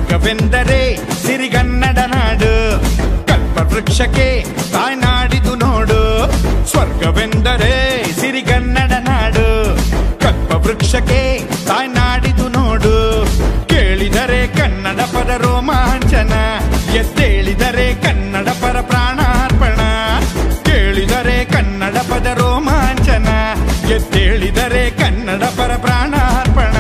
ಸ್ವರ್ಗವೆಂದರೆ ಸಿರಿಗನ್ನಡ ನಾಡು ಕಲ್ಪ ವೃಕ್ಷಕ್ಕೆ ತಾಯ್ನಾಡಿದು ನೋಡು ಸ್ವರ್ಗವೆಂದರೆ ಸಿರಿಗನ್ನಡ ನಾಡು ಕಲ್ಪ ವೃಕ್ಷಕ್ಕೆ ತಾಯ್ನಾಡಿದು ನೋಡು ಕೇಳಿದರೆ ಕನ್ನಡ ಪದ ರೋಮಾಂಚನ ಎದ್ದೇಳಿದರೆ ಕನ್ನಡ ಪರ ಪ್ರಾಣಾರ್ಪಣ ಕೇಳಿದರೆ ಕನ್ನಡ ಪದ ರೋಮಾಂಚನ ಎದ್ದೇಳಿದರೆ ಕನ್ನಡ ಪರ ಪ್ರಾಣಾರ್ಪಣ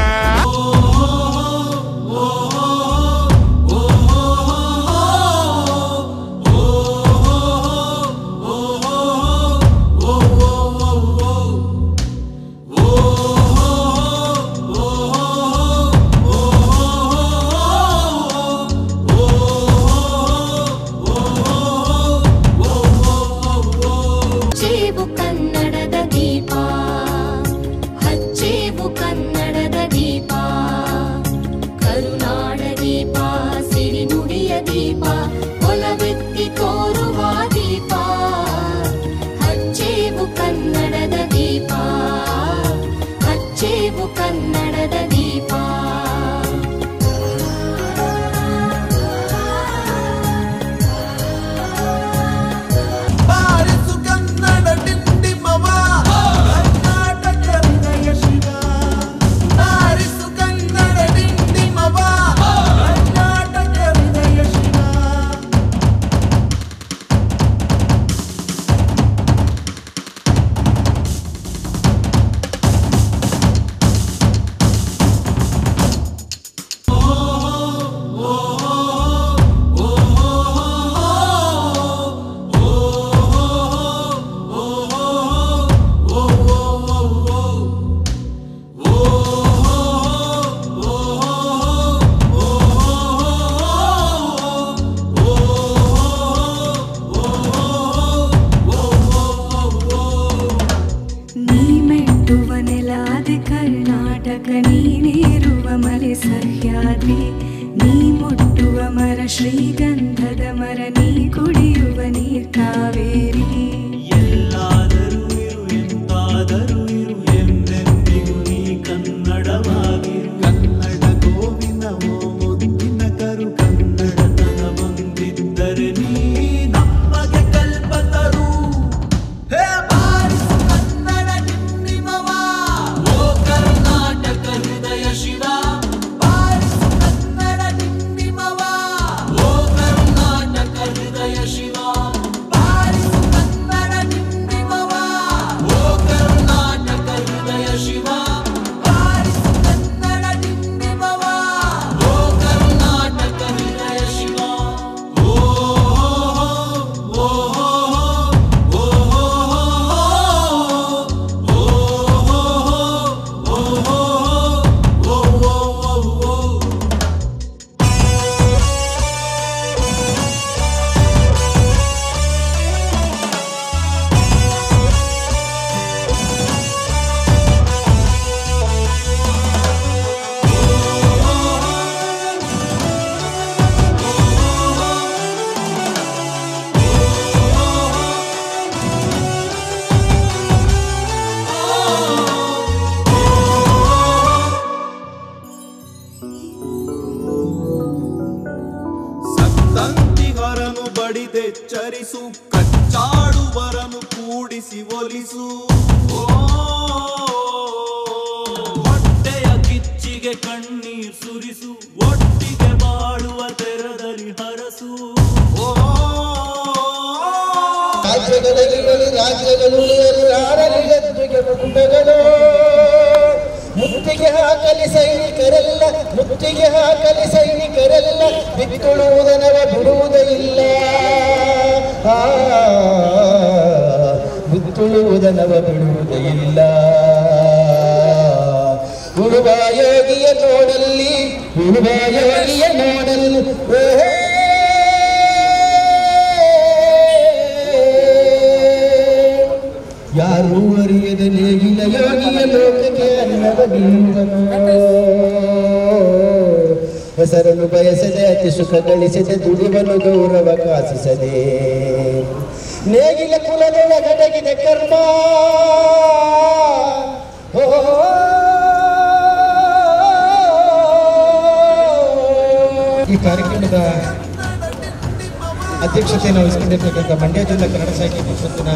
ಹಚ್ಚೇವು ಕನ್ನಡದ ದೀಪ ಹಚ್ಚೇವು ಕನ್ನಡದ ದೀಪ ಕರುನಾಡ ದೀಪ ಸಿರಿನುಡಿಯ ದೀಪ ಒಲವೆತ್ತಿ ತೋರುವ ದೀಪ ಹಚ್ಚೇವು ಕನ್ನಡದ ದೀಪ ಹಚ್ಚೇವು ಕನ್ನಡದ ದೀಪ ಬಾರಿಸು ಕನ್ನಡ ಡಿಂಡಿಮವ ಕರ್ನಾಟಕ ಹೃದಯ ಶಿವ ಬಾರಿಸು ಕನ್ನಡ ಡಿಂಡಿಮವ ಕರ್ನಾಟಕ ಹೃದಯ ಶಿವ ನೀ ಮೆಟ್ಟುವ ನೆಲಾದೆ ಕರ್ನಾಟಕ ನೀನೇರುವ ಮಲೆ ಸಹ್ಯಾದ್ರಿ ನೀ ಮುಟ್ಟುವ ಮರ ಶ್ರೀಗಂಧದ ಮರ ನೀ ಕುಡಿಯುವ ನೀರ್ ಕಾವೇರಿ ಎಲ್ಲಾದರೂ ಇರು ಎಂತಾದರೂ ಇರು ಎಂದೆಂದಿಗೂ ನೀ ಕನ್ನಡವಾಗಿರು ಕನ್ನಡ ಗೋವಿನ ಓ ಮುದ್ದಿನ ಕರು ಕನ್ನಡತನ ಬಂದಿದ್ದರೆ ನೀ ನಮಗೆ ಕಲ್ಪತರು ಹೇ ಬಾರಿಸು ಕನ್ನಡ ಡಿಂಡಿಮವ ಓ ಕರ್ನಾಟಕ ಹೃದಯ ಶಿವ ಬಾರಿಸು ಕನ್ನಡ ಡಿಂಡಿಮವ ಓ ಕರ್ನಾಟಕ ಹೃದಯ ಶಿವ ಬಾರಿಸು ಕನ್ನಡ ಡಿಂಡಿಮವ ಓ ಕರ್ನಾಟಕ ಹೃದಯ ಶಿವ ಬಾರಿಸು ಕನ್ನಡ ಡಿಂಡಿಮವ ಓ ಕರ್ನಾಟಕ ಹೃದಯ ಶಿವ ಓ ಓ ಓ ಸತ್ತಂತಿಗರನು ಬಡಿದೆಚ್ಚರಿಸು ಕಚ್ಚಾಡುವರನು ಕೂಡಿಸಿ ಒಲಿಸು ಓ ಹೊಟ್ಟೆಯ ಕಿಚ್ಚಿಗೆ ಕಣ್ಣೀರ್ ಸುರಿಸು ಒಟ್ಟಿಗೆ ಬಾಳುವ ತೆರದಲ್ಲಿ ಹರಸು ಓ ರಾಜ್ಯಗಳಿರಲಿ ರಾಜ್ಯಗಳುಳಿಯಲಿ ಆಡಳಿತಕ್ಕೆ ಮುಂದಗಳು ಮುತ್ತಿಗೆ ಹಾಕಲಿ ಸೈನಿಕರೆಲ್ಲ ಮುತ್ತಿಗೆ ಹಾಕಲಿ ಸೈನಿಕರೆಲ್ಲ ಬಿತ್ತುಳುವುದನವ ಬಿಡುವುದೇ ಇಲ್ಲ ಆ, ಬಿತ್ತುಳುವುದನವ ಬಿಡುವುದೇ ಇಲ್ಲ ಉಳುವ ಯೋಗಿಯ ನೋಡಲ್ಲಿ ಉಳುವ ಯೋಗಿಯ ನೋಡಲ್ಲಿ ಓಹೇ ಯಾರೂ ಅರಿಯದ ನೇಗಿಲ ಯೋಗಿಯ ಲೋಕಕ್ಕೆ ಅನ್ನವ ನೀಡುವನು ಹೆಸರನ್ನು ಬಯಸದೆ ಅತಿ ಸುಖ ಗಳಿಸದೆ ದುಡಿವನು ಗೌರವ ಕಾಸಿಸದೆ ನೇಗಿಲ ಕುಲದೊಳಗಡಗಿದ ಕರ್ಮ ಓ ಈ ಕಾರ್ಯಕ್ರಮದ ಅಧ್ಯಕ್ಷತೆಯನ್ನು ವಹಿಸಿಕೊಂಡಿರ್ತಕ್ಕಂಥ ಮಂಡ್ಯ ಜಿಲ್ಲಾ ಕನ್ನಡ ಸಾಹಿತ್ಯ ಪರಿಷತ್ತಿನ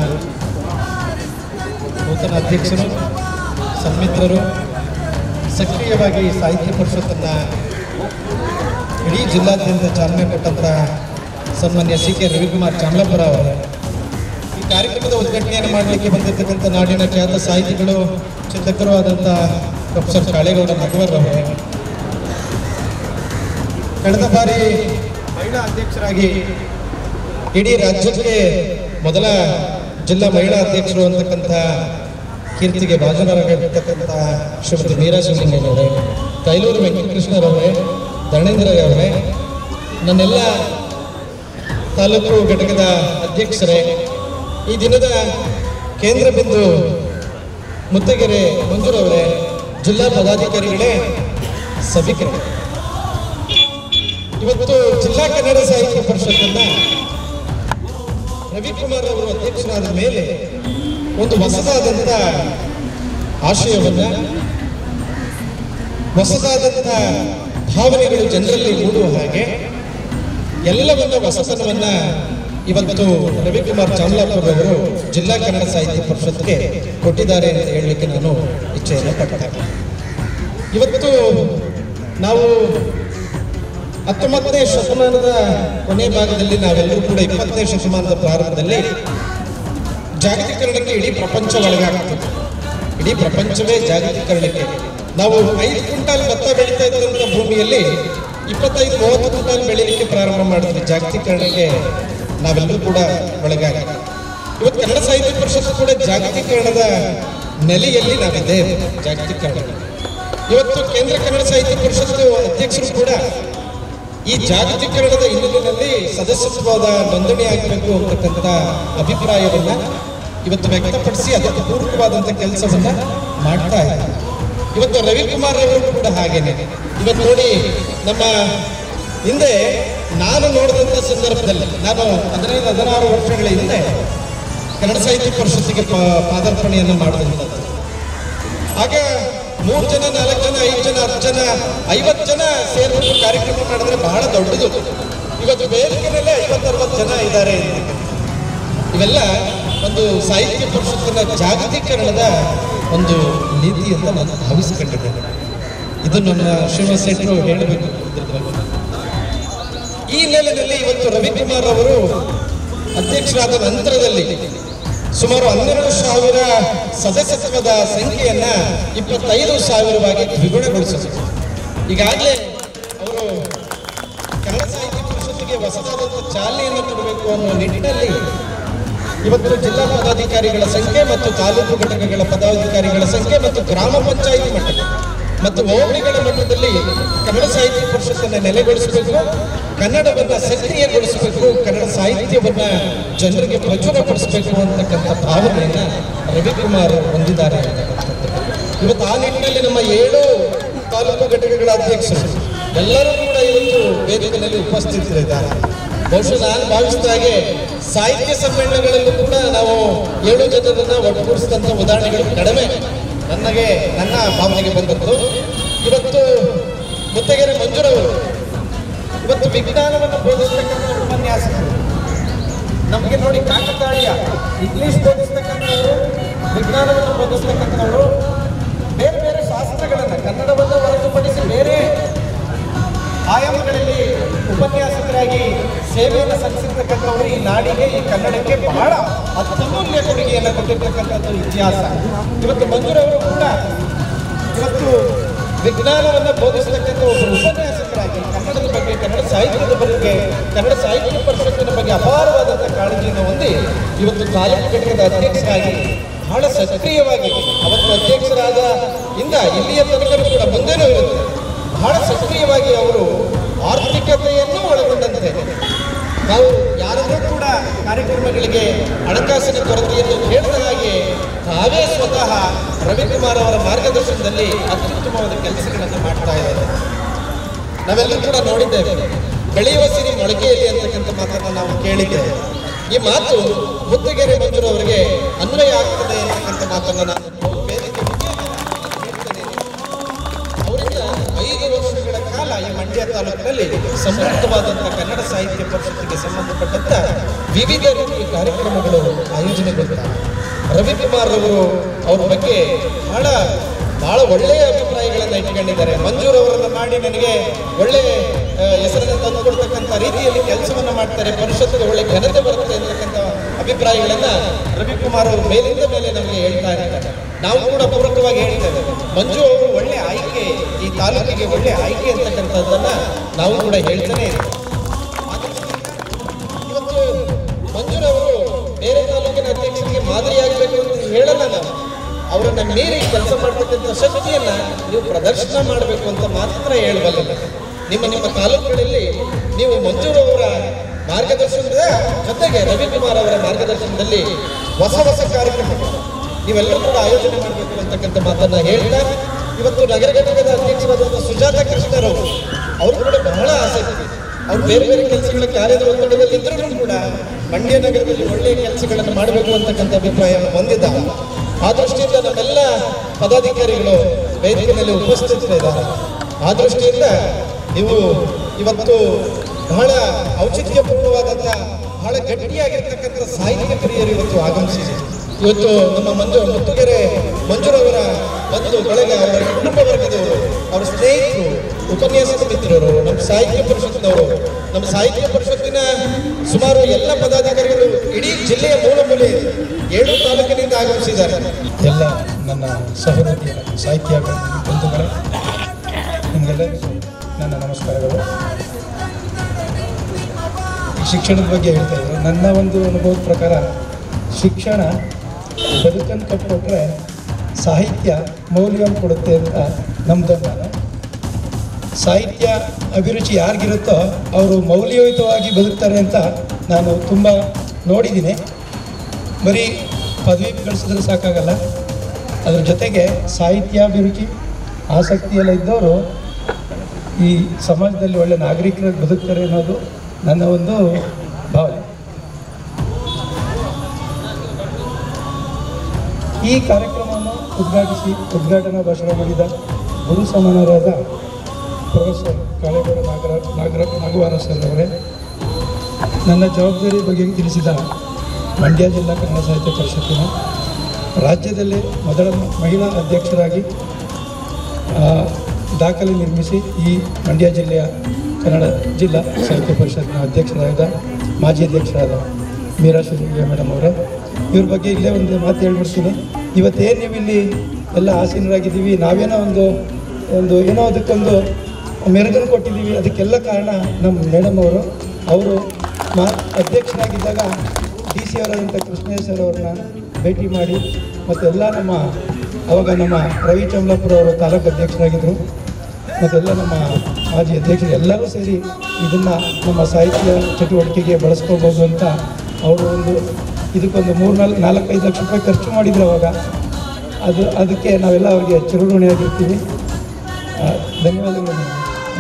ನೂತನ ಅಧ್ಯಕ್ಷರು ಸನ್ಮಿತ್ರರು ಸಕ್ರಿಯವಾಗಿ ಸಾಹಿತ್ಯ ಪರಿಷತ್ತನ್ನು ಇಡೀ ಜಿಲ್ಲಾದ್ಯಂತ ಚಾಲನೆ ಕೊಟ್ಟಂಥ ಸನ್ಮಾನ್ಯ ಸಿ ಕೆ ರವಿಕುಮಾರ್ ಚಾಮಲಾಪುರ ಅವರು ಈ ಕಾರ್ಯಕ್ರಮದ ಉದ್ಘಾಟನೆಯನ್ನು ಮಾಡಲಿಕ್ಕೆ ಬಂದಿರತಕ್ಕಂಥ ನಾಡಿನ ಖ್ಯಾತ ಸಾಹಿತಿಗಳು ಚಿಂತಕರು ಆದಂಥ ಪ್ರೊಫೆಸರ್ ಕಾಳೇಗೌಡ ಮಧ್ವರ್ ಅವರು ಕಳೆದ ಬಾರಿ ಮಹಿಳಾ ಅಧ್ಯಕ್ಷರಾಗಿ ಇಡೀ ರಾಜ್ಯಕ್ಕೆ ಮೊದಲ ಜಿಲ್ಲಾ ಮಹಿಳಾ ಅಧ್ಯಕ್ಷರು ಅಂತಕ್ಕಂಥ ಕೀರ್ತಿಗೆ ಭಾಜನರಾಗಿರ್ತಕ್ಕಂಥ ಶ್ರೀಮತಿ ಮೀರಾ ಶಿವಲಿಂಗಯ್ಯನವರೇ ಕೈಲೂರು ವೆಂಕಟಕೃಷ್ಣರವರೇ ಧರ್ಮೇಂದ್ರಯ್ಯವರೇ ನನ್ನೆಲ್ಲ ತಾಲೂಕು ಘಟಕದ ಅಧ್ಯಕ್ಷರೇ ಈ ದಿನದ ಕೇಂದ್ರ ಬಿಂದು ಮುತ್ತಗೆರೆ ಮಂಜೂರವರೇ ಜಿಲ್ಲಾ ಪದಾಧಿಕಾರಿಗಳೇ ಸಭಿಕರೇ ಇವತ್ತು ಜಿಲ್ಲಾ ಕನ್ನಡ ಸಾಹಿತ್ಯ ಪರಿಷತ್ತನ್ನ ರವಿಕುಮಾರ್ ಅವರು ಅಧ್ಯಕ್ಷರಾದ ಮೇಲೆ ಒಂದು ಹೊಸದಾದಂಥ ಆಶಯವನ್ನ ಹೊಸದಾದಂಥ ಭಾವನೆಗಳು ಜನರಲ್ಲಿ ಮೂಡುವ ಹಾಗೆ ಎಲ್ಲವನ್ನ ಹೊಸತನವನ್ನ ಇವತ್ತು ರವಿಕುಮಾರ್ ಚಾಮಲಾಪುರ್ ಅವರು ಜಿಲ್ಲಾ ಕನ್ನಡ ಸಾಹಿತ್ಯ ಪರಿಷತ್ಗೆ ಕೊಟ್ಟಿದ್ದಾರೆ ಅಂತ ಹೇಳಲಿಕ್ಕೆ ನಾನು ಇಚ್ಛೆಯನ್ನು ಪಡ್ತೇನೆ ಇವತ್ತು ನಾವು ಹತ್ತೊಂಬತ್ತನೇ ಶತಮಾನದ ಕೊನೆ ಭಾಗದಲ್ಲಿ ನಾವೆಲ್ಲರೂ ಕೂಡ ಇಪ್ಪತ್ತನೇ ಶತಮಾನದ ಪ್ರಾರಂಭದಲ್ಲಿ ಜಾಗತೀಕರಣಕ್ಕೆ ಇಡೀ ಪ್ರಪಂಚ ಒಳಗಾಗ್ತದೆ ಇಡೀ ಪ್ರಪಂಚವೇ ಜಾಗತೀಕರಣಕ್ಕೆ ನಾವು ಐದು ಕ್ವಿಂಟಾಲ್ ಭತ್ತ ಬೆಳೀತಾ ಇದ್ದಂಥ ಭೂಮಿಯಲ್ಲಿ ಇಪ್ಪತ್ತೈದು ಮೂವತ್ತು ಕ್ವಿಂಟಾಲ್ ಬೆಳೀಲಿಕ್ಕೆ ಪ್ರಾರಂಭ ಮಾಡಿದ್ವಿ ಜಾಗತೀಕರಣಕ್ಕೆ ನಾವೆಲ್ಲರೂ ಕೂಡ ಒಳಗಾಗಿ ಇವತ್ತು ಕನ್ನಡ ಸಾಹಿತ್ಯ ಪರಿಷತ್ತು ಕೂಡ ಜಾಗತೀಕರಣದ ನೆಲೆಯಲ್ಲಿ ನಾವಿದ್ದೇವೆ ಜಾಗತೀಕರಣ ಇವತ್ತು ಕೇಂದ್ರ ಕನ್ನಡ ಸಾಹಿತ್ಯ ಪರಿಷತ್ತು ಅಧ್ಯಕ್ಷರು ಕೂಡ ಈ ಜಾಗತೀಕರಣದ ಹಿನ್ನೆಲೆಯಲ್ಲಿ ಸದಸ್ಯತ್ವದ ನೋಂದಣಿ ಆಗಬೇಕು ಅಂತಕ್ಕಂಥ ಅಭಿಪ್ರಾಯವನ್ನ ಇವತ್ತು ವ್ಯಕ್ತಪಡಿಸಿ ಅದಕ್ಕೆ ಪೂರಕವಾದಂಥ ಕೆಲಸವನ್ನ ಮಾಡ್ತಾ ಇದ್ದಾರೆ ಇವತ್ತು ರವಿಕುಮಾರ್ ಅವರು ಕೂಡ ಹಾಗೇನೆ ಇವತ್ತು ನೋಡಿ ನಮ್ಮ ಹಿಂದೆ ನಾನು ನೋಡಿದಂಥ ಸಂದರ್ಭದಲ್ಲಿ ನಾನು ಹದಿನೈದು ಹದಿನಾರು ವರ್ಷಗಳ ಹಿಂದೆ ಕನ್ನಡ ಸಾಹಿತ್ಯ ಪರಿಷತ್ತಿಗೆ ಪ- ಪಾದಾರ್ಪಣೆಯನ್ನು ಮಾಡಿದಂಥದ್ದು ಆಗ ಮೂರು ಜನ ನಾಲ್ಕು ಜನ ಐದು ಜನ ಹತ್ತು ಜನ ಐವತ್ತು ಜನ ಸೇರ್ಬಿಟ್ಟು ಕಾರ್ಯಕ್ರಮ ಮಾಡಿದ್ರೆ ಬಹಳ ದೊಡ್ಡದು ಇವತ್ತು ವೇದಿಕೆನಲ್ಲೇ ಐವತ್ತು ಅರವತ್ತು ಜನ ಇದ್ದಾರೆ ಇವೆಲ್ಲ ಒಂದು ಸಾಹಿತ್ಯ ಪರಿಷತ್ತಿನ ಜಾಗತೀಕರಣದ ಒಂದು ನೀತಿ ಅಂತ ನಾನು ಭಾವಿಸ್ಕೊಂಡಿದ್ದೇನೆ ಇದು ನನ್ನ ಶ್ರೀನಿವಾಸ ಶೆಟ್ಟರು ಹೇಳಬೇಕು ಇದ್ರ ಬಗ್ಗೆ. ಈ ಹಿನ್ನೆಲೆಯಲ್ಲಿ ಇವತ್ತು ರವಿಕುಮಾರ್ ಅವರು ಅಧ್ಯಕ್ಷರಾದ ನಂತರದಲ್ಲಿ ಸುಮಾರು ಹನ್ನೆರಡು ಸಾವಿರ ಸದಸ್ಯತ್ವದ ಸಂಖ್ಯೆಯನ್ನ ಇಪ್ಪತ್ತೈದು ಸಾವಿರವಾಗಿ ದ್ವಿಗುಣಗೊಳಿಸಿದರು ಈಗಾಗಲೇ ಅವರು ಕನ್ನಡ ಸಾಹಿತ್ಯ ಪರಿಷತ್ತಿಗೆ ಹೊಸದಾದಂಥ ಚಾಲನೆಯನ್ನು ಕೊಡಬೇಕು ಅನ್ನೋ ನಿಟ್ಟಿನಲ್ಲಿ ಇವತ್ತು ಜಿಲ್ಲಾ ಪದಾಧಿಕಾರಿಗಳ ಸಂಖ್ಯೆ ಮತ್ತು ತಾಲೂಕು ಘಟಕಗಳ ಪದಾಧಿಕಾರಿಗಳ ಸಂಖ್ಯೆ ಮತ್ತು ಗ್ರಾಮ ಪಂಚಾಯಿತಿ ಮಟ್ಟ ಮತ್ತು ಹೋಬಳಿಗಳ ಮಟ್ಟದಲ್ಲಿ ಕನ್ನಡ ಸಾಹಿತ್ಯ ಪರಿಷತ್ತನ್ನು ನೆಲೆಗೊಳಿಸಬೇಕು ಕನ್ನಡವನ್ನ ಸಕ್ರಿಯಗೊಳಿಸಬೇಕು ಕನ್ನಡ ಸಾಹಿತ್ಯವನ್ನ ಜನರಿಗೆ ಪ್ರಚುರಪಡಿಸಬೇಕು ಅಂತಕ್ಕಂಥ ಭಾವನೆಯನ್ನ ರವಿಕುಮಾರ್ ಹೊಂದಿದ್ದಾರೆ ಅಂತಕ್ಕಂಥದ್ದು. ಇವತ್ತು ಆ ನಿಟ್ಟಿನಲ್ಲಿ ನಮ್ಮ ಏಳು ತಾಲೂಕು ಘಟಕಗಳ ಅಧ್ಯಕ್ಷರು ಎಲ್ಲರೂ ಕೂಡ ಇವತ್ತು ವೇದಿಕೆಯಲ್ಲಿ ಉಪಸ್ಥಿತರಿದ್ದಾರೆ ಬಹುಶಃ ನಾನು ಭಾವಿಸಿದ ಹಾಗೆ ಸಾಹಿತ್ಯ ಸಮ್ಮೇಳನಗಳಲ್ಲೂ ಕೂಡ ನಾವು ಏಳು ಜನರನ್ನ ಒಟ್ಟುಗೂಡಿಸಿದಂಥ ಉದಾಹರಣೆಗಳು ಕಡಿಮೆ ನನಗೆ ನನ್ನ ಭಾವನೆಗೆ ಬಂದದ್ದು ಇವತ್ತು ಮುತ್ತಗೆರೆ ಮಂಜುರವರು ಇವತ್ತು ವಿಜ್ಞಾನವನ್ನು ಬೋಧಿಸ್ತಕ್ಕಂಥ ಉಪನ್ಯಾಸಕರು ನಮಗೆ ನೋಡಿ ಕಾಕತಾಳೀಯ ಇಂಗ್ಲಿಷ್ ಬೋಧಿಸ್ತಕ್ಕಂಥವರು ವಿಜ್ಞಾನವನ್ನು ಬೋಧಿಸ್ತಕ್ಕಂಥವರು ಬೇರೆ ಬೇರೆ ಶಾಸ್ತ್ರಗಳನ್ನು ಕನ್ನಡವನ್ನು ಹೊರತುಪಡಿಸಿ ಬೇರೆ ಆಯಾಮಗಳಲ್ಲಿ ಉಪನ್ಯಾಸಕರಾಗಿ ಸೇವೆಯನ್ನು ಸಲ್ಲಿಸಿರ್ತಕ್ಕಂಥವರು ಈ ನಾಡಿಗೆ ಈ ಕನ್ನಡಕ್ಕೆ ಬಹಳ ಅತ್ಯಮೂಲ್ಯ ಕೊಡುಗೆಯನ್ನು ಕೊಟ್ಟಿರ್ತಕ್ಕಂಥದ್ದು ಇತಿಹಾಸ ಇವತ್ತು ಮಂಜೂರವರು ಕೂಡ ಇವತ್ತು ವಿಜ್ಞಾನವನ್ನು ಬೋಧಿಸತಕ್ಕಂಥ ಒಬ್ಬರು ಉಪನ್ಯಾಸಕರಾಗಿ ಕನ್ನಡದ ಬಗ್ಗೆ ಕನ್ನಡ ಸಾಹಿತ್ಯದ ಬಗ್ಗೆ ಕನ್ನಡ ಸಾಹಿತ್ಯ ಪರಿಷತ್ತಿನ ಬಗ್ಗೆ ಅಪಾರವಾದಂಥ ಕಾಳಜಿಯನ್ನು ಹೊಂದಿ ಇವತ್ತು ತಾಲೂಕು ಘಟಕದ ಅಧ್ಯಕ್ಷರಾಗಿ ಬಹಳ ಸಕ್ರಿಯವಾಗಿ ಅವತ್ತು ಅಧ್ಯಕ್ಷರಾದ ಇಂದ ಇಲ್ಲಿಯ ತನಕನೂ ಕೂಡ ಮುಂದೆನೂ ಇರುತ್ತೆ ಬಹಳ ಸಕ್ರಿಯವಾಗಿ ಅವರು ಆರ್ಥಿಕತೆಯನ್ನು ಒಳಗೊಂಡಂತೆ ನಾವು ಯಾರಾದರೂ ಕೂಡ ಕಾರ್ಯಕ್ರಮಗಳಿಗೆ ಹಣಕಾಸಿನ ಕೊರತೆಯನ್ನು ಕೇಳಿದ ಹಾಗೆ ತಾವೇ ಸ್ವತಃ ರವಿಕುಮಾರ್ ಅವರ ಮಾರ್ಗದರ್ಶನದಲ್ಲಿ ಅತ್ಯುತ್ತಮವಾದ ಕೆಲಸಗಳನ್ನು ಮಾಡ್ತಾ ಇದ್ದಾರೆ ನಾವೆಲ್ಲರೂ ಕೂಡ ನೋಡಿದ್ದೇವೆ ಬೆಳೆಯುವ ಸಿರಿ ಮೊಳಕೆಯಲ್ಲಿ ಅಂತಕ್ಕಂಥ ಮಾತನ್ನು ನಾವು ಕೇಳಿದ್ದೇವೆ ಈ ಮಾತು ಮುತ್ತಗೆರೆ ಮಂಜೂರು ಅವರಿಗೆ ಅನ್ವಯ ಆಗ್ತದೆ ಅಂತಕ್ಕಂಥ ಮಾತನ್ನು ನಾನು ವೇದಿಕೆ ಮುಖೇನ ಹೇಳ್ತೇನೆ. ಅವರಿಂದ ಐದು ವರ್ಷಗಳ ಕಾಲ ಈ ಮಂಡ್ಯ ತಾಲೂಕಿನಲ್ಲಿ ಸಮೃದ್ಧವಾದಂಥ ಕನ್ನಡ ಸಾಹಿತ್ಯ ಪರಿಷತ್ತಿಗೆ ಸಂಬಂಧಪಟ್ಟಂತ ವಿವಿಧ ರೀತಿಯ ಕಾರ್ಯಕ್ರಮಗಳು ಆಯೋಜನೆಗೊಳ್ಳುತ್ತವೆ ರವಿಕುಮಾರ್ ಅವರು ಅವ್ರ ಬಗ್ಗೆ ಬಹಳ ಬಹಳ ಒಳ್ಳೆಯ ಅಭಿಪ್ರಾಯಗಳನ್ನು ಇಟ್ಕೊಂಡಿದ್ದಾರೆ ಮಂಜೂರ್ ಅವರನ್ನ ಮಾಡಿ ನನಗೆ ಒಳ್ಳೆ ಆ, ಹೆಸರನ್ನು ತಂದುಕೊಡ್ತಕ್ಕಂಥ ರೀತಿಯಲ್ಲಿ ಕೆಲಸವನ್ನ ಮಾಡ್ತಾರೆ ಪರಿಷತ್ತಿಗೆ ಒಳ್ಳೆ ಘನತೆ ಬರುತ್ತೆ ಅಂತಕ್ಕಂಥ ಅಭಿಪ್ರಾಯಗಳನ್ನ ರವಿಕುಮಾರ್ ಅವರು ಮೇಲಿಂದ ಮೇಲೆ ನಮಗೆ ಹೇಳ್ತಾ ಇರ್ತಾರೆ ನಾವು ಕೂಡ ಪೂರಕವಾಗಿ ಹೇಳ್ತೇವೆ ಮಂಜು ಅವರು ಒಳ್ಳೆ ಆಯ್ಕೆ ಈ ತಾಲೂಕಿಗೆ ಒಳ್ಳೆ ಆಯ್ಕೆ ಅಂತಕ್ಕಂಥದ್ದನ್ನ ನಾವು ಕೂಡ ಹೇಳ್ತಾನೆ ಇದ್ದೀವಿ ಇವತ್ತು ಮಂಜೂರ್ ಅವರು ಬೇರೆ ತಾಲೂಕಿನ ಅಧ್ಯಕ್ಷರಿಗೆ ಮಾದರಿಯಾಗಬೇಕು ಅಂತ ಹೇಳಲ್ಲ ನಾವು ಅವರನ್ನ ಮೀರಿ ಕೆಲಸ ಮಾಡ್ತಕ್ಕಂಥ ಶಕ್ತಿಯನ್ನ ನೀವು ಪ್ರದರ್ಶನ ಮಾಡಬೇಕು ಅಂತ ಮಾತ್ರ ಹೇಳಬಲ್ಲ ನಿಮ್ಮ ನಿಮ್ಮ ತಾಲೂಕುಗಳಲ್ಲಿ ನೀವು ಮಂಜೂರ್ ಅವರ ಮಾರ್ಗದರ್ಶನದ ಜೊತೆಗೆ ರವಿಕುಮಾರ್ ಅವರ ಮಾರ್ಗದರ್ಶನದಲ್ಲಿ ಹೊಸ ಹೊಸ ಕಾರ್ಯಕ್ರಮಗಳು ನೀವೆಲ್ಲರೂ ಕೂಡ ಆಯೋಜನೆ ಮಾಡಬೇಕು ಅಂತಕ್ಕಂಥ ಮಾತನ್ನ ಹೇಳ್ತಾ ಇವತ್ತು ನಗರ ಘಟಕದ ಅಧ್ಯಕ್ಷರಾದಂಥ ಸುಜಾತ ಕೃಷ್ಣರವರು ಅವರು ಕೂಡ ಬಹಳ ಆಸಕ್ತಿ ಅವ್ರು ಬೇರೆ ಬೇರೆ ಕೆಲಸಗಳ ಕಾರ್ಯದ ಒತ್ತಡದಲ್ಲಿ ಇದ್ರೂ ಕೂಡ ಮಂಡ್ಯ ನಗರದಲ್ಲಿ ಒಳ್ಳೆಯ ಕೆಲಸಗಳನ್ನು ಮಾಡಬೇಕು ಅಂತಕ್ಕಂಥ ಅಭಿಪ್ರಾಯವನ್ನು ಹೊಂದಿದ್ದಾರೆ ಆ ದೃಷ್ಟಿಯಿಂದ ನಮ್ಮೆಲ್ಲ ಪದಾಧಿಕಾರಿಗಳು ವೇದಿಕೆಯಲ್ಲಿ ಉಪಸ್ಥಿತರಿದ್ದಾರೆ ಆ ದೃಷ್ಟಿಯಿಂದ ನೀವು ಇವತ್ತು ಬಹಳ ಔಚಿತ್ಯಪೂರ್ಣವಾದಂಥ ಬಹಳ ಗಟ್ಟಿಯಾಗಿರ್ತಕ್ಕಂಥ ಸಾಹಿತ್ಯ ಪ್ರಿಯರು ಇವತ್ತು ಆಗಮಿಸಿದೆ ಇವತ್ತು ನಮ್ಮ ಮಂಜು ಮುತ್ತುಗೆರೆ ಮಂಜುರವರ ಬಂಧು ಬಳಗ ಅವರ ಕುಟುಂಬ ವರ್ಗದವರು ಅವರ ಸ್ನೇಹಿತರು ಉಪನ್ಯಾಸಕ ಮಿತ್ರರು ನಮ್ಮ ಸಾಹಿತ್ಯ ಪರಿಷತ್ನವರು ನಮ್ಮ ಸಾಹಿತ್ಯ ಪರಿಷತ್ತಿನ ಸುಮಾರು ಎಲ್ಲ ಪದಾಧಿಕಾರಿಗಳು ಇಡೀ ಜಿಲ್ಲೆಯ ಮೂಲ ಮೂಲೆ ಏಳು ತಾಲೂಕಿನಿಂದ ಆಗಮಿಸಿದ್ದಾರೆ ಎಲ್ಲ ನನ್ನ ಸಹೋದರಿಯ ಸಾಹಿತ್ಯ ಬಂಧುಗಳೇ ನಿಮಗೆಲ್ಲರಿಗೂ ನನ್ನ ನಮಸ್ಕಾರಗಳು ಈ ಶಿಕ್ಷಣದ ಬಗ್ಗೆ ಹೇಳ್ತಾ ಇದ್ದಾರೆ ನನ್ನ ಒಂದು ಅನುಭವದ ಪ್ರಕಾರ ಶಿಕ್ಷಣ ಬದುಕನ್ನು ಕಟ್ಕೊಟ್ರೆ ಸಾಹಿತ್ಯ ಮೌಲ್ಯವನ್ನು ಕೊಡುತ್ತೆ ಅಂತ ನಮ್ದು ನಾನು ಸಾಹಿತ್ಯ ಅಭಿರುಚಿ ಯಾರಿಗಿರುತ್ತೋ ಅವರು ಮೌಲ್ಯಯುತವಾಗಿ ಬದುಕ್ತಾರೆ ಅಂತ ನಾನು ತುಂಬ ನೋಡಿದ್ದೀನಿ ಬರೀ ಪದವಿ ಗಳಿಸಿದ್ರೆ ಸಾಕಾಗಲ್ಲ ಅದ್ರ ಜೊತೆಗೆ ಸಾಹಿತ್ಯಾಭಿರುಚಿ ಆಸಕ್ತಿ ಎಲ್ಲ ಇದ್ದವರು ಈ ಸಮಾಜದಲ್ಲಿ ಒಳ್ಳೆ ನಾಗರಿಕರಾಗಿ ಬದುಕ್ತಾರೆ ಅನ್ನೋದು ನನ್ನ ಒಂದು ಭಾವನೆ ಈ ಕಾರ್ಯಕ್ರಮವನ್ನು ಉದ್ಘಾಟಿಸಿ ಉದ್ಘಾಟನಾ ಭಾಷಣ ಮಾಡಿದ ಗುರು ಸಮಾನರಾದ ಪ್ರೊಫೆಸರ್ ಕಾಳೇಗೌಡ ನಾಗರ ನಾಗರ ನಾಗವಾರ ಸರ್ ಅವರೇ ನನ್ನ ಜವಾಬ್ದಾರಿ ಬಗ್ಗೆ ತಿಳಿಸಿದ ಮಂಡ್ಯ ಜಿಲ್ಲಾ ಕನ್ನಡ ಸಾಹಿತ್ಯ ಪರಿಷತ್ತಿನ ರಾಜ್ಯದಲ್ಲಿ ಮೊದಲ ಮಹಿಳಾ ಅಧ್ಯಕ್ಷರಾಗಿ ಆ, ದಾಖಲೆ ನಿರ್ಮಿಸಿ ಈ ಮಂಡ್ಯ ಜಿಲ್ಲೆಯ ಕನ್ನಡ ಜಿಲ್ಲಾ ಸಾಹಿತ್ಯ ಪರಿಷತ್ನ ಅಧ್ಯಕ್ಷರಾದ ಮಾಜಿ ಅಧ್ಯಕ್ಷರಾದ ಮೀರಾ ಶಿವಲಿಂಗ ಮೇಡಮ್ ಅವರೇ ಇವ್ರ ಬಗ್ಗೆ ಇಲ್ಲೇ ಒಂದು ಮಾತು ಹೇಳ್ಬಿಡ್ತೀನಿ ಇವತ್ತೇನು ನೀವು ಇಲ್ಲಿ ಎಲ್ಲ ಆಸೀನರಾಗಿದ್ದೀವಿ ನಾವೇನೋ ಒಂದು ಒಂದು ಏನೋ ಅದಕ್ಕೊಂದು ಮೆರುಗನ್ನು ಕೊಟ್ಟಿದ್ದೀವಿ ಅದಕ್ಕೆಲ್ಲ ಕಾರಣ ನಮ್ಮ ಮೇಡಮ್ ಅವರು ಅವರು ಮಾ ಅಧ್ಯಕ್ಷರಾಗಿದ್ದಾಗ ಡಿ ಸಿ ಅವರಾದಂಥ ಕೃಷ್ಣಯ್ಯ ಸರ್ ಅವ್ರನ್ನ ಭೇಟಿ ಮಾಡಿ ಮತ್ತು ಎಲ್ಲ ನಮ್ಮ ಅವಾಗ ನಮ್ಮ ರವಿ ಚಮಲಾಪುರ ಅವರು ತಾಲೂಕು ಅಧ್ಯಕ್ಷರಾಗಿದ್ದರು ಮತ್ತೆಲ್ಲ ನಮ್ಮ ಮಾಜಿ ಅಧ್ಯಕ್ಷರು ಎಲ್ಲರೂ ಸೇರಿ ಇದನ್ನು ನಮ್ಮ ಸಾಹಿತ್ಯ ಚಟುವಟಿಕೆಗೆ ಬಳಸ್ಕೋಬೋದು ಅಂತ ಅವರು ಒಂದು ಇದಕ್ಕೊಂದು ಮೂರು ನಾಲ್ಕು ನಾಲ್ಕೈದು ಲಕ್ಷ ರೂಪಾಯಿ ಖರ್ಚು ಮಾಡಿದ್ರು ಅವಾಗ ಅದು ಅದಕ್ಕೆ ನಾವೆಲ್ಲ ಅವರಿಗೆ ಚಿರುಋಣಿಯಾಗಿರ್ತೀವಿ ಆ, ಧನ್ಯವಾದಗಳು ನಿಮಗೆ.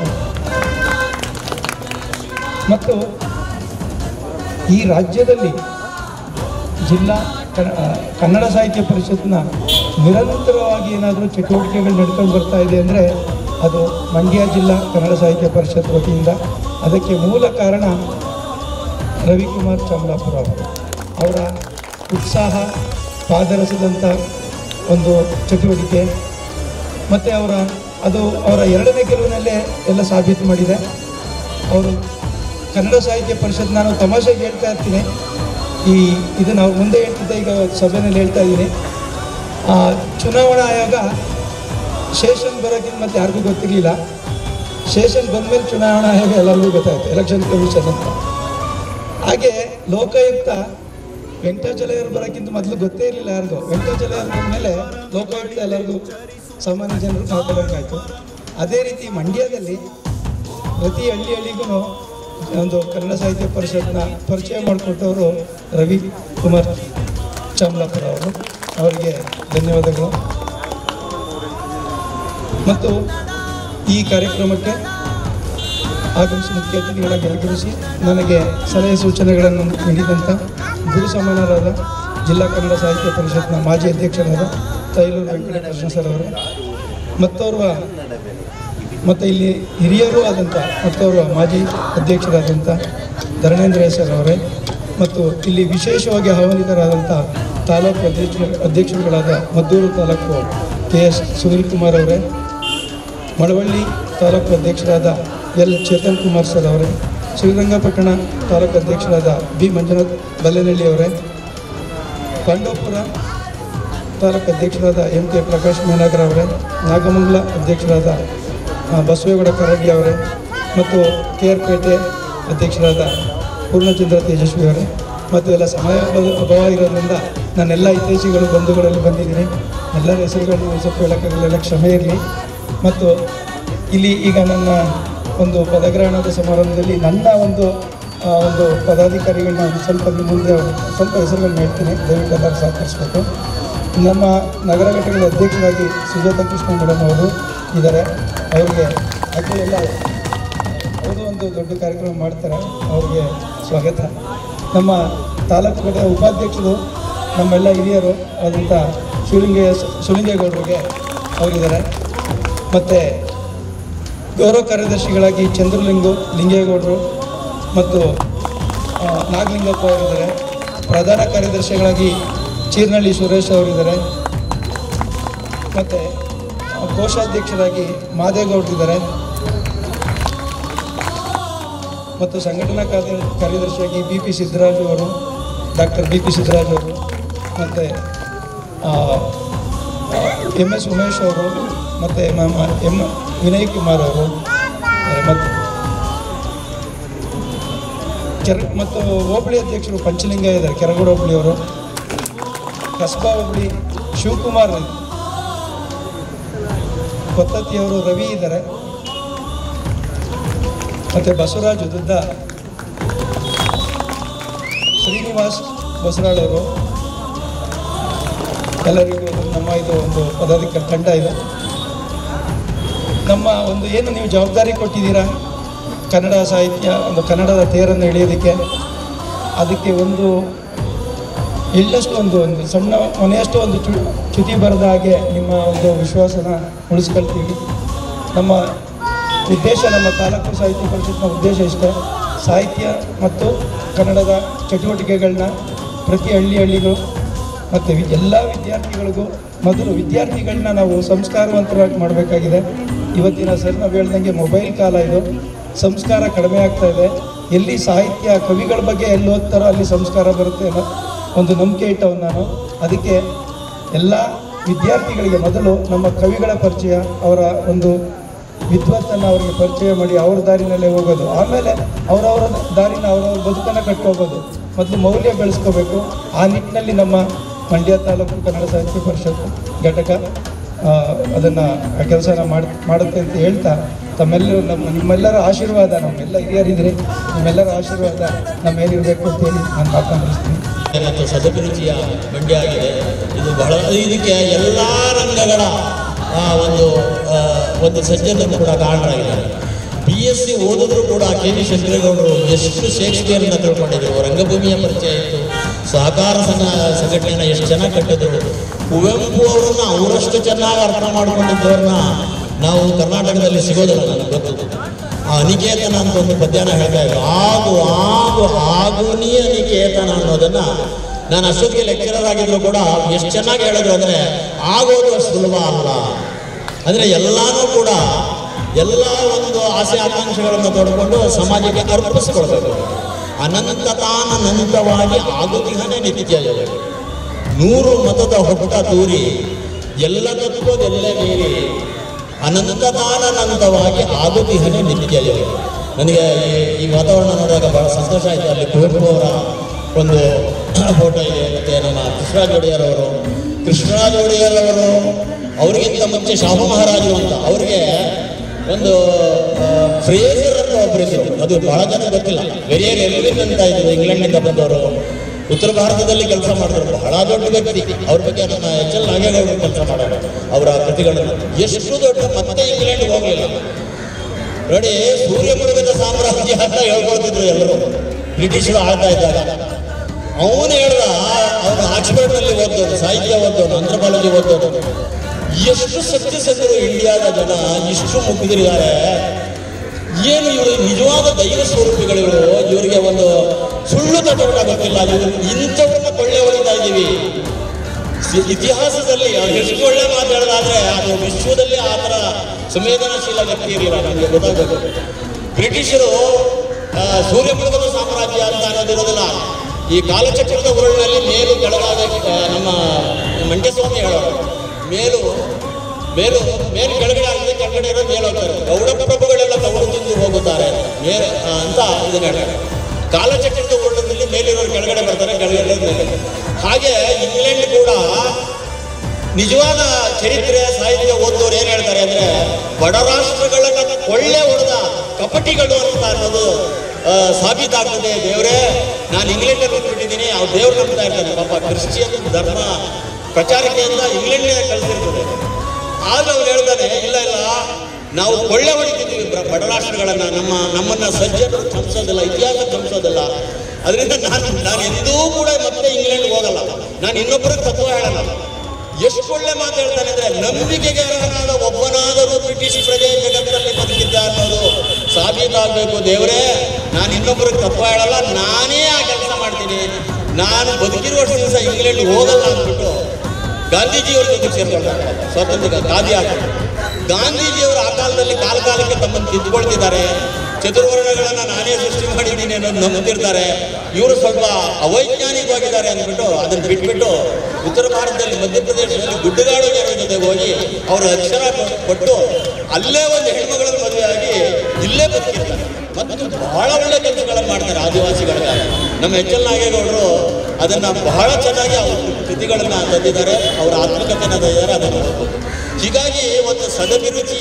ಮತ್ತು ಈ ರಾಜ್ಯದಲ್ಲಿ ಜಿಲ್ಲಾ ಕನ್ನ- ಆ, ಕನ್ನಡ ಸಾಹಿತ್ಯ ಪರಿಷತ್ನ ನಿರಂತರವಾಗಿ ಏನಾದರೂ ಚಟುವಟಿಕೆಗಳು ನಡ್ಕೊಂಡು ಬರ್ತಾ ಇದೆ ಅಂದರೆ ಅದು ಮಂಡ್ಯ ಜಿಲ್ಲಾ ಕನ್ನಡ ಸಾಹಿತ್ಯ ಪರಿಷತ್ ವತಿಯಿಂದ ಅದಕ್ಕೆ ಮೂಲ ಕಾರಣ ರವಿಕುಮಾರ್ ಚಮಲಾಪುರ ಅವರು ಅವರ ಉತ್ಸಾಹ ಪಾದರಸದಂಥ ಒಂದು ಚಟುವಟಿಕೆ ಮತ್ತು ಅವರ ಅದು ಅವರ ಎರಡನೇ ಗೆಲುವಿನಲ್ಲೇ ಎಲ್ಲ ಸಾಬೀತು ಮಾಡಿದೆ ಅವರು ಕನ್ನಡ ಸಾಹಿತ್ಯ ಪರಿಷತ್ ನಾನು ತಮಾಷೆಗೆ ಹೇಳ್ತಾ ಇರ್ತೀನಿ ಈ ಇದನ್ನು ಅವ್ರು ಮುಂದೆ ಹೇಳ್ತಿದ್ದೆ ಈಗ ಸಭೆಯಲ್ಲಿ ಹೇಳ್ತಾ ಇದ್ದೀನಿ ಆ, ಚುನಾವಣಾ ಆಯೋಗ ಶೇಷನ್ ಬರೋಕ್ಕಿಂತ ಮತ್ತೆ ಯಾರಿಗೂ ಗೊತ್ತಿರಲಿಲ್ಲ ಶೇಷನ್ ಬಂದಮೇಲೆ ಚುನಾವಣಾ ಆಯೋಗ ಎಲ್ಲರಿಗೂ ಗೊತ್ತಾಯ್ತು ಎಲೆಕ್ಷನ್ ಕಮಿಷನ್ ಅಂತ ಹಾಗೆ ಲೋಕಾಯುಕ್ತ ವೆಂಕಟಾಚಲಯರು ಬರೋಕ್ಕಿಂತ ಮೊದಲು ಗೊತ್ತೇ ಇರಲಿಲ್ಲ ಯಾರಿಗೂ ವೆಂಕಟಾಚಲಯರು ಬಂದಮೇಲೆ ಲೋಕಾಯುಕ್ತ ಎಲ್ಲರಿಗೂ ಸಾಮಾನ್ಯ ಜನರು ಮಾತಾಡೋಂಗಾಯ್ತು ಅದೇ ರೀತಿ ಮಂಡ್ಯದಲ್ಲಿ ಪ್ರತಿ ಹಳ್ಳಿ ಹಳ್ಳಿಗೂ ಒಂದು ಕನ್ನಡ ಸಾಹಿತ್ಯ ಪರಿಷತ್ನ ಪರಿಚಯ ಮಾಡಿಕೊಟ್ಟವರು ರವಿ ಕುಮಾರ್ ಚಾಮಲಾಪುರ ಅವರು ಅವರಿಗೆ ಧನ್ಯವಾದಗಳು ಮತ್ತು ಈ ಕಾರ್ಯಕ್ರಮಕ್ಕೆ ಆಗಮಿಸಿ ಮುಖ್ಯ ಅತಿಥಿಗಳಾಗಿ ಆಗಮಿಸಿ ನನಗೆ ಸಲಹೆ ಸೂಚನೆಗಳನ್ನು ನೀಡಿದಂಥ ಗುರು ಸಮಾನರಾದ ಜಿಲ್ಲಾ ಕನ್ನಡ ಸಾಹಿತ್ಯ ಪರಿಷತ್ನ ಮಾಜಿ ಅಧ್ಯಕ್ಷರಾದ ತೈಲೂರು ವೆಂಕಟಕೃಷ್ಣ ಸರ್ ಅವರು ಮತ್ತೋರ್ವ ಮತ್ತು ಇಲ್ಲಿ ಹಿರಿಯರು ಆದಂಥ ಮತ್ತು ಅವರ ಮಾಜಿ ಅಧ್ಯಕ್ಷರಾದಂಥ ಧರಣೇಂದ್ರ ಸರ್ ಅವರೇ ಮತ್ತು ಇಲ್ಲಿ ವಿಶೇಷವಾಗಿ ಆಹ್ವಾನಿತರಾದಂಥ ತಾಲೂಕು ಅಧ್ಯಕ್ಷ ಅಧ್ಯಕ್ಷರುಗಳಾದ ಮದ್ದೂರು ತಾಲೂಕು ಕೆ ಎಸ್ ಸುನೀಲ್ ಕುಮಾರ್ ಅವರೇ ಮಳವಳ್ಳಿ ತಾಲೂಕು ಅಧ್ಯಕ್ಷರಾದ ಎಲ್ ಚೇತನ್ ಕುಮಾರ್ ಸರ್ ಅವರೇ ಶ್ರೀರಂಗಪಟ್ಟಣ ತಾಲೂಕು ಅಧ್ಯಕ್ಷರಾದ ಬಿ ಮಂಜುನಾಥ್ ಬಲ್ಲೆನಹಳ್ಳಿ ಅವರೇ ಪಾಂಡವಪುರ ತಾಲೂಕು ಅಧ್ಯಕ್ಷರಾದ ಎಂ ಕೆ ಪ್ರಕಾಶ್ ಮೇನಾಗರ ಅವರೇ ನಾಗಮಂಗಲ ಅಧ್ಯಕ್ಷರಾದ ಆ, ಬಸವೇಗೌಡ ಕರಡಿ ಅವರೇ ಮತ್ತು ಕೆ ಆರ್ ಪೇಟೆ ಅಧ್ಯಕ್ಷರಾದ ಪೂರ್ಣಚಂದ್ರ ತೇಜಸ್ವಿ ಅವರೇ ಮತ್ತು ಎಲ್ಲ ಸಮಯ ಅಭಾವ- ಅಭಾವ ಇರೋದ್ರಿಂದ ನಾನೆಲ್ಲ ಹಿತೈಷಿಗಳು ಬಂಧುಗಳಲ್ಲಿ ಬಂದಿದ್ದೀನಿ ಎಲ್ಲರ ಹೆಸರುಗಳನ್ನು ಸ್ವಲ್ಪ ಹೇಳೋಕ್ಕಾಗಲಿಲ್ಲ ಕ್ಷಮೆ ಇರಲಿ ಮತ್ತು ಇಲ್ಲಿ ಈಗ ನನ್ನ ಒಂದು ಪದಗ್ರಹಣದ ಸಮಾರಂಭದಲ್ಲಿ ನನ್ನ ಒಂದು ಆ, ಒಂದು ಪದಾಧಿಕಾರಿಗಳನ್ನ ಒಂದು ಸ್ವಲ್ಪ ನಿಮ್ಮ ಮುಂದೆ ಸ್ವಲ್ಪ ಹೆಸರುಗಳನ್ನ ಹೇಳ್ತೀನಿ ದಯವಿಟ್ಟು ಎಲ್ಲರೂ ಸಹಕರಿಸಬೇಕು ನಮ್ಮ ನಗರ ಘಟಕದ ಅಧ್ಯಕ್ಷರಾಗಿ ಸುಜಾತ ಕೃಷ್ಣ ಮೇಡಮ್ ಅವರು ಇದ್ದಾರೆ ಅವರಿಗೆ ಆಕೆ ಎಲ್ಲ ಅವರು ಒಂದು ದೊಡ್ಡ ಕಾರ್ಯಕ್ರಮ ಮಾಡ್ತಾರೆ ಅವ್ರಿಗೆ ಸ್ವಾಗತ ನಮ್ಮ ತಾಲೂಕು ಘಟಕದ ಉಪಾಧ್ಯಕ್ಷರು ನಮ್ಮೆಲ್ಲ ಹಿರಿಯರು ಆದಂಥ ಶಿವಲಿಂಗ ಶಿವಲಿಂಗೇಗೌಡರಿಗೆ ಅವರಿದ್ದಾರೆ ಮತ್ತು ಗೌರವ ಕಾರ್ಯದರ್ಶಿಗಳಾಗಿ ಚಂದ್ರಲಿಂಗು ಲಿಂಗೇಗೌಡರು ಮತ್ತು ಆ, ನಾಗಲಿಂಗಪ್ಪ ಅವರಿದ್ದಾರೆ ಪ್ರಧಾನ ಕಾರ್ಯದರ್ಶಿಗಳಾಗಿ ಚೀರ್ನಳ್ಳಿ ಸುರೇಶ್ ಅವರಿದ್ದಾರೆ ಮತ್ತು ಕೋಶಾಧ್ಯಕ್ಷರಾಗಿ ಮಾದೇಗೌಡರಿದ್ದಾರೆ ಮತ್ತು ಸಂಘಟನಾ ಕಾರ್ಯ ಕಾರ್ಯದರ್ಶಿಯಾಗಿ ಬಿ ಪಿ ಸಿದ್ದರಾಜು ಅವರು ಡಾಕ್ಟರ್ ಬಿ ಪಿ ಸಿದ್ದರಾಜು ಅವರು ಮತ್ತು ಎಮ್ ಎಸ್ ಉಮೇಶ್ ಅವರು ಮತ್ತು ಎಮ್ ವಿನಯ್ ಕುಮಾರ್ ಅವರು ಮತ್ತು ಕೆರ ಮತ್ತು ಹೋಬಳಿ ಅಧ್ಯಕ್ಷರು ಪಂಚಲಿಂಗ ಇದ್ದಾರೆ ಕೆರಗೋಡು ಹೋಬಳಿ ಅವರು ಕಸ್ಬಾ ಹೋಬಳಿ ಶಿವಕುಮಾರ್ ಕೊತ್ತತ್ತಿಯವರು ರವಿ ಇದ್ದಾರೆ ಮತ್ತು ಬಸವರಾಜ್ ಉದ್ದ ಶ್ರೀನಿವಾಸ್ ಬಸರಾಳವರು ಎಲ್ಲರಿಗೂ ನಮ್ಮ ಇದು ಒಂದು ಪದಾಧಿಕಾರಿ ತಂಡ ಇದೆ ನಮ್ಮ ಒಂದು ಏನು ನೀವು ಜವಾಬ್ದಾರಿ ಕೊಟ್ಟಿದ್ದೀರಾ ಕನ್ನಡ ಸಾಹಿತ್ಯ ಒಂದು ಕನ್ನಡದ ತೇರನ್ನು ಎಳೆಯೋದಕ್ಕೆ ಅದಕ್ಕೆ ಒಂದು ಎಳ್ಳಷ್ಟು ಒಂದು ಒಂದು ಸಣ್ಣ ಮನೆಯಷ್ಟು ಒಂದು ಚು ಚ್ಯುತಿ ಬರದ ಹಾಗೆ ನಿಮ್ಮ ಒಂದು ವಿಶ್ವಾಸನ ಉಳಿಸ್ಕೊಳ್ತೀವಿ ನಮ್ಮ ಉದ್ದೇಶ ನಮ್ಮ ತಾಲೂಕು ಸಾಹಿತ್ಯ ಪರಿಷತ್ನ ಉದ್ದೇಶ ಇಷ್ಟೇ ಸಾಹಿತ್ಯ ಮತ್ತು ಕನ್ನಡದ ಚಟುವಟಿಕೆಗಳನ್ನ ಪ್ರತಿ ಹಳ್ಳಿ ಹಳ್ಳಿಗೂ ಮತ್ತು ವಿ- ಎಲ್ಲ ವಿದ್ಯಾರ್ಥಿಗಳಿಗೂ ಮೊದಲು ವಿದ್ಯಾರ್ಥಿಗಳನ್ನ ನಾವು ಸಂಸ್ಕಾರವಂತರಾಗಿ ಮಾಡಬೇಕಾಗಿದೆ ಇವತ್ತಿನ ಸರ್ ನಾವು ಹೇಳ್ದಂಗೆ ಮೊಬೈಲ್ ಕಾಲ ಇದು ಸಂಸ್ಕಾರ ಕಡಿಮೆ ಆಗ್ತಾ ಇದೆ ಎಲ್ಲಿ ಸಾಹಿತ್ಯ ಕವಿಗಳ ಬಗ್ಗೆ ಎಲ್ಲಿ ಓದ್ತಾರೋ ಅಲ್ಲಿ ಸಂಸ್ಕಾರ ಬರುತ್ತೆ ಅನ್ನೋ ಒಂದು ನಂಬಿಕೆ ಇಟ್ಟವನು ನಾನು ಅದಕ್ಕೆ ಎಲ್ಲ ವಿದ್ಯಾರ್ಥಿಗಳಿಗೆ ಮೊದಲು ನಮ್ಮ ಕವಿಗಳ ಪರಿಚಯ ಅವರ ಒಂದು ವಿದ್ವತ್ತನ್ನು ಅವರಿಗೆ ಪರಿಚಯ ಮಾಡಿ ಅವ್ರ ದಾರಿನಲ್ಲೇ ಹೋಗೋದು ಆಮೇಲೆ ಅವರವರ ದಾರಿನ ಅವರವ್ರ ಬದುಕನ್ನು ಕಟ್ಕೋಬೋದು ಮೊದಲು ಮೌಲ್ಯ ಬೆಳೆಸ್ಕೋಬೇಕು ಆ ನಿಟ್ಟಿನಲ್ಲಿ ನಮ್ಮ ಮಂಡ್ಯ ತಾಲೂಕು ಕನ್ನಡ ಸಾಹಿತ್ಯ ಪರಿಷತ್ ಘಟಕ ಅದನ್ನು ಆ ಕೆಲಸನ ಮಾಡಿ ಮಾಡುತ್ತೆ ಅಂತ ಹೇಳ್ತಾ ತಮ್ಮೆಲ್ಲರೂ ನಮ್ಮ ನಿಮ್ಮೆಲ್ಲರ ಆಶೀರ್ವಾದ ನಮ್ಮೆಲ್ಲ ಹಿರಿಯರಿದ್ರೆ ನಿಮ್ಮೆಲ್ಲರ ಆಶೀರ್ವಾದ ನಮ್ಮ ಮೇಲಿರಬೇಕು ಅಂತೇಳಿ ನಾನು ಮಾತನಾಡಿಸ್ತೀನಿ ಮತ್ತು ಸದಭಿರುಚಿಯ ಮಂಡ್ಯ ಆಗಿದೆ ಇದು ಬಹಳ ಇದಕ್ಕೆ ಎಲ್ಲ ರಂಗಗಳ ಆ, ಒಂದು ಆ, ಒಂದು ಸಜ್ಜನರು ಕೂಡ ಕಾರಣರಾಗಿದ್ದಾರೆ ಬಿ ಎಸ್ ಸಿ ಓದಿದ್ರು ಕೂಡ ಕೆ ವಿ ಶಂಕರೇಗೌಡರು ಎಷ್ಟು ಶೇಕ್ಸ್ಪಿಯರ್ನ ತಿಳ್ಕೊಂಡಿದ್ರು ರಂಗಭೂಮಿಯ ಪರಿಚಯ ಇತ್ತು ಸಹಕಾರ ಸಂಘ ಸಂಘಟನೆಯನ್ನು ಎಷ್ಟು ಚೆನ್ನಾಗಿ ಕಟ್ಟಿದ್ರು ಕುವೆಂಪು ಅವರನ್ನ ಅವರಷ್ಟು ಚೆನ್ನಾಗಿ ಅರ್ಥ ಮಾಡ್ಕೊಂಡಿದ್ದವ್ರನ್ನ ನಾವು ಕರ್ನಾಟಕದಲ್ಲಿ ಸಿಗೋದಿಲ್ಲ ನನಗೆ ಗೊತ್ತು ಆ ಅನಿಕೇತನ ಅಂತ ಒಂದು ಪದ್ಯನ ಹೇಳ್ತಾ ಇದ್ರು ಆಗು ಆಗು ಆಗು ನೀ ಅನಿಕೇತನ ಅನ್ನೋದನ್ನ ನಾನು ಅಷ್ಟೊತ್ತಿಗೆ ಲೆಕ್ಚರರ್ ಆಗಿದ್ರು ಕೂಡ ಎಷ್ಟು ಚೆನ್ನಾಗಿ ಹೇಳಿದ್ರು ಅಂದ್ರೆ ಆಗೋದು ಅಷ್ಟು ಸುಲಭ ಅಲ್ಲ ಅಂದ್ರೆ ಎಲ್ಲಾನು ಕೂಡ ಎಲ್ಲ ಒಂದು ಆಸೆ ಆಕಾಂಕ್ಷೆಗಳನ್ನು ತೊಡ್ಕೊಂಡು ಸಮಾಜಕ್ಕೆ ಅರ್ಪಿಸ್ಕೊಳ್ಬೇಕು ಅನಂತ ತಾನಂತವಾಗಿ ಆಗುತ್ತಿದ್ದಾನೆ ನಿತ್ಯ ಯೋಗ ನೂರು ಮತದ ಹೊಟ್ಟ ತೂರಿ ಎಲ್ಲ ತತ್ವದೆಲ್ಲ ಮೀರಿ ಅನಂತತಾನಂತವಾಗಿ ಆಗುತ್ತಿಹನೆ ನಿತ್ಯ ಯೋಗ ನನಗೆ ಈ- ಈ ವಾತಾವರಣ ನೋಡಿದಾಗ ಬಹಳ ಸಂತೋಷ ಆಯಿತು ಅಲ್ಲಿ ಕುವೆಂಪು ಅವರ ಒಂದು ಫೋಟೋ ಇದೆ ಮತ್ತು ನಮ್ಮ ಕೃಷ್ಣರಾಜ ಒಡೆಯರವರು ಕೃಷ್ಣರಾಜ ಒಡೆಯರವರು ಅವರಿಗಿಂತ ಮುಂಚೆ ಶಾಹು ಮಹಾರಾಜರು ಅಂತ ಅವರಿಗೆ ಒಂದು ಫ್ರೇಸರ್ ಅಂತ ಒಬ್ಬರಿದ್ರು ಅದು ಬಹಳ ಜನ ಗೊತ್ತಿಲ್ಲ ವೆರಿಯರ್ ಎಲ್ವಿನ್ ಅಂತ ಇದ್ರು ಇಂಗ್ಲೆಂಡ್ನಿಂದ ಬಂದವರು ಉತ್ತರ ಭಾರತದಲ್ಲಿ ಕೆಲಸ ಮಾಡಿದ್ರು ಬಹಳ ದೊಡ್ಡ ವ್ಯಕ್ತಿ ಅವ್ರ ಬಗ್ಗೆ ನಮ್ಮ ಎಚ್ ಎಲ್ ನಾಗೇಗೌಡರು ಕೆಲಸ ಮಾಡೋರು ಅವರ ಕೃತಿಗಳನ್ನು ಎಷ್ಟು ದೊಡ್ಡ ಮತ್ತೆ ಇಂಗ್ಲೆಂಡ್ಗೆ ಹೋಗಲಿಲ್ಲ ನೋಡಿ ಸೂರ್ಯ ಮುಳುಗದ ಸಾಮ್ರಾಜ್ಯ ಅಂತ ಹೇಳ್ಕೊಳ್ತಿದ್ರು ಎಲ್ಲರೂ ಬ್ರಿಟಿಷರು ಆಳ್ತಾ ಇದ್ದಾಗ ಅವನು ಹೇಳ್ದ ಅವನು ಆಕ್ಸ್ಫರ್ಡ್ನಲ್ಲಿ ಓದೋನು ಸಾಹಿತ್ಯ ಓದೋನು ಅಂಥ್ರಪಾಲಜಿ ಓದೋನು ಎಷ್ಟು ಸತ್ಯಸಂಧರು ಇಂಡಿಯಾದ ಜನ ಇಷ್ಟು ಮುಗಿದಿದ್ದಾರೆ ಏನು ಇವರು ನಿಜವಾದ ದೈವ ಸ್ವರೂಪಿಗಳಿವರು ಇವರಿಗೆ ಒಂದು ಸುಳ್ಳು ತಟವಟ ಗೊತ್ತಿಲ್ಲ ಇವರು ಇಂಥವ್ರನ್ನ ಕೊಳ್ಳೆ ಹೊಡಿತಾ ಇದ್ದೀವಿ ಸಿ- ಇತಿಹಾಸದಲ್ಲಿ ಅವ್ರು ಎಷ್ಟು ಒಳ್ಳೆ ಮಾತಾಡೋದಾದ್ರೆ ಅದು ವಿಶ್ವದಲ್ಲಿ ಆ ಥರ ಸಂವೇದನಾಶೀಲ ವ್ಯಕ್ತಿ ಇರಲಿಲ್ಲ ನಮಗೆ ಗೊತ್ತಾಗಬೇಕು ಬ್ರಿಟಿಷರು ಆ, ಸೂರ್ಯ ಮುಳುಗದ ಸಾಮ್ರಾಜ್ಯ ಅಂತ ಅನ್ನೋದಿರೋದಿಲ್ಲ ಈ ಕಾಲಚಕ್ರದ ಉರುಳಿನಲ್ಲಿ ಮೇಲು ಕೆಳಗಾದ ಆ, ನಮ್ಮ ಮಂಡ್ಯಸ್ವಾಮಿ ಹೇಳೋರು ಮೇಲು ಮೇಲು ಮೇಲು ಕೆಳಗಡೆ ಆಗಿದೆ ಕೆಳಗಡೆ ಇರೋ ಮೇಲೆ ಹೋಗ್ತಾರೆ ಗೌಡ ಪ್ರಭುಗಳೆಲ್ಲ ತವರು ತಿಂದು ಹೋಗುತ್ತಾರೆ ಮೇಲೆ ಆ, ಅಂತ ಇದನ್ನ ಹೇಳ್ತಾರೆ ಕಾಲಚಕ್ರದ ಉರುಳಿನಲ್ಲಿ ಮೇಲಿರೋರು ಕೆಳಗಡೆ ಬರ್ತಾರೆ ಕೆಳಗಡೆ ಇರೋರು ಮೇಲೆ ಹಾಗೆ ಇಂಗ್ಲೆಂಡ್ ಕೂಡ ನಿಜವಾದ ಚರಿತ್ರೆ ಸಾಹಿತ್ಯ ಓದೋರು ಏನ್ ಹೇಳ್ತಾರೆ ಅಂದ್ರೆ ಬಡ ರಾಷ್ಟ್ರಗಳನ್ನ ಕೊಳ್ಳೆ ಹೊಡೆದ ಕಪಟಿಗಳು ಅಂತ ಅನ್ನೋದು ಆ, ಸಾಬೀತಾಗ್ತದೆ ದೇವರೇ ನಾನು ಇಂಗ್ಲೆಂಡಲ್ಲಿ ಹೋಗ್ಬಿಟ್ಟಿದ್ದೀನಿ ಅವ್ರು ದೇವ್ರು ನಂಬ್ತಾ ಇರ್ತಾನೆ ಪಾಪ ಕ್ರಿಶ್ಚಿಯನ್ ಧರ್ಮ ಪ್ರಚಾರಕ್ಕೆ ಅಂತ ಇಂಗ್ಲೆಂಡ್ನೇ ಕಳಿಸಿರ್ತದೆ ಆದ್ರೆ ಅವ್ರು ಹೇಳ್ತಾನೆ ಇಲ್ಲ ಇಲ್ಲ ನಾವು ಕೊಳ್ಳೆ ಹೊಡಿತಿದ್ದೀವಿ ಬ- ಬಡ ರಾಷ್ಟ್ರಗಳನ್ನ ನಮ್ಮ ನಮ್ಮನ್ನ ಸಜ್ಜನರು ಚಂಸೋದಿಲ್ಲ ಇತಿಹಾಸ ಚಂಸೋದಿಲ್ಲ ಅದರಿಂದ ನಾನು ನಾನು ಎಂದೂ ಕೂಡ ಮತ್ತೆ ಇಂಗ್ಲೆಂಡ್ ಹೋಗಲ್ಲ ನಾನು ಇನ್ನೊಬ್ಬರಿಗೆ ತತ್ವ ಹೇಳಲ್ಲ ಎಷ್ಟು ಒಳ್ಳೆ ಮಾತು ಹೇಳ್ತಾನೆ ಅಂದ್ರೆ ನಂಬಿಕೆಗೆ ಅರ್ಹನಾದ ಒಬ್ಬನಾದರೂ ಬ್ರಿಟಿಷ್ ಪ್ರಜೆ ಜಗತ್ತಲ್ಲಿ ಬದುಕಿದ್ದ ಅನ್ನೋದು ಸಾಬೀತಾಗಬೇಕು ದೇವರೇ ನಾನು ಇನ್ನೊಬ್ಬರಿಗೆ ತತ್ವ ಹೇಳಲ್ಲ ನಾನೇ ಆ ಕೆಲಸ ಮಾಡ್ತೀನಿ ನಾನು ಬದುಕಿರುವಷ್ಟು ದಿವಸ ಇಂಗ್ಲೆಂಡ್ ಹೋಗಲ್ಲ ಅಂದ್ಬಿಟ್ಟು ಗಾಂಧೀಜಿಯವ್ರ ಜೊತೆ ಸೇರ್ಕೊಳ್ತಾರೆ ಸ್ವಾತಂತ್ರ್ಯ ಗಾಂಧಿ ಆಗ್ತಾರೆ ಗಾಂಧೀಜಿಯವರು ಆ ಕಾಲದಲ್ಲಿ ಕಾಲ ಕಾಲಕ್ಕೆ ತಮ್ಮನ್ನು ತಿದ್ದುಕೊಳ್ತಿದ್ದಾರೆ ಚತುರ್ವರ್ಣಗಳನ್ನ ನಾನೇ ಸೃಷ್ಟಿ ಮಾಡಿದ್ದೀನಿ ಅನ್ನೋದು ನಂಬ್ತಿರ್ತಾರೆ ಇವರು ಸ್ವಲ್ಪ ಅವೈಜ್ಞಾನಿಕವಾಗಿದ್ದಾರೆ ಅಂದ್ಬಿಟ್ಟು ಅದನ್ನು ಬಿಟ್ಬಿಟ್ಟು ಉತ್ತರ ಭಾರತದಲ್ಲಿ ಮಧ್ಯಪ್ರದೇಶದಲ್ಲಿ ಗುಡ್ಡಗಾಡು ಜನರ ಜೊತೆಗೆ ಹೋಗಿ ಅವರು ಅಕ್ಷರ ಕೊ- ಕೊಟ್ಟು ಅಲ್ಲೇ ಒಂದು ಹೆಣ್ಮಗಳನ್ನು ಮದುವೆಯಾಗಿ ಇಲ್ಲೇ ಬದುಕಿರ್ತಾರೆ ಮತ್ತು ಬಹಳ ಒಳ್ಳೆ ಕೆಲಸಗಳನ್ನು ಮಾಡ್ತಾರೆ ಆದಿವಾಸಿಗಳಿಗಾಗಿ ನಮ್ಮ ಎಚ್ ಎಲ್ ನಾಗೇಗೌಡರು ಅದನ್ನ ಬಹಳ ಚೆನ್ನಾಗಿ ಅವ್ರ ಕೃತಿಗಳನ್ನ ತಂದಿದ್ದಾರೆ ಅವರ ಆತ್ಮಕಥೆನ ತಂದಿದ್ದಾರೆ ಅದನ್ನು ಓದ್ಬೋದು ಹೀಗಾಗಿ ಒಂದು ಸದಭಿರುಚಿ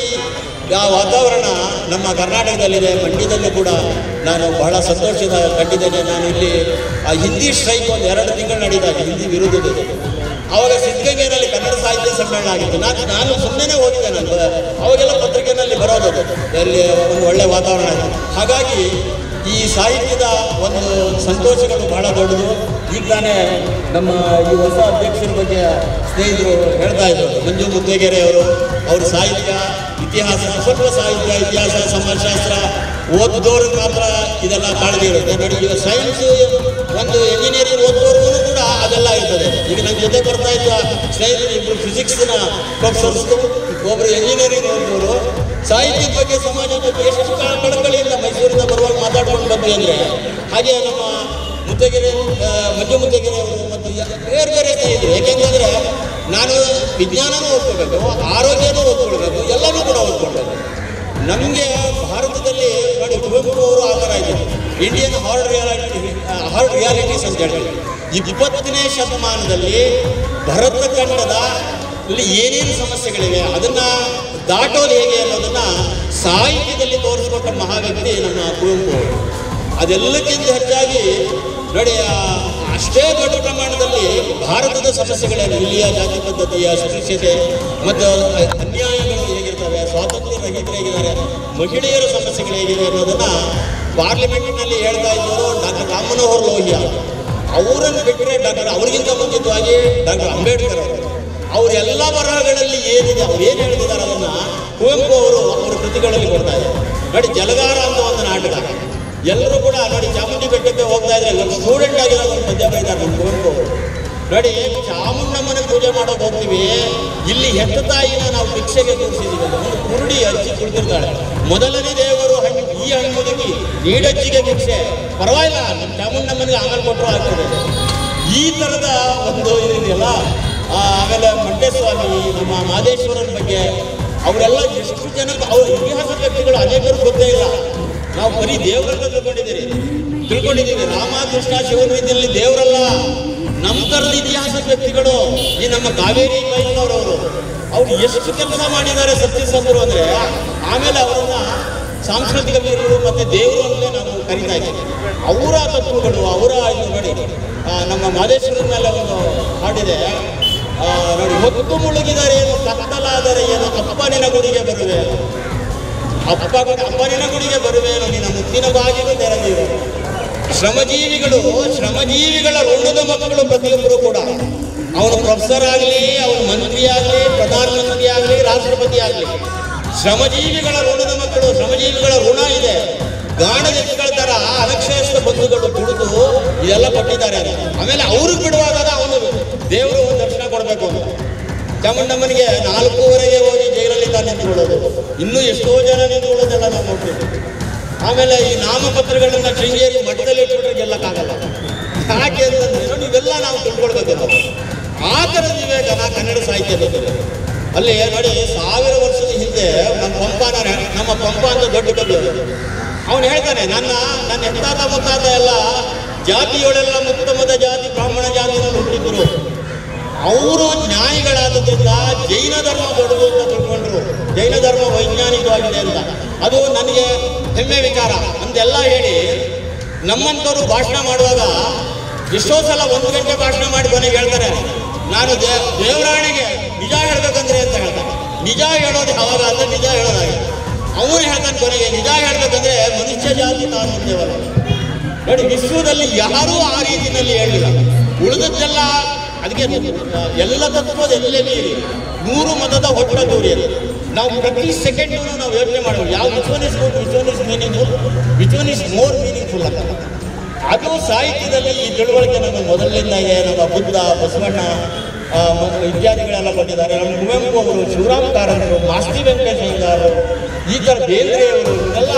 ಆ ವಾತಾವರಣ ನಮ್ಮ ಕರ್ನಾಟಕದಲ್ಲಿದೆ ಮಂಡ್ಯದಲ್ಲೂ ಕೂಡ ನಾನು ಬಹಳ ಸಂತೋಷದ ಕಂಡಿದ್ದೇನೆ ನಾನು ಇಲ್ಲಿ ಆ ಹಿಂದಿ ಸ್ಟ್ರೈಕ್ ಒಂದು ಎರಡು ತಿಂಗಳು ನಡೀತಾ ಇದೆ ಹಿಂದಿ ವಿರೋಧದ ಅವಾಗ ಸಿದ್ಧಗಂಗೆನಲ್ಲಿ ಕನ್ನಡ ಸಾಹಿತ್ಯ ಸಮ್ಮೇಳನ ಆಗಿತ್ತು ನಾನು ನಾನು ಸುಮ್ಮನೆ ಹೋಗಿದ್ದೆ ನಾನು ಅವಾಗೆಲ್ಲ ಪತ್ರಿಕೆಯಲ್ಲಿ ಬರೋದು ಅದು. ಅಲ್ಲಿ ಒಂದು ಒಳ್ಳೆ ವಾತಾವರಣ ಇದೆ ಹಾಗಾಗಿ ಈ ಸಾಹಿತ್ಯದ ಒಂದು ಸಂತೋಷಗಳು ಬಹಳ ದೊಡ್ಡದು ಈಗ ತಾನೇ ನಮ್ಮ ಈ ಹೊಸ ಅಧ್ಯಕ್ಷರ ಬಗ್ಗೆ ಸ್ನೇಹಿತರು ಹೇಳ್ತಾ ಇದ್ರು ಮಂಜು ಮುದ್ದೇಗೆರೆ ಅವರು ಅವ್ರ ಸಾಹಿತ್ಯ ಇತಿಹಾಸ ಸ್ವಲ್ಪ ಸಾಹಿತ್ಯ ಇತಿಹಾಸ ಸಮಾಜಶಾಸ್ತ್ರ ಓದಿದವ್ರಿಗೆ ಮಾತ್ರ ಇದೆಲ್ಲ ಕಾಳಜಿ ಇರುತ್ತೆ ನೋಡಿ ಈಗ ಸೈನ್ಸ್ ಒಂದು ಇಂಜಿನಿಯರಿಂಗ್ ಓದೋರ್ಗು ಕೂಡ ಅದೆಲ್ಲ ಇರ್ತದೆ ಈಗ ನನ್ನ ಜೊತೆ ಬರ್ತಾ ಇದ್ದ ಸ್ನೇಹಿತರು ಇಬ್ಬರು ಫಿಸಿಕ್ಸ್ನ ಪ್ರೊಫೆಸರ್ಸ್ ಒಬ್ಬರು ಇಂಜಿನಿಯರಿಂಗ್ ಓದೋರು ಸಾಹಿತ್ಯದ ಬಗ್ಗೆ ಸಮಾಜದ ಬಗ್ಗೆ ಎಷ್ಟು ಕಳ- ಕಳಕಳಿಯಿಂದ ಮೈಸೂರಿಂದ ಬರುವಾಗ ಮಾತಾಡ್ಕೊಂಡು ಬಂದ್ವಿ ಅಂದರೆ ಹಾಗೆ ನಮ್ಮ ಮುದ್ದಗೆರೆ ಆ, ಮಂಜು ಮುದ್ದಗೆರೆ ಅವರು ಮತ್ತು ಯ- ಬೇರೆ ಬೇರೆ ಸ್ನೇಹಿತರು ಯಾಕೆಂತಂದ್ರೆ ನಾನು ವಿಜ್ಞಾನನೂ ಓದ್ಕೋಬೇಕು ಆರೋಗ್ಯನೂ ಓದ್ಕೊಳ್ಬೇಕು ಎಲ್ಲನೂ ಕೂಡ ಓದ್ಕೊಳ್ಬೇಕು ನಮಗೆ ಭಾರತದಲ್ಲಿ ನೋಡಿ ಕುವೆಂಪು ಅವರು ಆ ಥರ ಇದ್ದರು Indian hard reality hard realities ಅಂತ ಹೇಳಿ ಇಪ್ಪತ್ತನೇ ಶತಮಾನದಲ್ಲಿ ಭರತ ಖಂಡದ ಇಲ್ಲಿ ಏನೇನು ಸಮಸ್ಯೆಗಳಿವೆ ಅದನ್ನ ದಾಟೋದು ಹೇಗೆ ಅನ್ನೋದನ್ನ ಸಾಹಿತ್ಯದಲ್ಲಿ ತೋರಿಸ್ಕೊಟ್ಟ ಮಹಾವ್ಯಕ್ತಿ ನಮ್ಮ ಕುವೆಂಪು ಅವರು ಅದೆಲ್ಲಕ್ಕಿಂತ ಹೆಚ್ಚಾಗಿ ನೋಡಿ ಆ, ಅಷ್ಟೇ ದೊಡ್ಡ ಪ್ರಮಾಣದಲ್ಲಿ ಭಾರತದ ಸಮಸ್ಯೆಗಳೇನು ಇಲ್ಲಿಯ ಜಾತಿ ಪದ್ಧತಿಯ ಅಸ್ಪೃಶ್ಯತೆ ಮತ್ತು ಅನ್ಯಾಯಗಳು ಹೇಗಿರ್ತವೆ ಸ್ವಾತಂತ್ರ್ಯ ರಹಿತರು ಹೇಗಿದ್ದಾರೆ ಮಹಿಳೆಯರ ಸಮಸ್ಯೆಗಳು ಹೇಗಿದೆ ಅನ್ನೋದನ್ನ ಪಾರ್ಲಿಮೆಂಟ್ನಲ್ಲಿ ಹೇಳ್ತಾ ಇದ್ದವರು ಡಾಕ್ಟರ್ ರಾಮಮನೋಹರ್ ಲೋಹಿಯಾ ಅವರನ್ನು ಬಿಟ್ಟರೆ ಡಾಕ್ಟರ್ ಅವರಿಗಿಂತ ಮುಂಚಿತವಾಗಿ ಡಾಕ್ಟರ್ ಅಂಬೇಡ್ಕರ್ ಅವರು ಅವರೆಲ್ಲ ಬರಹಗಳಲ್ಲಿ ಏನಿದೆ ಅವ್ರು ಏನು ಹೇಳ್ತಿದ್ದಾರೆ ಅದನ್ನ ಕುವೆಂಪು ಅವರು ಅವರ ಕೃತಿಗಳಲ್ಲಿ ಕೊಡ್ತಾ ಇದ್ದಾರೆ ನೋಡಿ ಜಲಗಾರ ಅಂತ ಒಂದು ನಾಟಕ ಎಲ್ಲರೂ ಕೂಡ ನೋಡಿ ಚಾಮುಂಡಿ ಬೆಟ್ಟಕ್ಕೆ ಹೋಗ್ತಾ ಇದ್ರೆ ಸ್ಟೂಡೆಂಟ್ ಆಗಿರೋ ಒಂದು ಪದ್ಯ ಬರೀತಾರೆ ನಮ್ಮ ಕುವೆಂಪು ಅವರು ನೋಡಿ ಚಾಮುಂಡಮ್ಮನ ಪೂಜೆ ಮಾಡೋಕೆ ಹೋಗ್ತೀವಿ ಇಲ್ಲಿ ಹೆತ್ತ ತಾಯಿನ ನಾವು ಭಿಕ್ಷೆಗೆ ಕೂರಿಸಿದ್ದೀವಿ ಒಂದು ಕುರುಡಿ ಅಜ್ಜಿ ಕುಳಿತಿರ್ತಾಳೆ ಮೊದಲನೇ ದೇವರು ಹಣ್ಣು ಈ ಹಣ್ಣು ಮುದುಕಿ ನೀಡಜ್ಜಿಗೆ ಭಿಕ್ಷೆ ಪರವಾಗಿಲ್ಲ ನಮ್ಮ ಚಾಮುಂಡಮ್ಮನಿಗೆ ಆಮೇಲೆ ಕೊಟ್ಟರು ಆಗ್ತದೆ ಈ ಥರದ ಒಂದು ಇದೆಯಲ್ಲ ಆ, ಆಮೇಲೆ ಮಂಟೇಸ್ವಾಮಿ ನಮ್ಮ ಮಾದೇಶ್ವರನ ಬಗ್ಗೆ ಅವರೆಲ್ಲ ಎಷ್ಟು ಜನ ಅವ್ರ ಇತಿಹಾಸ ವ್ಯಕ್ತಿಗಳು ಅನೇಕರು ಗೊತ್ತೇ ಇಲ್ಲ ನಾವು ಬರೀ ದೇವರನ್ನ ತಿಳ್ಕೊಂಡಿದ್ದೀರಿ ತಿಳ್ಕೊಂಡಿದ್ದೀವಿ ರಾಮ ಕೃಷ್ಣ ಶಿವನವಿದ್ಯಲ್ಲಿ ದೇವರಲ್ಲ ನಮ್ಮ ಥರದ ಇತಿಹಾಸ ವ್ಯಕ್ತಿಗಳು ಈ ನಮ್ಮ ಕಾವೇರಿ ಬೈಲವರವರು ಅವ್ರು ಎಷ್ಟು ಕೆಲಸ ಮಾಡಿದ್ದಾರೆ ಸತ್ಯಸಂಧರು ಅಂದ್ರೆ ಆಮೇಲೆ ಅವರನ್ನ ಸಾಂಸ್ಕೃತಿಕ ವೀರರು ಮತ್ತೆ ದೇವರು ಅಂತ ನಾವು ಕರಿತಾ ಇದ್ದೀವಿ ಅವರ ತತ್ವಗಳು ಅವರ ಇದು ನೋಡಿ ಆ, ನಮ್ಮ ಮಾದೇಶ್ವರನ ಮೇಲೆ ಒಂದು ಹಾಡಿದೆ ಆ, ನೋಡಿ ಹೊತ್ತು ಮುಳುಗಿದರೆ ಏನು ಕತ್ತಲಾದರೆ ಏನು ಅಪ್ಪನಿನ ಗುಡಿಗೆ ಬರುವೆ ಅಪ್ಪ ಅಪ್ಪನಿನ ಗುಡಿಗೆ ಬರುವೇನು ನಿನ್ನ ಮುತ್ತಿನ ಬಾಗಿಲು ತೆರೆದಿರು ಶ್ರಮಜೀವಿಗಳು ಶ್ರಮಜೀವಿಗಳ ಋಣದ ಮಕ್ಕಳು ಪ್ರತಿಯೊಬ್ಬರು ಕೂಡ ಅವನು ಪ್ರೊಫೆಸರ್ ಆಗಲಿ ಅವನು ಮಂತ್ರಿ ಆಗಲಿ ಪ್ರಧಾನಮಂತ್ರಿ ಆಗಲಿ ರಾಷ್ಟ್ರಪತಿ ಆಗಲಿ ಶ್ರಮಜೀವಿಗಳ ಋಣದ ಮಕ್ಕಳು ಶ್ರಮಜೀವಿಗಳ ಋಣ ಇದೆ ಗಾಣದೆತ್ತುಗಳ ತರ ಅನಕ್ಷರಸ್ಥ ಬಂಧುಗಳು ದುಡಿದು ಇದೆಲ್ಲ ಕೊಟ್ಟಿದ್ದಾರೆ ಅಂತ. ಆಮೇಲೆ ಅವ್ರಿಗೆ ಬಿಡುವಾಗ ಅವನು ದೇವರು ಒಂದು ದರ್ಶನ ಕೊಡಬೇಕು ಅಂತ ಚಾಮುಂಡಮ್ಮನಿಗೆ ನಾಲ್ಕೂವರೆಗೆ ಹೋಗಿ ಜೈಲಲ್ಲಿ ತಾನು ನಿಂತ್ಕೊಳ್ಳೋದು ಇನ್ನೂ ಎಷ್ಟೋ ಜನ ನಿಂತ್ಕೊಳ್ಳೋದೆಲ್ಲ ನಾವು ನೋಡ್ತೀವಿ ಆಮೇಲೆ ಈ ನಾಮಪತ್ರಗಳನ್ನ ಶೃಂಗೇರಿ ಮಠದಲ್ಲಿ ಇಟ್ಬಿಟ್ರೆ ಗೆಲ್ಲಕ್ಕಾಗಲ್ಲ ಯಾಕೆ ಅಂತಂದ್ರೆ ನೋಡಿ ಇವೆಲ್ಲ ನಾವು ತಿಳ್ಕೊಳ್ಬೇಕು ನಾವು ಆ ಥರದ ವಿವೇಕನ ಕನ್ನಡ ಸಾಹಿತ್ಯದಲ್ಲಿ ಅಲ್ಲಿ ನೋಡಿ ಸಾವಿರ ವರ್ಷದ ಹಿಂದೆ ನಮ್ಮ ಪಂಪನ ನಮ್ಮ ಪಂಪ ಅಂತ ದೊಡ್ಡ ಕವಿ ಅವನು ಹೇಳ್ತಾನೆ ನನ್ನ ನನ್ನ ಹೆತ್ತಾತ ಮುತ್ತಾತ ಎಲ್ಲ ಜಾತಿಯೊಳೆಲ್ಲ ಉತ್ತಮದ ಜಾತಿ ಬ್ರಾಹ್ಮಣ ಜಾತಿಯಲ್ಲಿ ಹುಟ್ಟಿದ್ರು ಅವರು ಜ್ಞಾನಿಗಳಾದದ್ರಿಂದ ಜೈನ ಧರ್ಮ ದೊಡ್ಡದು ಅಂತ ತಿಳ್ಕೊಂಡ್ರು ಜೈನ ಧರ್ಮ ವೈಜ್ಞಾನಿಕವಾಗಿದೆ ಅಂತ ಅದು ನನಗೆ ಹೆಮ್ಮೆ ವಿಚಾರ ಅಂತೆಲ್ಲ ಹೇಳಿ ನಮ್ಮಂಥವ್ರು ಭಾಷಣ ಮಾಡುವಾಗ ಎಷ್ಟೋ ಸಲ ಒಂದು ಗಂಟೆ ಭಾಷಣ ಮಾಡಿ ಕೊನೆಗೆ ಹೇಳ್ತಾರೆ ನಾನು ದೇ ದೇವರಾಣಿಗೆ ನಿಜ ಹೇಳ್ಬೇಕಂದ್ರೆ ಅಂತ ಹೇಳ್ತಾರೆ ನಿಜ ಹೇಳೋದು ಯಾವಾಗ ಅಂದ್ರೆ ನಿಜ ಹೇಳೋದಾಗಿ ಅವನು ಹೇಳ್ತಾನೆ ಕೊನೆಗೆ ನಿಜ ಹೇಳ್ಬೇಕಂದ್ರೆ ಮನುಷ್ಯ ಜಾತಿ ತಾನು ಒಂದೇವಲ್ಲ ನೋಡಿ ವಿಶ್ವದಲ್ಲಿ ಯಾರೂ ಆ ರೀತಿಯಲ್ಲಿ ಹೇಳಿಲ್ಲ ಉಳಿದದ್ದೆಲ್ಲ ಅದಕ್ಕೆ ಎಲ್ಲ ತತ್ವದ ಎಲ್ಲೇ ಮೀರಿ ನೂರು ಮತದ ಹೊಟ್ಟ ದೂರಿಯದು ನಾವು ಪ್ರತಿ ಸೆಕೆಂಡ್ ನಾವು ಯೋಚನೆ ಮಾಡಬೇಕು ಯಾವ which one is good which one is meaningful which one is more meaningful ಅಂತ ಅದು ಸಾಹಿತ್ಯದಲ್ಲಿ ಈ ತಿಳುವಳಿಕೆ ನಮಗೆ ಮೊದಲಿನಿಂದ ಇದೆ ನಮ್ಮ ಬುದ್ಧ ಬಸವಣ್ಣ ಆ, ಮ- ಇತ್ಯಾದಿಗಳೆಲ್ಲ ಕೊಟ್ಟಿದ್ದಾರೆ ನಮ್ಮ ಕುವೆಂಪು ಅವರು ಶಿವರಾಮ್ ಕಾರಂತರು ಮಾಸ್ತಿ ವೆಂಕಟೇಶಯ್ಯನವರು ಈ ಥರ ಬೇಂದ್ರೆಯವರು ಇವರೆಲ್ಲ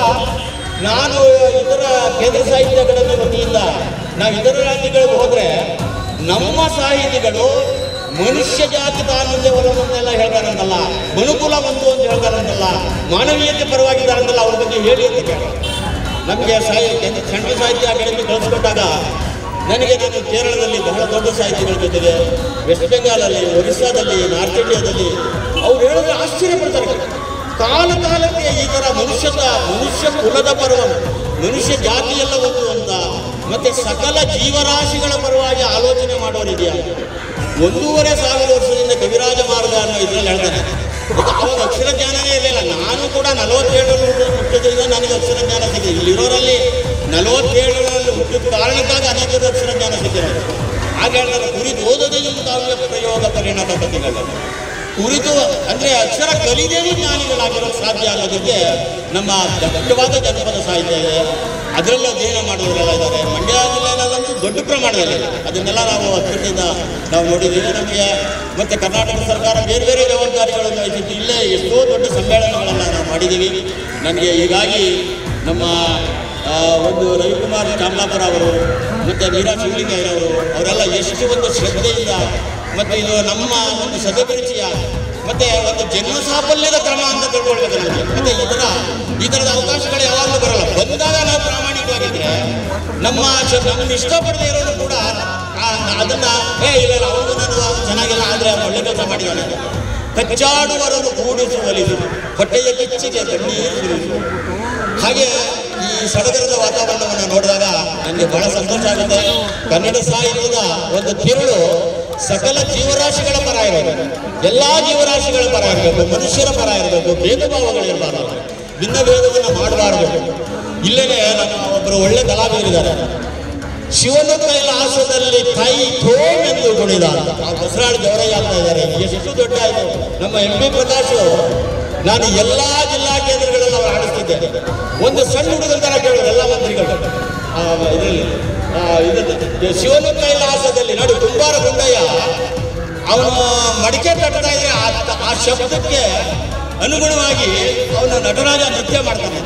ನಾನು ಇತರ ಕೇಂದ್ರ ಸಾಹಿತ್ಯ ಅಕಾಡೆಮಿ ವತಿಯಿಂದ ನಾವು ಇತರ ರಾಜ್ಯಗಳಿಗೆ ಹೋದ್ರೆ ನಮ್ಮ ಸಾಹಿತಿಗಳು ಮನುಷ್ಯ ಜಾತಿ ತಾನೊಂದೇ ಒಲವನ್ನೆಲ್ಲ ಹೇಳ್ತಾರಂತಲ್ಲ ಮನುಕುಲ ಒಂದು ಅಂತ ಹೇಳ್ತಾರಂತಲ್ಲ ಮಾನವೀಯತೆ ಪರವಾಗಿದ್ದಾರಂತಲ್ಲ ಅವ್ರ ಬಗ್ಗೆ ಹೇಳಿ ಅಂತ ಕೇಳ ನಮಗೆ ಸಾಹಿತ್ಯ ಕನ್ನಡ ಸಾಹಿತ್ಯ ಅಕಾಡೆಮಿ ಕಳಿಸ್ಕೊಟ್ಟಾಗ ನನಗೆ ನಾನು ಕೇರಳದಲ್ಲಿ ಬಹಳ ದೊಡ್ಡ ಸಾಹಿತಿಗಳ ಜೊತೆಗೆ ವೆಸ್ಟ್ ಬೆಂಗಾಲಲ್ಲಿ ಒರಿಸ್ಸಾದಲ್ಲಿ ನಾರ್ತ್ ಇಂಡಿಯಾದಲ್ಲಿ ಅವ್ರು ಹೇಳಿದ್ರೆ ಆಶ್ಚರ್ಯ ಪಡ್ತಾರೆ ಕಾಲ ಕಾಲಕ್ಕೆ ಈ ಥರ ಮನುಷ್ಯದ ಮನುಷ್ಯ ಕುಲದ ಪರ್ವ ಮನುಷ್ಯ ಜಾತಿಯೆಲ್ಲ ಒಂದು ಅಂತ ಮತ್ತೆ ಸಕಲ ಜೀವರಾಶಿಗಳ ಪರವಾಗಿ ಆಲೋಚನೆ ಮಾಡೋರಿದೆಯಾ ಒಂದೂವರೆ ಸಾವಿರ ವರ್ಷದಿಂದ ಕವಿರಾಜ ಮಾರ್ಗ ಅನ್ನೋ ಇದ್ರಲ್ಲಿ ಹೇಳ್ತಾನೆ ಅದು ಅವಾಗ ಅಕ್ಷರ ಜ್ಞಾನನೇ ಇರಲಿಲ್ಲ ನಾನು ಕೂಡ ನಲವತ್ತೇಳರಲ್ಲಿ ಹುಟ್ಟಿದ್ರಿಂದ ನನಗೆ ಅಕ್ಷರ ಜ್ಞಾನ ಸಿಕ್ಕಿದೆ ಇಲ್ಲಿರೋರಲ್ಲಿ ನಲವತ್ತೇಳರಲ್ಲಿ ಹುಟ್ಟಿದ ಕಾರಣಕ್ಕಾಗಿ ಅನೇಕರು ಅಕ್ಷರ ಜ್ಞಾನ ಸಿಕ್ಕಿದೆ ಆಗ ಹೇಳ್ತಾರೆ ಕುರಿತು ಓದೋದೇ ಕಾವ್ಯ ಪ್ರಯೋಗ ಪರಿಣತ ಕಥೆಗಳು ಕುರಿತು ಅಂದ್ರೆ ಅಕ್ಷರ ಕಲಿದೇನು ಜ್ಞಾನಿಗಳಾಗಿರೋಕ್ಕೆ ಸಾಧ್ಯ ಆಗೋದಕ್ಕೆ ನಮ್ಮ ದಟ್ಟವಾದ ಜನಪದ ಸಾಹಿತ್ಯ ಇದೆ ಅದರಲ್ಲೂ ಅಧ್ಯಯನ ಮಾಡೋರೆಲ್ಲ ಇದ್ದಾರೆ ಮಂಡ್ಯ ಜಿಲ್ಲೆನಲ್ಲಂತೂ ದೊಡ್ಡ ಪ್ರಮಾಣದಲ್ಲಿ ಇದೆ. ಅದನ್ನೆಲ್ಲ ನಾವು ಹತ್ತಿರದಿಂದ ನಾವು ನೋಡಿದ್ದೀವಿ ನಮಗೆ ಮತ್ತೆ ಕರ್ನಾಟಕ ಸರ್ಕಾರ ಬೇರೆ ಬೇರೆ ಜವಾಬ್ದಾರಿಗಳನ್ನು ವಹಿಸಿದ್ದು ಇಲ್ಲೇ ಎಷ್ಟೋ ದೊಡ್ಡ ಸಮ್ಮೇಳನಗಳನ್ನು ನಾವು ಮಾಡಿದ್ದೀವಿ ನನಗೆ ಹೀಗಾಗಿ ನಮ್ಮ ಆ, ಒಂದು ರವಿಕುಮಾರ್ ಚಾಮಲಾಪುರ ಅವರು ಮತ್ತು ಮೀರಾ ಶಿವಲಿಂಗಯ್ಯ ಅವರು ಅವರೆಲ್ಲ ಎಷ್ಟು ಒಂದು ಶ್ರದ್ಧೆಯಿಂದ ಮತ್ತು ಇದು ನಮ್ಮ ಒಂದು ಸದಪರಿಚಯ ಮತ್ತೆ ಒಂದು ಜನ್ಮ ಸಾಫಲ್ಯದ ಕ್ರಮ ಅಂತ ತಿಳ್ಕೊಳ್ಬೇಕು ನಮಗೆ ಮತ್ತೆ ಈ ಥರ ಈ ಥರದ ಅವಕಾಶಗಳು ಯಾವಾಗಲೂ ಬರಲ್ಲ ಬಂದಾಗ ನಾವು ಪ್ರಾಮಾಣಿಕವಾಗಿದ್ರೆ ನಮ್ಮ ಚ- ನಮ್ಮನ್ನ ಇಷ್ಟಪಡದೇ ಇರೋರು ಕೂಡ ಆ- ಅದನ್ನ ಏ ಇಲ್ಲ ಇಲ್ಲ ಅವನು ನಾನು ಚೆನ್ನಾಗಿಲ್ಲ ಆದರೆ ಒಳ್ಳೆ ಕೆಲಸ ಮಾಡಿದ್ದಾನೆ ಕಚ್ಚಾಡುವರನ್ನು ಕೂಡಿಸಿ ಒಲಿಸು ಹೊಟ್ಟೆಯ ಕಿಚ್ಚಿಗೆ ಕಣ್ಣೀರು ಸುರಿಸು ಹಾಗೆ ಈ ಸಡಗರದ ವಾತಾವರಣವನ್ನು ನೋಡಿದಾಗ ನನಗೆ ಬಹಳ ಸಂತೋಷ ಆಗುತ್ತೆ ಕನ್ನಡ ಸಾಹಿತ್ಯದ ಒಂದು ತಿರುಳು ಸಕಲ ಜೀವರಾಶಿಗಳ ಪರ ಇರಬೇಕು ಎಲ್ಲಾ ಜೀವರಾಶಿಗಳ ಪರ ಇರಬೇಕು ಮನುಷ್ಯರ ಪರ ಇರಬೇಕು ಭೇದ ಭಾವಗಳಿರಬಾರದು ಭಿನ್ನ ಭೇದವನ್ನು ಮಾಡಬಾರದು ಇಲ್ಲೇನೆ ನಮ್ಮ ಒಬ್ಬರು ಒಳ್ಳೆ ಕಲಾವಿದರಿದ್ದಾರೆ ಶಿವನ ಕೈಲಾಸದಲ್ಲಿ ಕೈ ಥೋಮೆಂದು ಕುಣಿದ ಅಂತ ಆ ಬಸರಾಳ ಜವರಯ್ಯ ಅಂತ ಇದ್ದಾರೆ ಎಷ್ಟು ದೊಡ್ಡ ಇದು ನಮ್ಮ ಎಂ ಪಿ ಪ್ರಕಾಶ್ ನಾನು ಎಲ್ಲಾ ಜಿಲ್ಲಾ ಕೇಂದ್ರಗಳಲ್ಲಿ ಅವರು ಆಡಿಸ್ತಿದ್ದೆ ಒಂದು ಸಣ್ಣ ಹುಡುಗನ ತರ ಕೇಳೋರು ಎಲ್ಲ ಮಂತ್ರಿಗಳು ಆ, ಇದರಲ್ಲಿ ಆ, ಇದಕ್ಕೆ ಶಿವನ ಕೈಲಾಸದಲ್ಲಿ ನೋಡಿ ಕುಂಬಾರ ಗುಂಡಯ್ಯ ಅವನು ಮಡಿಕೆ ತಟ್ತಾ ಇದ್ರೆ ಆ- ಆ ಶಬ್ದಕ್ಕೆ ಅನುಗುಣವಾಗಿ ಅವನು ನಟರಾಜ ನೃತ್ಯ ಮಾಡ್ತಾನೆ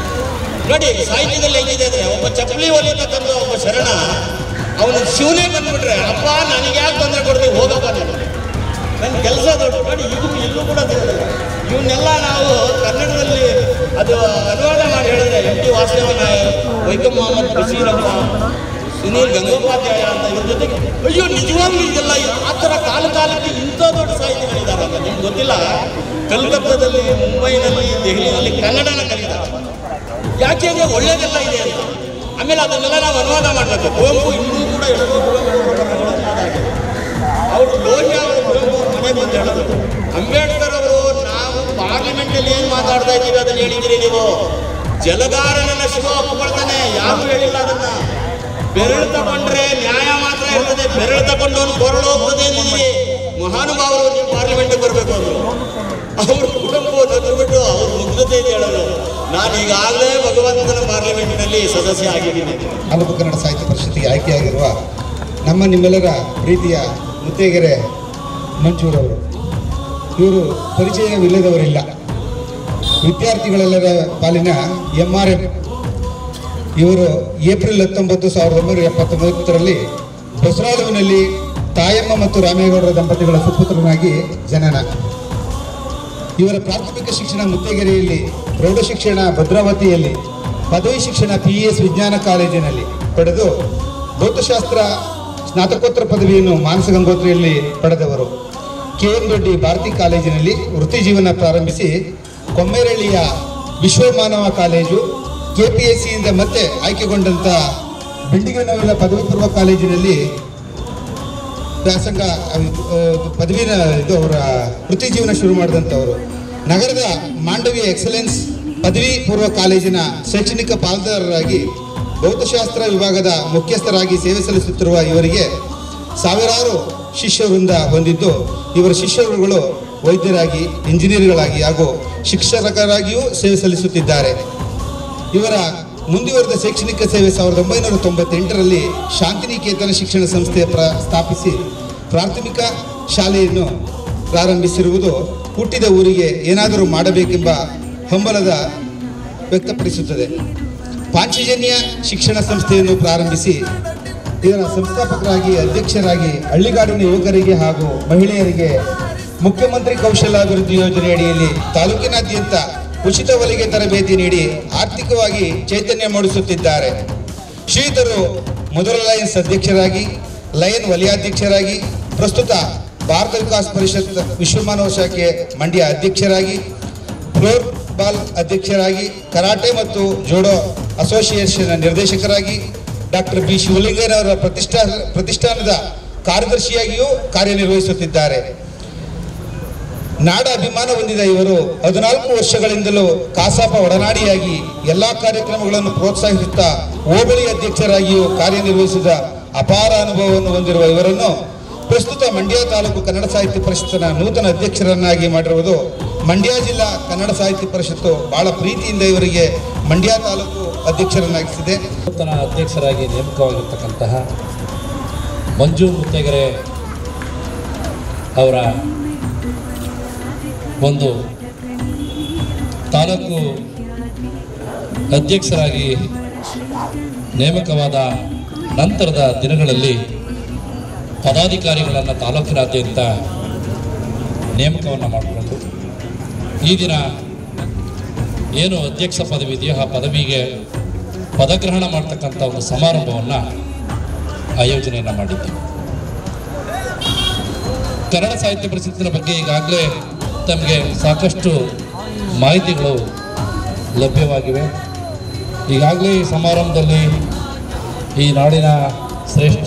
ನೋಡಿ ಸಾಹಿತ್ಯದಲ್ಲಿ ಹೇಗಿದೆ ಅಂದ್ರೆ ಒಬ್ಬ ಚಪ್ಪಲಿ ಹೊಲಿತಕ್ಕಂಥ ಒಬ್ಬ ಶರಣ ಅವನು ಶಿವನೇ ಬಂದ್ಬಿಟ್ರೆ ಅಪ್ಪ ನನಗೆ ಯಾಕೆ ತೊಂದರೆ ಕೊಡ್ತೀವಿ ಹೋಗಪ್ಪ ನಾನು ನನ್ನ ಕೆಲಸ ದೊಡ್ಡ ನೋಡಿ ಇದು ಇಲ್ಲೂ ಕೂಡ ಸಿಗೋದಿಲ್ಲ ಇವನ್ನೆಲ್ಲ ನಾವು ಕನ್ನಡದಲ್ಲಿ ಅದು ಅನುವಾದ ಮಾಡಿ ಹೇಳಿದ್ರೆ ಎಂ ಟಿ ವಾಸುದೇವ ನಾಯರ್ ವೈಕಂ ಮೊಹಮ್ಮದ್ ಬಶೀರಪ್ಪ ಸುನೀಲ್ ಗಂಗೋಪಾಧ್ಯಾಯ ಅಂತ ಇವ್ರ ಜೊತೆಗೆ ಅಯ್ಯೋ ನಿಜವಾಗ್ಲೂ ಇದೆಲ್ಲ ಆ ಥರ ಕಾಲ ಕಾಲಕ್ಕೆ ಇಂಥ ದೊಡ್ಡ ಸಾಹಿತಿಗಳಿದ್ದಾರೆ ಅಂತ ನಿಮ್ಗೆ ಗೊತ್ತಿಲ್ಲ ಕಲ್ಕತ್ತಾದಲ್ಲಿ ಮುಂಬೈನಲ್ಲಿ ದೆಹಲಿಯಲ್ಲಿ ಕನ್ನಡನ ಕಲಿತಾರೆ ಯಾಕೆ ಅಂದ್ರೆ ಒಳ್ಳೇದೆಲ್ಲ ಇದೆ ಅಂತ ಆಮೇಲೆ ಅದನ್ನೆಲ್ಲ ನಾವು ಅನುವಾದ ಮಾಡಬೇಕು ಕುವೆಂಪು ಇನ್ನೂ ಕೂಡ ಎಷ್ಟೋ ಕುವೆಂಪು ಅವರ ಕಥೆಗಳು ಅನುವಾದ ಆಗಿದೆ. ಅವರು ಲೋಹಿಯ ಅವರು ಕುವೆಂಪು ಅವ್ರ ಮನೆಗೆ ಬಂದು ಹೇಳಿದ್ರು ಅಂಬೇಡ್ಕರ್ ಅವರು ನಾವು ಪಾರ್ಲಿಮೆಂಟ್ ಅಲ್ಲಿ ಏನ್ ಮಾತಾಡ್ತಾ ಇದ್ದೀವಿ ಅದನ್ನ ಹೇಳಿದಿರಿ ನೀವು ಜಲಗಾರನನ್ನ ಶಿವ ಒಪ್ಕೊಳ್ತಾನೆ ಯಾರು ಹೇಳಿಲ್ಲ ಅದನ್ನ ಬೆರಳು ತಗೊಂಡ್ರೆ ನ್ಯಾಯ ಮಾತ್ರ ಇರ್ತದೆ ಬೆರಳು ತಗೊಂಡವನು ಕೊರಳು ಹೋಗ್ತದೆ ಅಂದಿದ್ದೀವಿ ಮಹಾನುಭಾವರು ನೀವು ಪಾರ್ಲಿಮೆಂಟ್ಗೆ ಬರಬೇಕು ಅಂದ್ರು ಅವರು ಕುಟುಂಬವನ್ನು ಬಿಟ್ಟು ಅವ್ರ ಮುಗ್ಧತೆ ಇದೆ ಹೇಳೋದು ನಾನು ಈಗಾಗಲೇ ಭಗವಂತನ ಪಾರ್ಲಿಮೆಂಟಿನಲ್ಲಿ ಸದಸ್ಯ ಆಗಿದ್ದೀನಿ ತಾಲೂಕು ಕನ್ನಡ ಸಾಹಿತ್ಯ ಪರಿಷತ್ತಿಗೆ ಆಯ್ಕೆಯಾಗಿರುವ ನಮ್ಮ ನಿಮ್ಮೆಲ್ಲರ ಪ್ರೀತಿಯ ಮುತ್ತೇಗೆರೆ ಮಂಜೂರವರು ಇವರು ಪರಿಚಯವಿಲ್ಲದವರಿಲ್ಲ ವಿದ್ಯಾರ್ಥಿಗಳೆಲ್ಲರ ಪಾಲಿನ ಎಂ ಆರ್ ಎಂ ಇವರು ಏಪ್ರಿಲ್ ಹತ್ತೊಂಬತ್ತು ಸಾವಿರದ ಒಂಬೈನೂರ ಎಪ್ಪತ್ತೊಂಬತ್ತರಲ್ಲಿ ಬಸರಾಳುವಿನಲ್ಲಿ ತಾಯಮ್ಮ ಮತ್ತು ರಾಮೇಗೌಡರ ದಂಪತಿಗಳ ಸುಪುತ್ರನಾಗಿ ಜನನ ಇವರ ಪ್ರಾಥಮಿಕ ಶಿಕ್ಷಣ ಮುತ್ತೇಗೆರೆಯಲ್ಲಿ ಪ್ರೌಢ ಶಿಕ್ಷಣ ಭದ್ರಾವತಿಯಲ್ಲಿ ಪದವಿ ಶಿಕ್ಷಣ ಪಿ ಎಸ್ ವಿಜ್ಞಾನ ಕಾಲೇಜಿನಲ್ಲಿ ಪಡೆದು ಭೌತಶಾಸ್ತ್ರ ಸ್ನಾತಕೋತ್ತರ ಪದವಿಯನ್ನು ಮಾನಸ ಗಂಗೋತ್ರಿಯಲ್ಲಿ ಪಡೆದವರು ಕೆ ಎಂ ದೊಡ್ಡಿ ಭಾರತಿ ಕಾಲೇಜಿನಲ್ಲಿ ವೃತ್ತಿ ಜೀವನ ಪ್ರಾರಂಭಿಸಿ ಕೊಮ್ಮೇರಳ್ಳಿಯ Vishwamanava college K P S ಸಿಯಿಂದ ಮತ್ತೆ ಆಯ್ಕೆಗೊಂಡಂಥ ಬಿಂಡಿಗನವಿಲ ಪದವಿ ಪೂರ್ವ ಕಾಲೇಜಿನಲ್ಲಿ ವ್ಯಾಸಂಗ ಅಹ್, ಪದವಿನ ಇದು ಅವರ ವೃತ್ತಿ ಜೀವನ ಶುರು ಮಾಡಿದಂಥವರು ನಗರದ ಮಾಂಡವಿಯ ಎಕ್ಸಲೆನ್ಸ್ ಪದವಿ ಪೂರ್ವ ಕಾಲೇಜಿನ ಶೈಕ್ಷಣಿಕ ಪಾಲ್ದಾರರಾಗಿ ಭೌತಶಾಸ್ತ್ರ ವಿಭಾಗದ ಮುಖ್ಯಸ್ಥರಾಗಿ ಸೇವೆ ಸಲ್ಲಿಸುತ್ತಿರುವ ಇವರಿಗೆ ಸಾವಿರಾರು ಶಿಷ್ಯ ವೃಂದ ಹೊಂದಿದ್ದು ಇವರ ಶಿಷ್ಯರುಗಳು ವೈದ್ಯರಾಗಿ ಇಂಜಿನಿಯರ್ಗಳಾಗಿ ಹಾಗೂ ಶಿಕ್ಷಕರಾಗಿಯೂ ಸೇವೆ ಸಲ್ಲಿಸುತ್ತಿದ್ದಾರೆ ಇವರ ಮುಂದುವರೆದ ಶೈಕ್ಷಣಿಕ ಸೇವೆ ಸಾವಿರದ ಒಂಬೈನೂರ ತೊಂಬತ್ತೆಂಟರಲ್ಲಿ ಶಾಂತಿನಿಕೇತನ ಶಿಕ್ಷಣ ಸಂಸ್ಥೆ ಪ್ರ ಸ್ಥಾಪಿಸಿ ಪ್ರಾಥಮಿಕ ಶಾಲೆಯನ್ನು ಪ್ರಾರಂಭಿಸಿರುವುದು ಹುಟ್ಟಿದ ಊರಿಗೆ ಏನಾದರೂ ಮಾಡಬೇಕೆಂಬ ಹಂಬಲದ ವ್ಯಕ್ತಪಡಿಸುತ್ತದೆ ಪಾಂಚಜನ್ಯ ಶಿಕ್ಷಣ ಸಂಸ್ಥೆಯನ್ನು ಪ್ರಾರಂಭಿಸಿ ಇದರ ಸಂಸ್ಥಾಪಕರಾಗಿ ಅಧ್ಯಕ್ಷರಾಗಿ ಹಳ್ಳಿಗಾಡಿನ ಯುವಕರಿಗೆ ಹಾಗೂ ಮಹಿಳೆಯರಿಗೆ ಮುಖ್ಯಮಂತ್ರಿ ಕೌಶಲ್ಯಾಭಿವೃದ್ಧಿ ಯೋಜನೆ ಅಡಿಯಲ್ಲಿ ತಾಲೂಕಿನಾದ್ಯಂತ ಉಚಿತ ಹೊಲಿಗೆ ತರಬೇತಿ ನೀಡಿ ಆರ್ಥಿಕವಾಗಿ ಚೈತನ್ಯ ಮೂಡಿಸುತ್ತಿದ್ದಾರೆ ಶ್ರೀಧರು ಮೊದಲ ಲಯನ್ಸ್ ಅಧ್ಯಕ್ಷರಾಗಿ ಲಯನ್ ವಲಯಾಧ್ಯಕ್ಷರಾಗಿ ಪ್ರಸ್ತುತ ಭಾರತ ವಿಕಾಸ್ ಪರಿಷತ್ ವಿಶ್ವಮಾನವ ಶಾಖೆ ಮಂಡ್ಯ ಅಧ್ಯಕ್ಷರಾಗಿ ಫ್ಲೋರ್ ಬಾಲ್ ಅಧ್ಯಕ್ಷರಾಗಿ ಕರಾಟೆ ಮತ್ತು ಜೋಡೋ ಅಸೋಸಿಯೇಷನ್ ನಿರ್ದೇಶಕರಾಗಿ ಡಾಕ್ಟರ್ ಬಿ ಶಿವಲಿಂಗಯ್ಯನವರ ಪ್ರತಿಷ್ಠಾ ಪ್ರತಿಷ್ಠಾನದ ಕಾರ್ಯದರ್ಶಿಯಾಗಿಯೂ ಕಾರ್ಯನಿರ್ವಹಿಸುತ್ತಿದ್ದಾರೆ ನಾಡ ಅಭಿಮಾನ ಹೊಂದಿದ ಇವರು ಹದಿನಾಲ್ಕು ವರ್ಷಗಳಿಂದಲೂ ಕಾಸಾಪ ಒಡನಾಡಿಯಾಗಿ ಎಲ್ಲಾ ಕಾರ್ಯಕ್ರಮಗಳನ್ನು ಪ್ರೋತ್ಸಾಹಿಸುತ್ತಾ ಹೋಬಳಿ ಅಧ್ಯಕ್ಷರಾಗಿಯೂ ಕಾರ್ಯನಿರ್ವಹಿಸಿದ ಅಪಾರ ಅನುಭವವನ್ನು ಹೊಂದಿರುವ ಇವರನ್ನು ಪ್ರಸ್ತುತ ಮಂಡ್ಯ ತಾಲೂಕು ಕನ್ನಡ ಸಾಹಿತ್ಯ ಪರಿಷತ್ತಿನ ನೂತನ ಅಧ್ಯಕ್ಷರನ್ನಾಗಿ ಮಾಡಿರುವುದು ಮಂಡ್ಯ ಜಿಲ್ಲಾ ಕನ್ನಡ ಸಾಹಿತ್ಯ ಪರಿಷತ್ತು ಬಹಳ ಪ್ರೀತಿಯಿಂದ ಇವರಿಗೆ ಮಂಡ್ಯ ತಾಲೂಕು ಅಧ್ಯಕ್ಷರನ್ನಾಗಿಸಿದೆ ನೂತನ ಅಧ್ಯಕ್ಷರಾಗಿ ನೇಮಕವಾಗಿರ್ತಕ್ಕಂತಹ ಮಂಜು ಮುತ್ತೇಗೆರೆ ಅವರ ಒಂದು ತಾಲೂಕು ಅಧ್ಯಕ್ಷರಾಗಿ ನೇಮಕವಾದ ನಂತರದ ದಿನಗಳಲ್ಲಿ ಪದಾಧಿಕಾರಿಗಳನ್ನು ತಾಲೂಕಿನಾದ್ಯಂತ ನೇಮಕವನ್ನು ಮಾಡಿಕೊಂಡು ಈ ದಿನ ಏನು ಅಧ್ಯಕ್ಷ ಪದವಿ ಇದೆಯೋ ಆ ಪದವಿಗೆ ಪದಗ್ರಹಣ ಮಾಡ್ತಕ್ಕಂಥ ಒಂದು ಸಮಾರಂಭವನ್ನು ಆಯೋಜನೆಯನ್ನು ಮಾಡಿದ್ದೇವೆ ಕನ್ನಡ ಸಾಹಿತ್ಯ ಪರಿಷತ್ತಿನ ಬಗ್ಗೆ ಈಗಾಗಲೇ ತಮಗೆ ಸಾಕಷ್ಟು ಮಾಹಿತಿಗಳು ಲಭ್ಯವಾಗಿವೆ ಈಗಾಗಲೇ ಈ ಸಮಾರಂಭದಲ್ಲಿ ಈ ನಾಡಿನ ಶ್ರೇಷ್ಠ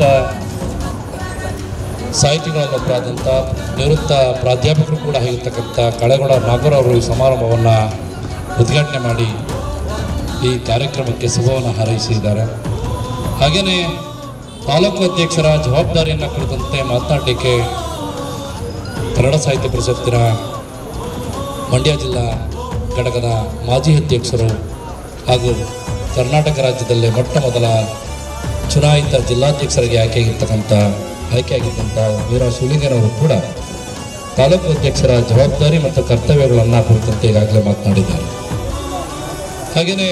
ಸಾಹಿತಿಗಳನ್ನೊಬ್ಬರಾದಂಥ ನಿವೃತ್ತ ಪ್ರಾಧ್ಯಾಪಕರು ಕೂಡ ಆಗಿರ್ತಕ್ಕಂಥ ಕಳೆಗೌಡ ನಾಗೂರ್ ಅವರು ಈ ಸಮಾರಂಭವನ್ನು ಉದ್ಘಾಟನೆ ಮಾಡಿ ಈ ಕಾರ್ಯಕ್ರಮಕ್ಕೆ ಶುಭವನ್ನು ಹಾರೈಸಿದ್ದಾರೆ ಹಾಗೆಯೇ ತಾಲೂಕು ಅಧ್ಯಕ್ಷರ ಜವಾಬ್ದಾರಿಯನ್ನು ಕುರಿತಂತೆ ಮಾತನಾಡಲಿಕ್ಕೆ ಕನ್ನಡ ಸಾಹಿತ್ಯ ಪರಿಷತ್ತಿನ ಮಂಡ್ಯ ಜಿಲ್ಲಾ ಘಟಕದ ಮಾಜಿ ಅಧ್ಯಕ್ಷರು ಹಾಗೂ ಕರ್ನಾಟಕ ರಾಜ್ಯದಲ್ಲೇ ಮೊಟ್ಟ ಮೊದಲ ಚುನಾಯಿತ ಜಿಲ್ಲಾಧ್ಯಕ್ಷರಿಗೆ ಆಯ್ಕೆಯಾಗಿರ್ತಕ್ಕಂಥ ಆಯ್ಕೆಯಾಗಿದ್ದಂಥ ವೀರ ಶಿವಲಿಂಗನವರು ಕೂಡ ತಾಲೂಕು ಅಧ್ಯಕ್ಷರ ಜವಾಬ್ದಾರಿ ಮತ್ತು ಕರ್ತವ್ಯಗಳನ್ನು ಕುರಿತಂತೆ ಈಗಾಗಲೇ ಮಾತನಾಡಿದ್ದಾರೆ ಹಾಗೆಯೇ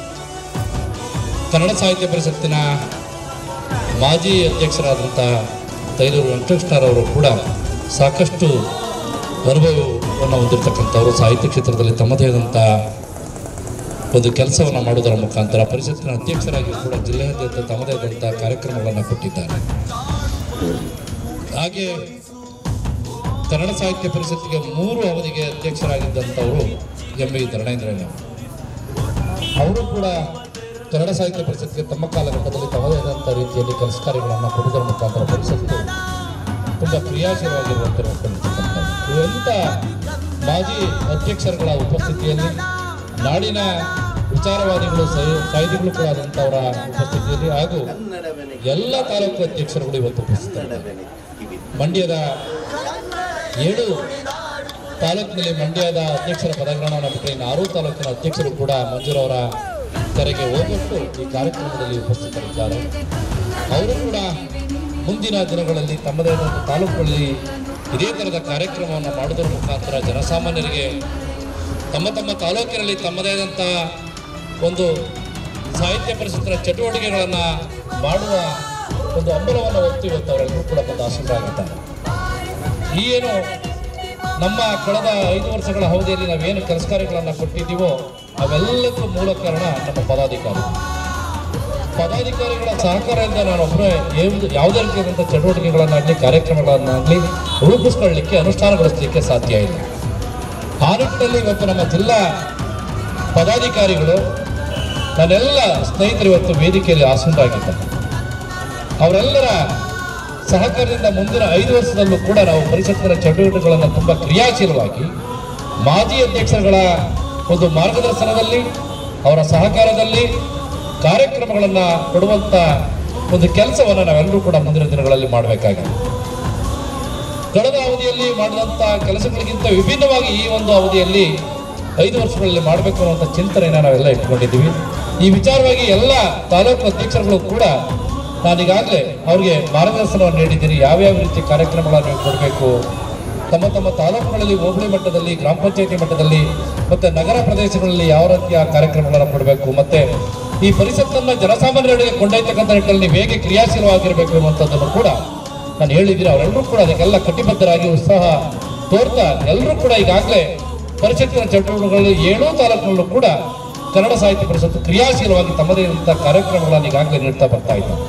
ಕನ್ನಡ ಸಾಹಿತ್ಯ ಪರಿಷತ್ತಿನ ಮಾಜಿ ಅಧ್ಯಕ್ಷರಾದಂಥ ತೈಲೂರು ವೆಂಕಟೇಶ್ವರವರು ಕೂಡ ಸಾಕಷ್ಟು ಅನುಭವವನ್ನು ಹೊಂದಿರತಕ್ಕಂಥವರು ಸಾಹಿತ್ಯ ಕ್ಷೇತ್ರದಲ್ಲಿ ತಮ್ಮದೇ ಆದಂಥ ಒಂದು ಕೆಲಸವನ್ನು ಮಾಡುವುದರ ಮುಖಾಂತರ ಪರಿಷತ್ತಿನ ಅಧ್ಯಕ್ಷರಾಗಿ ಕೂಡ ಜಿಲ್ಲೆಯಾದ್ಯಂತ ತಮ್ಮದೇ ಆದಂಥ ಕಾರ್ಯಕ್ರಮಗಳನ್ನು ಕೊಟ್ಟಿದ್ದಾರೆ ಹಾಗೆ ಕನ್ನಡ ಸಾಹಿತ್ಯ ಪರಿಷತ್ತಿಗೆ ಮೂರು ಅವಧಿಗೆ ಅಧ್ಯಕ್ಷರಾಗಿದ್ದಂಥವರು ಎಂ ವಿ ಧರಣೇಂದ್ರಯ್ಯನವರು ಅವರು ಕೂಡ ಕನ್ನಡ ಸಾಹಿತ್ಯ ಪರಿಷತ್ಗೆ ತಮ್ಮ ಕಾಲಘಟ್ಟದಲ್ಲಿ ತಮ್ಮದೇ ಆದಂಥ ರೀತಿಯಲ್ಲಿ ಕೆಲಸ ಕಾರ್ಯಗಳನ್ನು ಕೊಡುವುದರ ಮುಖಾಂತರ ಪರಿಷತ್ತು ತುಂಬ ಕ್ರಿಯಾಶೀಲವಾಗಿರುವಂತೆ ನೋಡ್ಕೊಂಡಿರ್ತಕ್ಕಂಥದ್ದು ಇವೆಂಥ ಮಾಜಿ ಅಧ್ಯಕ್ಷರುಗಳ ಉಪಸ್ಥಿತಿಯಲ್ಲಿ ನಾಡಿನ ವಿಚಾರವಾದಿಗಳು ಸಾಹಿ- ಸಾಹಿತಿಗಳು ಕೂಡ ಆದಂಥವರ ಉಪಸ್ಥಿತಿಯಲ್ಲಿ ಹಾಗೂ ಎಲ್ಲ ತಾಲೂಕು ಅಧ್ಯಕ್ಷರುಗಳು ಇವತ್ತು ಉಪಸ್ಥಿತರಿದ್ದಾರೆ ಮಂಡ್ಯದ ಏಳು ತಾಲೂಕಿನಲ್ಲಿ ಮಂಡ್ಯದ ಅಧ್ಯಕ್ಷರ ಪದಗ್ರಹಣವನ್ನು ಬಿಟ್ಟರೆ ಇನ್ನು ಆರು ತಾಲೂಕಿನ ಅಧ್ಯಕ್ಷರು ಕೂಡ ಮಂಜೂರವರ ಕರೆಗೆ ಹೋಗೊಟ್ಟು ಈ ಕಾರ್ಯಕ್ರಮದಲ್ಲಿ ಉಪಸ್ಥಿತರಿದ್ದಾರೆ ಅವರು ಕೂಡ ಮುಂದಿನ ದಿನಗಳಲ್ಲಿ ತಮ್ಮದೇ ಆದಂಥ ತಾಲೂಕುಗಳಲ್ಲಿ ಇದೇ ಥರದ ಕಾರ್ಯಕ್ರಮವನ್ನು ಮಾಡೋದ್ರ ಮುಖಾಂತರ ಜನಸಾಮಾನ್ಯರಿಗೆ ತಮ್ಮ ತಮ್ಮ ತಾಲೂಕಿನಲ್ಲಿ ತಮ್ಮದೇ ಆದಂಥ ಒಂದು ಸಾಹಿತ್ಯ ಪರಿಷತ್ತಿನ ಚಟುವಟಿಕೆಗಳನ್ನು ಮಾಡುವ ಒಂದು ಹಂಬಲವನ್ನು ಹೊತ್ತು ಇವತ್ತು ಅವರೆಲ್ಲರೂ ಕೂಡ ಬಂದು ಆಸೀನರಾಗಿದ್ದಾರೆ ಈ ಏನು ನಮ್ಮ ಕಳೆದ ಐದು ವರ್ಷಗಳ ಅವಧಿಯಲ್ಲಿ ನಾವೇನು ಕೆಲಸ ಕಾರ್ಯಗಳನ್ನು ಕೊಟ್ಟಿದ್ದೀವೋ ಅವೆಲ್ಲಕ್ಕೂ ಮೂಲ ಕಾರಣ ನಮ್ಮ ಪದಾಧಿಕಾರಿ ಪದಾಧಿಕಾರಿಗಳ ಸಹಕಾರದಿಂದ ನಾನು ಒಬ್ಬರೇ ಯಾವ್ದು- ಯಾವುದೇ ರೀತಿಯಾದಂಥ ಚಟುವಟಿಕೆಗಳನ್ನಾಗಲಿ ಕಾರ್ಯಕ್ರಮಗಳನ್ನಾಗಲಿ ರೂಪಿಸ್ಕೊಳ್ಳಿಕ್ಕೆ ಅನುಷ್ಠಾನಗೊಳಿಸಲಿಕ್ಕೆ ಸಾಧ್ಯ ಇಲ್ಲ ಆ ನಿಟ್ಟಿನಲ್ಲಿ ಇವತ್ತು ನಮ್ಮ ಜಿಲ್ಲಾ ಪದಾಧಿಕಾರಿಗಳು ನನ್ನೆಲ್ಲ ಸ್ನೇಹಿತರು ಇವತ್ತು ವೇದಿಕೆಯಲ್ಲಿ ಆಸೀನರಾಗಿದ್ದಾರೆ ಅವರೆಲ್ಲರ ಸಹಕಾರದಿಂದ ಮುಂದಿನ ಐದು ವರ್ಷದಲ್ಲೂ ಕೂಡ ನಾವು ಪರಿಷತ್ತಿನ ಚಟುವಟಿಕೆಗಳನ್ನು ತುಂಬ ಕ್ರಿಯಾಶೀಲವಾಗಿ ಮಾಜಿ ಅಧ್ಯಕ್ಷರುಗಳ ಒಂದು ಮಾರ್ಗದರ್ಶನದಲ್ಲಿ ಅವರ ಸಹಕಾರದಲ್ಲಿ ಕಾರ್ಯಕ್ರಮಗಳನ್ನು ಕೊಡುವಂಥ ಒಂದು ಕೆಲಸವನ್ನು ನಾವೆಲ್ಲರೂ ಕೂಡ ಮುಂದಿನ ದಿನಗಳಲ್ಲಿ ಮಾಡಬೇಕಾಗಿದೆ ಕಳೆದ ಅವಧಿಯಲ್ಲಿ ಮಾಡಿದಂಥ ಕೆಲಸಗಳಿಗಿಂತ ವಿಭಿನ್ನವಾಗಿ ಈ ಒಂದು ಅವಧಿಯಲ್ಲಿ ಐದು ವರ್ಷಗಳಲ್ಲಿ ಮಾಡಬೇಕು ಅನ್ನುವಂಥ ಚಿಂತನೆಯನ್ನು ನಾವೆಲ್ಲ ಇಟ್ಕೊಂಡಿದ್ದೀವಿ ಈ ವಿಚಾರವಾಗಿ ಎಲ್ಲ ತಾಲೂಕು ಅಧ್ಯಕ್ಷರುಗಳು ಕೂಡ ನಾನೀಗಾಗಲೇ ಅವರಿಗೆ ಮಾರ್ಗದರ್ಶನವನ್ನು ನೀಡಿದ್ದೀನಿ ಯಾವ್ಯಾವ ರೀತಿ ಕಾರ್ಯಕ್ರಮಗಳನ್ನು ನೀವು ಕೊಡಬೇಕು ತಮ್ಮ ತಮ್ಮ ತಾಲೂಕುಗಳಲ್ಲಿ ಹೋಬಳಿ ಮಟ್ಟದಲ್ಲಿ ಗ್ರಾಮ ಪಂಚಾಯತಿ ಮಟ್ಟದಲ್ಲಿ ಮತ್ತು ನಗರ ಪ್ರದೇಶಗಳಲ್ಲಿ ಯಾವ ರೀತಿಯ ಕಾರ್ಯಕ್ರಮಗಳನ್ನು ಕೊಡಬೇಕು ಮತ್ತು ಈ ಪರಿಷತ್ತನ್ನು ಜನಸಾಮಾನ್ಯರಿಗೆ ಕೊಂಡೊಯ್ತಕ್ಕಂಥ ನಿಟ್ಟಿನಲ್ಲಿ ನೀವು ಹೇಗೆ ಕ್ರಿಯಾಶೀಲವಾಗಿರಬೇಕು ಅನ್ನುವಂಥದ್ದನ್ನು ಕೂಡ ನಾನು ಹೇಳಿದ್ದೀನಿ ಅವರೆಲ್ಲರೂ ಕೂಡ ಅದಕ್ಕೆಲ್ಲ ಕಟಿಬದ್ಧರಾಗಿ ಉತ್ಸಾಹ ತೋರ್ತಾ ಎಲ್ಲರೂ ಕೂಡ ಈಗಾಗಲೇ ಪರಿಷತ್ತಿನ ಚಟುವಟಿಕೆಗಳಲ್ಲಿ ಏಳೂ ತಾಲೂಕಿನಲ್ಲೂ ಕೂಡ ಕನ್ನಡ ಸಾಹಿತ್ಯ ಪರಿಷತ್ತು ಕ್ರಿಯಾಶೀಲವಾಗಿ ತಮ್ಮದೇ ಆದಂಥ ಕಾರ್ಯಕ್ರಮಗಳನ್ನು ಈಗಾಗಲೇ ನೀಡ್ತಾ ಬರ್ತಾ ಇದ್ದಾರೆ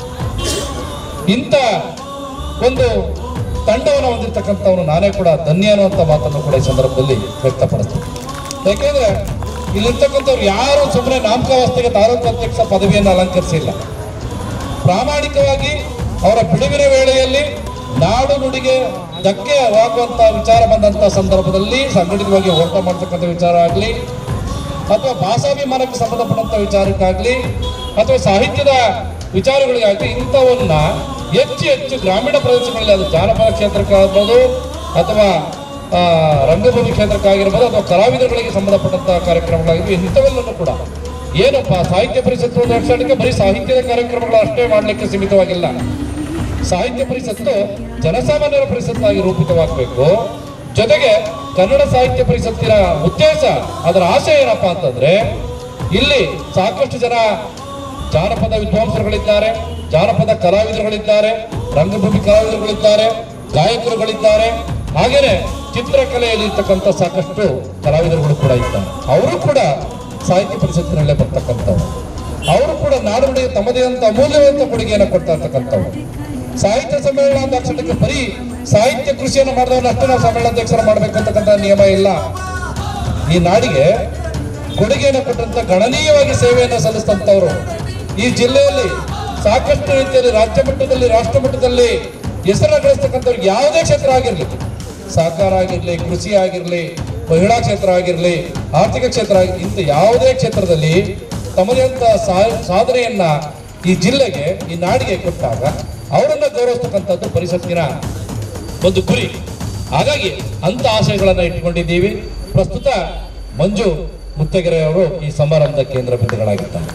ಇಂಥ ಒಂದು ತಂಡವನ್ನು ಹೊಂದಿರತಕ್ಕಂಥವನು ನಾನೇ ಕೂಡ ಧನ್ಯ ಅನ್ನುವಂಥ ಮಾತನ್ನು ಕೂಡ ಈ ಸಂದರ್ಭದಲ್ಲಿ ವ್ಯಕ್ತಪಡಿಸ್ತೀನಿ ಯಾಕೆಂದ್ರೆ ಇಲ್ಲಿರ್ತಕ್ಕಂಥವ್ರು ಯಾರು ಸುಮ್ಮನೆ ನಾಮಕಾವಸ್ಥೆಗೆ ತಾಲೂಕು ಅಧ್ಯಕ್ಷ ಪದವಿಯನ್ನು ಅಲಂಕರಿಸಿಲ್ಲ ಪ್ರಾಮಾಣಿಕವಾಗಿ ಅವರ ಬಿಡುವಿನ ವೇಳೆಯಲ್ಲಿ ನಾಡು ನುಡಿಗೆ ಧಕ್ಕೆ ಆಗುವಂತ ವಿಚಾರ ಬಂದಂತ ಸಂದರ್ಭದಲ್ಲಿ ಸಂಘಟಿತವಾಗಿ ಹೋರಾಟ ಮಾಡ್ತಕ್ಕಂಥ ವಿಚಾರ ಆಗಲಿ ಅಥವಾ ಭಾಷಾಭಿಮಾನಕ್ಕೆ ಸಂಬಂಧಪಟ್ಟಂತ ವಿಚಾರಕ್ಕಾಗಲಿ ಅಥವಾ ಸಾಹಿತ್ಯದ ವಿಚಾರಗಳಿಗಾಗಲಿ ಇಂಥವನ್ನ ಹೆಚ್ಚು ಹೆಚ್ಚು ಗ್ರಾಮೀಣ ಪ್ರದೇಶಗಳಲ್ಲಿ ಅದು ಜಾನಪದ ಕ್ಷೇತ್ರಕ್ಕಾಗ್ಬೋದು ಅಥವಾ ಆ, ರಂಗಭೂಮಿ ಕ್ಷೇತ್ರಕ್ಕಾಗಿರ್ಬೋದು ಅಥವಾ ಕಲಾವಿದರುಗಳಿಗೆ ಸಂಬಂಧಪಟ್ಟಂತ ಕಾರ್ಯಕ್ರಮಗಳಾಗಿರ್ಬೋದು ಇಂಥವೆಲ್ಲನೂ ಕೂಡ ಏನಪ್ಪ ಸಾಹಿತ್ಯ ಪರಿಷತ್ತು ಒಂದು ವರ್ಷಕ್ಕೆ ಬರೀ ಸಾಹಿತ್ಯದ ಕಾರ್ಯಕ್ರಮಗಳು ಅಷ್ಟೇ ಮಾಡಲಿಕ್ಕೆ ಸೀಮಿತವಾಗಿಲ್ಲ ಸಾಹಿತ್ಯ ಪರಿಷತ್ತು ಜನಸಾಮಾನ್ಯರ ಪರಿಷತ್ತಾಗಿ ರೂಪಿತವಾಗಬೇಕು ಜೊತೆಗೆ ಕನ್ನಡ ಸಾಹಿತ್ಯ ಪರಿಷತ್ತಿನ ಉದ್ದೇಶ ಅದರ ಆಶಯ ಏನಪ್ಪಾ ಅಂತಂದ್ರೆ ಇಲ್ಲಿ ಸಾಕಷ್ಟು ಜನ ಜಾನಪದ ವಿದ್ವಾಂಸರುಗಳಿದ್ದಾರೆ ಜಾನಪದ ಕಲಾವಿದರುಗಳಿದ್ದಾರೆ ರಂಗಭೂಮಿ ಕಲಾವಿದರುಗಳಿದ್ದಾರೆ ಗಾಯಕರುಗಳಿದ್ದಾರೆ ಹಾಗೇನೆ ಚಿತ್ರಕಲೆಯಲ್ಲಿ ಇರ್ತಕ್ಕಂಥ ಸಾಕಷ್ಟು ಕಲಾವಿದರುಗಳು ಕೂಡ ಇದ್ದಾರೆ ಅವರು ಕೂಡ ಸಾಹಿತ್ಯ ಪರಿಷತ್ತಿನಲ್ಲೇ ಬರ್ತಕ್ಕಂಥವ್ರು ಅವರು ಕೂಡ ನಾಡು ನುಡಿಗೆ ತಮ್ಮದೇ ಅಂತ ಅಮೂಲ್ಯವಾದ ಕೊಡುಗೆಯನ್ನು ಕೊಡ್ತಾ ಇರ್ತಕ್ಕಂಥವ್ರು ಸಾಹಿತ್ಯ ಸಮ್ಮೇಳನಾಧ್ಯಕ್ಷರಿಗೆ ಬರೀ ಸಾಹಿತ್ಯ ಕೃಷಿಯನ್ನು ಮಾಡಿದವನ್ನ ಅಷ್ಟೇ ನಾವು ಸಮ್ಮೇಳನಾಧ್ಯಕ್ಷರ ಮಾಡಬೇಕು ಅಂತಕ್ಕಂಥ ನಿಯಮ ಇಲ್ಲ ಈ ನಾಡಿಗೆ ಕೊಡುಗೆಯನ್ನು ಕೊಟ್ಟಂತ ಗಣನೀಯವಾಗಿ ಸೇವೆಯನ್ನು ಸಲ್ಲಿಸಿದಂಥವ್ರು ಈ ಜಿಲ್ಲೆಯಲ್ಲಿ ಸಾಕಷ್ಟು ರೀತಿಯಲ್ಲಿ ರಾಜ್ಯ ಮಟ್ಟದಲ್ಲಿ ರಾಷ್ಟ್ರ ಮಟ್ಟದಲ್ಲಿ ಹೆಸರನ್ನು ಗಳಿಸ್ತಕ್ಕಂಥವ್ರಿಗೆ ಯಾವುದೇ ಕ್ಷೇತ್ರ ಆಗಿರಲಿ ಸಹಕಾರ ಆಗಿರಲಿ ಕೃಷಿ ಆಗಿರಲಿ ಮಹಿಳಾ ಕ್ಷೇತ್ರ ಆಗಿರಲಿ ಆರ್ಥಿಕ ಕ್ಷೇತ್ರ ಆಗಿರಲಿ ಇಂಥ ಯಾವುದೇ ಕ್ಷೇತ್ರದಲ್ಲಿ ತಮ್ಮದೇ ಅಂತ ಸಾ- ಸಾಧನೆಯನ್ನ ಈ ಜಿಲ್ಲೆಗೆ ಈ ನಾಡಿಗೆ ಕೊಟ್ಟಾಗ ಅವರನ್ನ ಗೌರವಿಸ್ತಕ್ಕಂಥದ್ದು ಪರಿಷತ್ತಿನ ಒಂದು ಗುರಿ ಹಾಗಾಗಿ ಅಂತ ಆಶಯಗಳನ್ನ ಇಟ್ಕೊಂಡಿದ್ದೀವಿ ಪ್ರಸ್ತುತ ಮಂಜು ಮುತ್ತಗೆರೆ ಅವರು ಈ ಸಮಾರಂಭದ ಕೇಂದ್ರ ಬಿಂದುಗಳಾಗಿದ್ದಾರೆ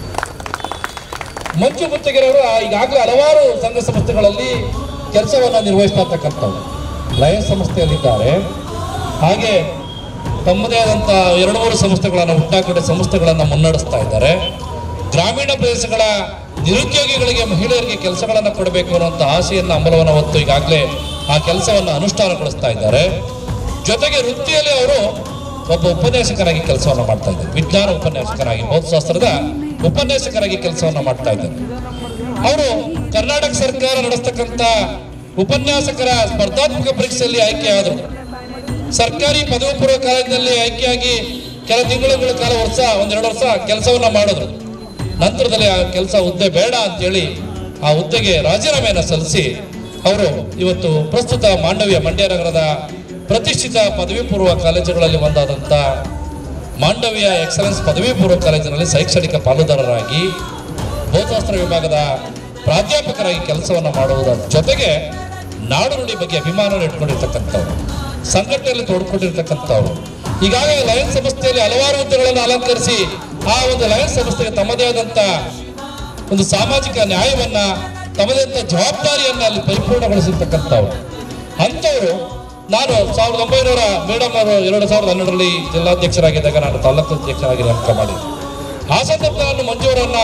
ಮಂಜು ಮುತ್ತಗೆರೆ ಅವರು ಈಗಾಗಲೇ ಹಲವಾರು ಸಂಘ ಸಂಸ್ಥೆಗಳಲ್ಲಿ ಕೆಲಸವನ್ನ ನಿರ್ವಹಿಸ್ತಾ ಇರ್ತಕ್ಕಂಥವ್ರು ಲಯ ಸಂಸ್ಥೆಯಲ್ಲಿದ್ದಾರೆ ಹಾಗೆ ತಮ್ಮದೇ ಆದಂಥ ಎರಡು ಮೂರು ಸಂಸ್ಥೆಗಳನ್ನು ಹುಟ್ಟಾಕಡೆ ಸಂಸ್ಥೆಗಳನ್ನು ಮುನ್ನಡೆಸ್ತಾ ಇದ್ದಾರೆ ಗ್ರಾಮೀಣ ಪ್ರದೇಶಗಳ ನಿರುದ್ಯೋಗಿಗಳಿಗೆ ಮಹಿಳೆಯರಿಗೆ ಕೆಲಸಗಳನ್ನು ಕೊಡಬೇಕು ಅನ್ನುವಂಥ ಆಸೆಯನ್ನು ಅಮಲವನ್ನು ಹೊತ್ತು ಈಗಾಗಲೇ ಆ ಕೆಲಸವನ್ನು ಅನುಷ್ಠಾನಗೊಳಿಸ್ತಾ ಇದ್ದಾರೆ ಜೊತೆಗೆ ವೃತ್ತಿಯಲ್ಲಿ ಅವರು ಒಬ್ಬ ಉಪನ್ಯಾಸಕರಾಗಿ ಕೆಲಸವನ್ನು ಮಾಡ್ತಾ ಇದ್ದಾರೆ ವಿಜ್ಞಾನ ಉಪನ್ಯಾಸಕರಾಗಿ ಭೌತಶಾಸ್ತ್ರದ ಉಪನ್ಯಾಸಕರಾಗಿ ಕೆಲಸವನ್ನು ಮಾಡ್ತಾ ಇದ್ದಾರೆ ಅವರು ಕರ್ನಾಟಕ ಸರ್ಕಾರ ನಡೆಸ್ತಕ್ಕಂಥ ಉಪನ್ಯಾಸಕರ ಸ್ಪರ್ಧಾತ್ಮಕ ಪರೀಕ್ಷೆಯಲ್ಲಿ ಆಯ್ಕೆಯಾದರು ಸರ್ಕಾರಿ ಪದವಿ ಪೂರ್ವ ಕಾಲೇಜಿನಲ್ಲಿ ಆಯ್ಕೆಯಾಗಿ ಕೆಲ ತಿಂಗಳುಗಳ ಕಾಲ ವರ್ಷ ಒಂದೆರಡು ವರ್ಷ ಕೆಲಸವನ್ನ ಮಾಡಿದ್ರು ನಂತರದಲ್ಲಿ ಆ ಕೆಲಸ ಹುದ್ದೆ ಬೇಡ ಅಂತೇಳಿ ಆ ಹುದ್ದೆಗೆ ರಾಜೀನಾಮೆಯನ್ನು ಸಲ್ಲಿಸಿ ಅವರು ಇವತ್ತು ಪ್ರಸ್ತುತ ಮಾಂಡವ್ಯ ಮಂಡ್ಯ ನಗರದ ಪ್ರತಿಷ್ಠಿತ ಪದವಿ ಪೂರ್ವ ಕಾಲೇಜುಗಳಲ್ಲಿ ಒಂದಾದಂಥ ಮಾಂಡವ್ಯ ಎಕ್ಸಲೆನ್ಸ್ ಪದವಿ ಪೂರ್ವ ಕಾಲೇಜಿನಲ್ಲಿ ಶೈಕ್ಷಣಿಕ ಪಾಲುದಾರರಾಗಿ ಭೌತಶಾಸ್ತ್ರ ವಿಭಾಗದ ಪ್ರಾಧ್ಯಾಪಕರಾಗಿ ಕೆಲಸವನ್ನು ಮಾಡುವುದರ ಜೊತೆಗೆ ನಾಡು ನುಡಿ ಬಗ್ಗೆ ಅಭಿಮಾನವನ್ನು ಇಟ್ಕೊಂಡಿರ್ತಕ್ಕಂಥವ್ರು ಸಂಘಟನೆಯಲ್ಲಿ ತೊಡ್ಕೊಂಡಿರ್ತಕ್ಕಂಥವ್ರು ಈಗಾಗಲೇ ಲಯನ್ಸ್ ಸಂಸ್ಥೆಯಲ್ಲಿ ಹಲವಾರು ಹುದ್ದೆಗಳನ್ನು ಅಲಂಕರಿಸಿ ಆ ಒಂದು ಲಯನ್ಸ್ ಸಂಸ್ಥೆಗೆ ತಮ್ಮದೇ ಆದಂಥ ಒಂದು ಸಾಮಾಜಿಕ ನ್ಯಾಯವನ್ನ ತಮ್ಮದೇ ಆದಂಥ ಜವಾಬ್ದಾರಿಯನ್ನ ಅಲ್ಲಿ ಪರಿಪೂರ್ಣಗೊಳಿಸಿರ್ತಕ್ಕಂಥವ್ರು ಅಂಥವ್ರು ನಾನು ಸಾವಿರದ ಒಂಬೈನೂರ ಮೇಡಮ್ ಅವರು ಎರಡು ಸಾವಿರದ ಹನ್ನೆರಡರಲ್ಲಿ ಜಿಲ್ಲಾಧ್ಯಕ್ಷರಾಗಿದ್ದಾಗ ನಾನು ತಾಲೂಕು ಅಧ್ಯಕ್ಷರಾಗಿ ನೇಮಕ ಮಾಡಿದ್ದೆ ಆ ಸಂದರ್ಭದಲ್ಲಿ ನಾನು ಮಂಜೂರನ್ನ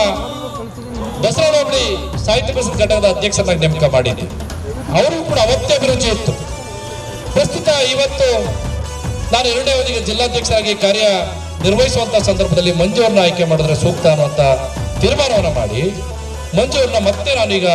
ದಸರಾ ಹೋಬಳಿ ಸಾಹಿತ್ಯ ಪರಿಷತ್ ಘಟಕದ ಅಧ್ಯಕ್ಷರಾಗಿ ನೇಮಕ ಮಾಡಿದ್ದೆ ಅವರು ಕೂಡ ಅವತ್ತೇ ಅಭಿರುಚಿ ಇತ್ತು ಪ್ರಸ್ತುತ ಇವತ್ತು ನಾನು ಎರಡನೇ ಅವಧಿಗೆ ಜಿಲ್ಲಾಧ್ಯಕ್ಷರಾಗಿ ಕಾರ್ಯ ನಿರ್ವಹಿಸುವಂತ ಸಂದರ್ಭದಲ್ಲಿ ಮಂಜೂರನ್ನ ಆಯ್ಕೆ ಮಾಡಿದ್ರೆ ಸೂಕ್ತ ಅನ್ನುವಂತ ತೀರ್ಮಾನವನ್ನು ಮಾಡಿ ಮಂಜೂರನ್ನ ಮತ್ತೆ ನಾನೀಗ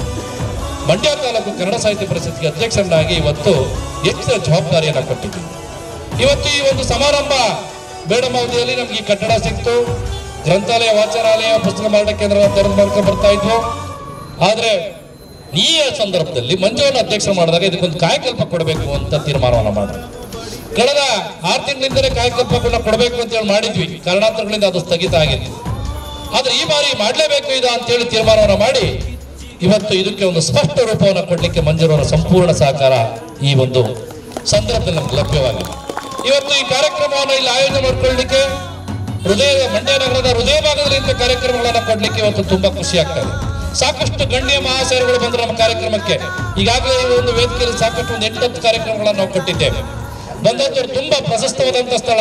ಮಂಡ್ಯ ತಾಲೂಕು ಕನ್ನಡ ಸಾಹಿತ್ಯ ಪರಿಷತ್ಗೆ ಅಧ್ಯಕ್ಷರನ್ನಾಗಿ ಇವತ್ತು ಹೆಚ್ಚಿನ ಜವಾಬ್ದಾರಿಯನ್ನು ಕೊಟ್ಟಿದ್ದೀನಿ ಇವತ್ತು ಈ ಒಂದು ಸಮಾರಂಭ ಮೇಡಮ್ ಅವಧಿಯಲ್ಲಿ ನಮ್ಗೆ ಈ ಕಟ್ಟಡ ಸಿಕ್ತು ಗ್ರಂಥಾಲಯ ವಾಚನಾಲಯ ಪುಸ್ತಕ ಮಾರಾಟ ಕೇಂದ್ರ ತೆರೆದು ಮಾಡ್ಕೊಂಡು ಬರ್ತಾ ಇದ್ವು ಆದ್ರೆ ಈ ಸಂದರ್ಭದಲ್ಲಿ ಮಂಜುವನ್ನು ಅಧ್ಯಕ್ಷ ಮಾಡಿದಾಗ ಇದಕ್ಕೊಂದು ಕಾಯಕಲ್ಪ ಕೊಡಬೇಕು ಅಂತ ತೀರ್ಮಾನವನ್ನು ಮಾಡಿದ್ರು ಕಳೆದ ಆರು ತಿಂಗಳಿಂದಲೇ ಕಾಯಕಲ್ಪಗಳನ್ನ ಕೊಡಬೇಕು ಅಂತ ಹೇಳಿ ಮಾಡಿದ್ವಿ ಕಾರಣಾಂತರಗಳಿಂದ ಅದು ಸ್ಥಗಿತ ಆಗಿತ್ತು ಆದ್ರೆ ಈ ಬಾರಿ ಮಾಡಲೇಬೇಕು ಇದು ಅಂತೇಳಿ ತೀರ್ಮಾನವನ್ನು ಮಾಡಿ ಇವತ್ತು ಇದಕ್ಕೆ ಒಂದು ಸ್ಪಷ್ಟ ರೂಪವನ್ನು ಕೊಡಲಿಕ್ಕೆ ಮಂಜೂರವರ ಸಂಪೂರ್ಣ ಸಹಕಾರ ಈ ಒಂದು ಸಂದರ್ಭದಲ್ಲಿ ನಮ್ಗೆ ಲಭ್ಯವಾಗಿದೆ ಇವತ್ತು ಈ ಕಾರ್ಯಕ್ರಮವನ್ನು ಇಲ್ಲಿ ಆಯೋಜನೆ ಮಾಡ್ಕೊಳ್ಳಿಕ್ಕೆ ಹೃದಯ ಮಂಡ್ಯ ನಗರದ ಹೃದಯ ಭಾಗದಲ್ಲಿ ಇಂಥ ಕಾರ್ಯಕ್ರಮಗಳನ್ನು ಕೊಡ್ಲಿಕ್ಕೆ ಇವತ್ತು ತುಂಬಾ ಖುಷಿ ಆಗ್ತಾ ಇದೆ ಸಾಕಷ್ಟು ಗಣ್ಯ ಮಹಾಶಯರುಗಳು ಬಂದರು ನಮ್ಮ ಕಾರ್ಯಕ್ರಮಕ್ಕೆ ಈಗಾಗಲೇ ಈ ಒಂದು ವೇದಿಕೆಯಲ್ಲಿ ಸಾಕಷ್ಟು ಒಂದು ಎಂಟತ್ತು ಕಾರ್ಯಕ್ರಮಗಳನ್ನು ನಾವು ಕೊಟ್ಟಿದ್ದೇವೆ ಬಂದವರು ತುಂಬಾ ಪ್ರಶಸ್ತವಾದಂತ ಸ್ಥಳ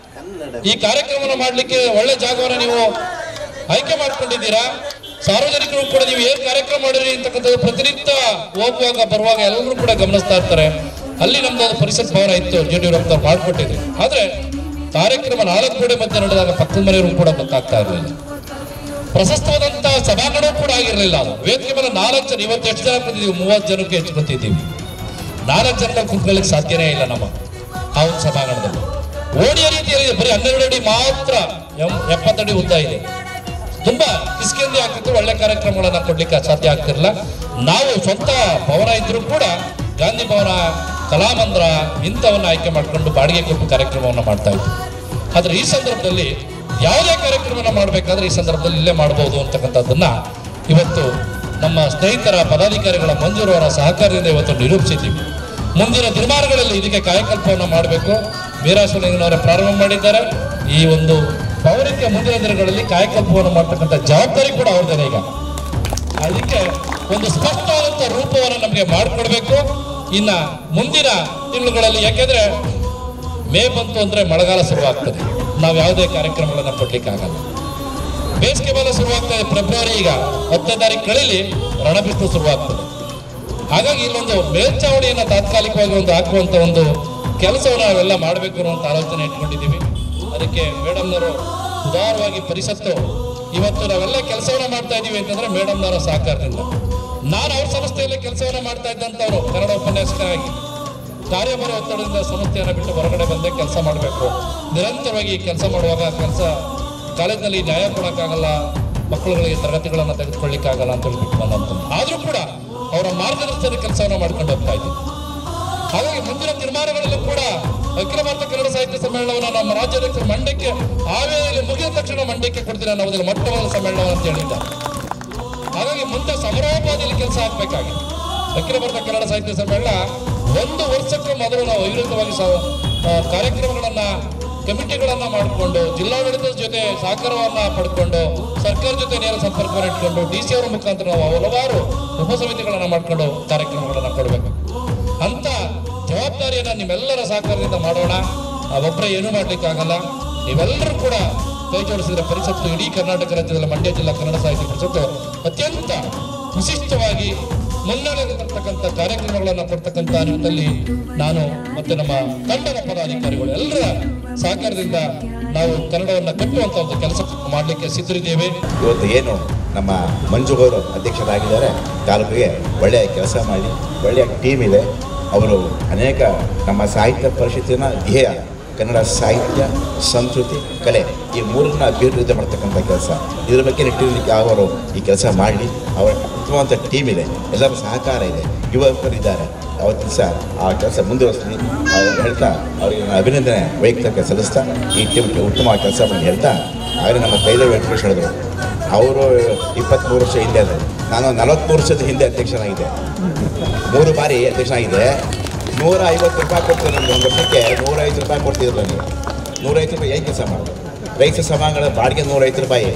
ಈ ಕಾರ್ಯಕ್ರಮವನ್ನು ಮಾಡಲಿಕ್ಕೆ ಒಳ್ಳೆ ಜಾಗವನ್ನು ನೀವು ಆಯ್ಕೆ ಮಾಡ್ಕೊಂಡಿದ್ದೀರಾ ಸಾರ್ವಜನಿಕರು ಕೂಡ ನೀವು ಏನ್ ಕಾರ್ಯಕ್ರಮ ಮಾಡಿರಿ ಅಂತಕ್ಕಂಥದ್ದು ಪ್ರತಿನಿತ್ಯ ಹೋಗುವಾಗ ಬರುವಾಗ ಎಲ್ಲರೂ ಕೂಡ ಗಮನಿಸ್ತಾ ಇರ್ತಾರೆ ಅಲ್ಲಿ ನಮ್ದು ಒಂದು ಪರಿಷತ್ ಭವನ ಇತ್ತು ಯಡಿಯೂರಪ್ಪ ಅವ್ರು ಮಾಡ್ಕೊಟ್ಟಿದ್ರು ಆದ್ರೆ ಕಾರ್ಯಕ್ರಮ ನಾಲ್ಕು ಗೋಡೆ ಮಧ್ಯೆ ನಡೆದಾಗ ಪಕ್ಕದ ಮನೆಯವರು ಕೂಡ ಗೊತ್ತಾಗ್ತಾ ಇರಲಿಲ್ಲ ಪ್ರಶಸ್ತವಾದಂತಹ ಸಭಾಂಗಣ ಕೂಡ ಆಗಿರಲಿಲ್ಲ ಅದು ವೇದಿಕೆ ಮೇಲೆ ನಾಲ್ಕು ಜನ ಇವತ್ತು ಎಷ್ಟು ಜನ ಕೂತಿದ್ದೀವಿ ಮೂವತ್ತು ಜನಕ್ಕೆ ಹೆಚ್ಚು ಕೂತಿದ್ದೀವಿ ನಾಲ್ಕು ಜನ ಕುತ್ಕೊಳ್ಳಿಕ್ಕೆ ಸಾಧ್ಯನೇ ಇಲ್ಲ ನಮ್ಮ ಆ ಒಂದು ಸಭಾಂಗಣದಲ್ಲಿ ಓಣಿಯ ರೀತಿಯಲ್ಲಿ ಬರೀ ಹನ್ನೆರಡು ಅಡಿ ಮಾತ್ರ ಎಂ- ಎಪ್ಪತ್ತಡಿ ಉದ್ದ ಇದೆ ತುಂಬಾ ಕಿಸ್ಕೆಂದಿ ಆಗ್ತಿತ್ತು ಒಳ್ಳೆ ಕಾರ್ಯಕ್ರಮಗಳನ್ನ ಕೊಡ್ಲಿಕ್ಕೆ ಸಾಧ್ಯ ಆಗ್ತಿರಲಿಲ್ಲ ನಾವು ಸ್ವಂತ ಭವನ ಇದ್ರೂ ಕೂಡ ಗಾಂಧಿ ಭವನ ಕಲಾಮಂದ್ರ ಇಂಥವನ್ನ ಆಯ್ಕೆ ಮಾಡಿಕೊಂಡು ಬಾಡಿಗೆ ಕೊಟ್ಟು ಕಾರ್ಯಕ್ರಮವನ್ನು ಮಾಡ್ತಾ ಇದ್ವಿ ಆದ್ರೆ ಈ ಸಂದರ್ಭದಲ್ಲಿ ಯಾವುದೇ ಕಾರ್ಯಕ್ರಮನ ಮಾಡಬೇಕಾದ್ರೆ ಈ ಸಂದರ್ಭದಲ್ಲಿ ಇಲ್ಲೇ ಮಾಡಬಹುದು ಅಂತಕ್ಕಂಥದ್ದನ್ನ ಇವತ್ತು ನಮ್ಮ ಸ್ನೇಹಿತರ ಪದಾಧಿಕಾರಿಗಳ ಮಂಜೂರವರ ಸಹಕಾರದಿಂದ ಇವತ್ತು ನಿರೂಪಿಸಿದ್ದೀವಿ ಮುಂದಿನ ದಿನಮಾನಗಳಲ್ಲಿ ಇದಕ್ಕೆ ಕಾಯಕಲ್ಪವನ್ನು ಮಾಡಬೇಕು ವೀರಾಶ್ವಲಿಂಗನವರೇ ಪ್ರಾರಂಭ ಮಾಡಿದ್ದಾರೆ ಈ ಒಂದು ಭವನಕ್ಕೆ ಮುಂದಿನ ದಿನಗಳಲ್ಲಿ ಕಾಯಕಲ್ಪವನ್ನು ಮಾಡ್ತಕ್ಕಂಥ ಜವಾಬ್ದಾರಿ ಕೂಡ ಅವ್ರದ್ದೇನೆ ಈಗ ಅದಕ್ಕೆ ಒಂದು ಸ್ಪಷ್ಟವಾದಂಥ ರೂಪವನ್ನು ನಮಗೆ ಮಾಡಿಕೊಡ್ಬೇಕು ಇನ್ನ ಮುಂದಿನ ತಿಂಗಳುಗಳಲ್ಲಿ ಯಾಕೆಂದ್ರೆ ಮೇ ಬಂತು ಅಂದ್ರೆ ಮಳೆಗಾಲ ಶುರುವಾಗ್ತದೆ ನಾವು ಯಾವುದೇ ಕಾರ್ಯಕ್ರಮಗಳನ್ನ ಕೊಡ್ಲಿಕ್ಕೆ ಆಗಲ್ಲ ಬೇಸಿಗೆ ಕಾಲ ಶುರುವಾಗ್ತಾ ಇದೆ ಫೆಬ್ರವರಿ ಈಗ ಹತ್ತನೇ ತಾರೀಕು ಕಳೀಲಿ ರಣಬಿಸಿಲು ಶುರುವಾಗ್ತದೆ ಹಾಗಾಗಿ ಇಲ್ಲೊಂದು ಮೇಲ್ಚಾವಣಿಯನ್ನ ತಾತ್ಕಾಲಿಕವಾಗಿ ಒಂದು ಹಾಕುವಂತ ಒಂದು ಕೆಲಸವನ್ನು ನಾವೆಲ್ಲ ಮಾಡಬೇಕು ಅನ್ನುವಂತ ಆಲೋಚನೆ ಇಟ್ಕೊಂಡಿದ್ದೀವಿ ಅದಕ್ಕೆ ಮೇಡಮ್ನವರು ಉದಾರವಾಗಿ ಪರಿಷತ್ತು ಇವತ್ತು ನಾವೆಲ್ಲ ಕೆಲಸವನ್ನ ಮಾಡ್ತಾ ಇದ್ದೀವಿ ಅಂತಂದ್ರೆ ಮೇಡಮ್ನವರ ಸಹಕಾರದಿಂದ ನಾನು ಅವ್ರ ಸಂಸ್ಥೆಯಲ್ಲಿ ಕೆಲಸವನ್ನ ಮಾಡ್ತಾ ಇದ್ದಂಥವ್ರು ಕನ್ನಡ ಉಪನ್ಯಾಸಕರಾಗಿ ಕಾರ್ಯಭಾರ ಒತ್ತಡದಿಂದ ಸಂಸ್ಥೆಯನ್ನು ಬಿಟ್ಟು ಹೊರಗಡೆ ಬಂದೇ ಕೆಲಸ ಮಾಡಬೇಕು ನಿರಂತರವಾಗಿ ಕೆಲಸ ಮಾಡುವಾಗ ಕೆಲಸ ಕಾಲೇಜಿನಲ್ಲಿ ನ್ಯಾಯ ಕೊಡೋಕ್ಕಾಗಲ್ಲ ಮಕ್ಕಳುಗಳಿಗೆ ತರಗತಿಗಳನ್ನು ತೆಗೆದುಕೊಳ್ಳಿಕ್ಕಾಗಲ್ಲ ಅಂತ ಹೇಳ್ಬಿಟ್ಟು ಬಂದಂತ ಆದರೂ ಕೂಡ ಅವರ ಮಾರ್ಗದರ್ಶನ ಕೆಲಸವನ್ನು ಮಾಡ್ಕೊಂಡು ಹೋಗ್ತಾ ಇದ್ದೀವಿ ಹಾಗಾಗಿ ಮುಂದಿನ ತೀರ್ಮಾನಗಳಲ್ಲೂ ಕೂಡ ಅಖಿಲ ಭಾರತ ಕನ್ನಡ ಸಾಹಿತ್ಯ ಸಮ್ಮೇಳನವನ್ನು ನಮ್ಮ ರಾಜ್ಯಾಧ್ಯಕ್ಷರ ಮಂಡ್ಯಕ್ಕೆ ಹಾವೇರಿಯಲ್ಲಿ ಮುಗಿದ ತಕ್ಷಣ ಮಂಡ್ಯಕ್ಕೆ ಕೊಡ್ತೀನಿ ಅನ್ನೋದಿಲ್ಲ ಮೊಟ್ಟ ಮೊದಲ ಸಮ್ಮೇಳನ ಅಂತ ಹೇಳಿದ್ದ ಹಾಗಾಗಿ ಮುಂದೆ ಸಮರೋಪಾದಿಯಲ್ಲಿ ಕೆಲಸ ಆಗ್ಬೇಕಾಗಿದೆ ಅಖಿಲ ಭಾರತ ಕನ್ನಡ ಸಾಹಿತ್ಯ ಸಮ್ಮೇಳನ ಒಂದು ವರ್ಷಕ್ಕೂ ಮೊದಲು ನಾವು ಅವಿರತವಾಗಿ ಸ- ಆ, ಕಾರ್ಯಕ್ರಮಗಳನ್ನ ಕಮಿಟಿಗಳನ್ನ ಮಾಡಿಕೊಂಡು ಜಿಲ್ಲಾಡಳಿತದ ಜೊತೆ ಸಹಕಾರವನ್ನ ಪಡ್ಕೊಂಡು ಸರ್ಕಾರ ಜೊತೆ ನೇರ ಸಂಪರ್ಕವನ್ನು ಇಟ್ಕೊಂಡು ಡಿ ಸಿ ಅವರ ಮುಖಾಂತರ ನಾವು ಹಲವಾರು ಉಪಸಮಿತಿಗಳನ್ನ ಮಾಡ್ಕೊಂಡು ಕಾರ್ಯಕ್ರಮಗಳನ್ನ ಕೊಡಬೇಕು ಅಂತ ಜವಾಬ್ದಾರಿಯನ್ನ ನಿಮ್ಮೆಲ್ಲರ ಸಹಕಾರದಿಂದ ಮಾಡೋಣ ನಾವೊಬ್ಬರೇ ಏನೂ ಮಾಡ್ಲಿಕ್ಕಾಗಲ್ಲ ನೀವೆಲ್ಲರೂ ಕೂಡ ಕೈ ಜೋಡಿಸಿದ್ರೆ ಪರಿಷತ್ತು ಇಡೀ ಕರ್ನಾಟಕ ರಾಜ್ಯದಲ್ಲಿ ಮಂಡ್ಯ ಜಿಲ್ಲಾ ಕನ್ನಡ ಸಾಹಿತ್ಯ ಪರಿಷತ್ತು ಅತ್ಯಂತ ವಿಶಿಷ್ಟವಾಗಿ ಮುನ್ನಡೆಗೆ ತರ್ತಕ್ಕಂಥ ಕಾರ್ಯಕ್ರಮಗಳನ್ನು ಕೊಡ್ತಕ್ಕಂಥ ನಿಟ್ಟಿನಲ್ಲಿ ನಾನು ಮತ್ತೆ ನಮ್ಮ ತಂಡದ ಪದಾಧಿಕಾರಿಗಳು ಎಲ್ಲರ ಸಹಕಾರದಿಂದ ನಾವು ಕನ್ನಡವನ್ನು ಕಟ್ಟುವಂತ ಒಂದು ಕೆಲಸ ಮಾಡಲಿಕ್ಕೆ ಸಿದ್ಧರಿದ್ದೇವೆ ಇವತ್ತು ಏನು ನಮ್ಮ ಮಂಜು ಅವರು ಅಧ್ಯಕ್ಷರಾಗಿದ್ದಾರೆ ತಾಲೂಕಿಗೆ ಒಳ್ಳೆಯ ಕೆಲಸ ಮಾಡಿ ಒಳ್ಳೆಯ ಟೀಮ್ ಇದೆ ಅವರು ಅನೇಕ ನಮ್ಮ ಸಾಹಿತ್ಯ ಪರಿಷತ್ತಿನ ಧ್ಯೇಯ ಕನ್ನಡ ಸಾಹಿತ್ಯ ಸಂಸ್ಕೃತಿ ಕಲೆ ಈ ಮೂರನ್ನ ಅಭಿವೃದ್ಧಿ ಮಾಡ್ತಕ್ಕಂಥ ಕೆಲಸ ಇದ್ರ ಬಗ್ಗೆ ನಿಟ್ಟಿನಲ್ಲಿ ಅವರು ಈ ಕೆಲಸ ಮಾಡಲಿ ಅವರ ಉತ್ತಮವಾದ ಟೀಮ್ ಇದೆ ಎಲ್ಲರ ಸಹಕಾರ ಇದೆ ಯುವಕರಿದ್ದಾರೆ ಅವತ್ತು ದಿವಸ ಆ ಕೆಲಸ ಮುಂದುವರಿಸ್ತೀನಿ ಅವ್ರು ಹೇಳ್ತಾ ಅವರಿಗೆ ನಾನು ಅಭಿನಂದನೆ ವೈಯಕ್ತಿಕ ಸಲ್ಲಿಸ್ತಾ ಈ ಟೀಮ್ಗೆ ಉತ್ತಮ ಕೆಲಸ ಮಾಡಿ ಹೇಳ್ತಾ ಆಗಲೇ ನಮ್ಮ ಕೈಲ ವೆಂಕಟೇಶ್ ಹೇಳಿದ್ರು ಅವರು ಇಪ್ಪತ್ತ್ಮೂರು ವರ್ಷ ಹಿಂದೆ ಅದು ನಾನು ನಲವತ್ತ್ಮೂರು ವರ್ಷದ ಹಿಂದೆ ಅಧ್ಯಕ್ಷನಾಗಿದ್ದೆ ಮೂರು ಬಾರಿ ಅಧ್ಯಕ್ಷನಾಗಿದೆ ನೂರ ಐವತ್ತು ರೂಪಾಯಿ ಕೊಡ್ತಾರೆ ನನಗೆ ಒಂದು ವರ್ಷಕ್ಕೆ ನೂರೈವತ್ತು ರೂಪಾಯಿ ಕೊಡ್ತಿದ್ರು ನನಗೆ ನೂರೈವತ್ತು ರೂಪಾಯಿ ಏನು ಕೆಲಸ ಮಾಡೋದು ರೈತ ಸಭಾಂಗಣ ಬಾಡಿಗೆ ನೂರೈವತ್ತು ರೂಪಾಯಿ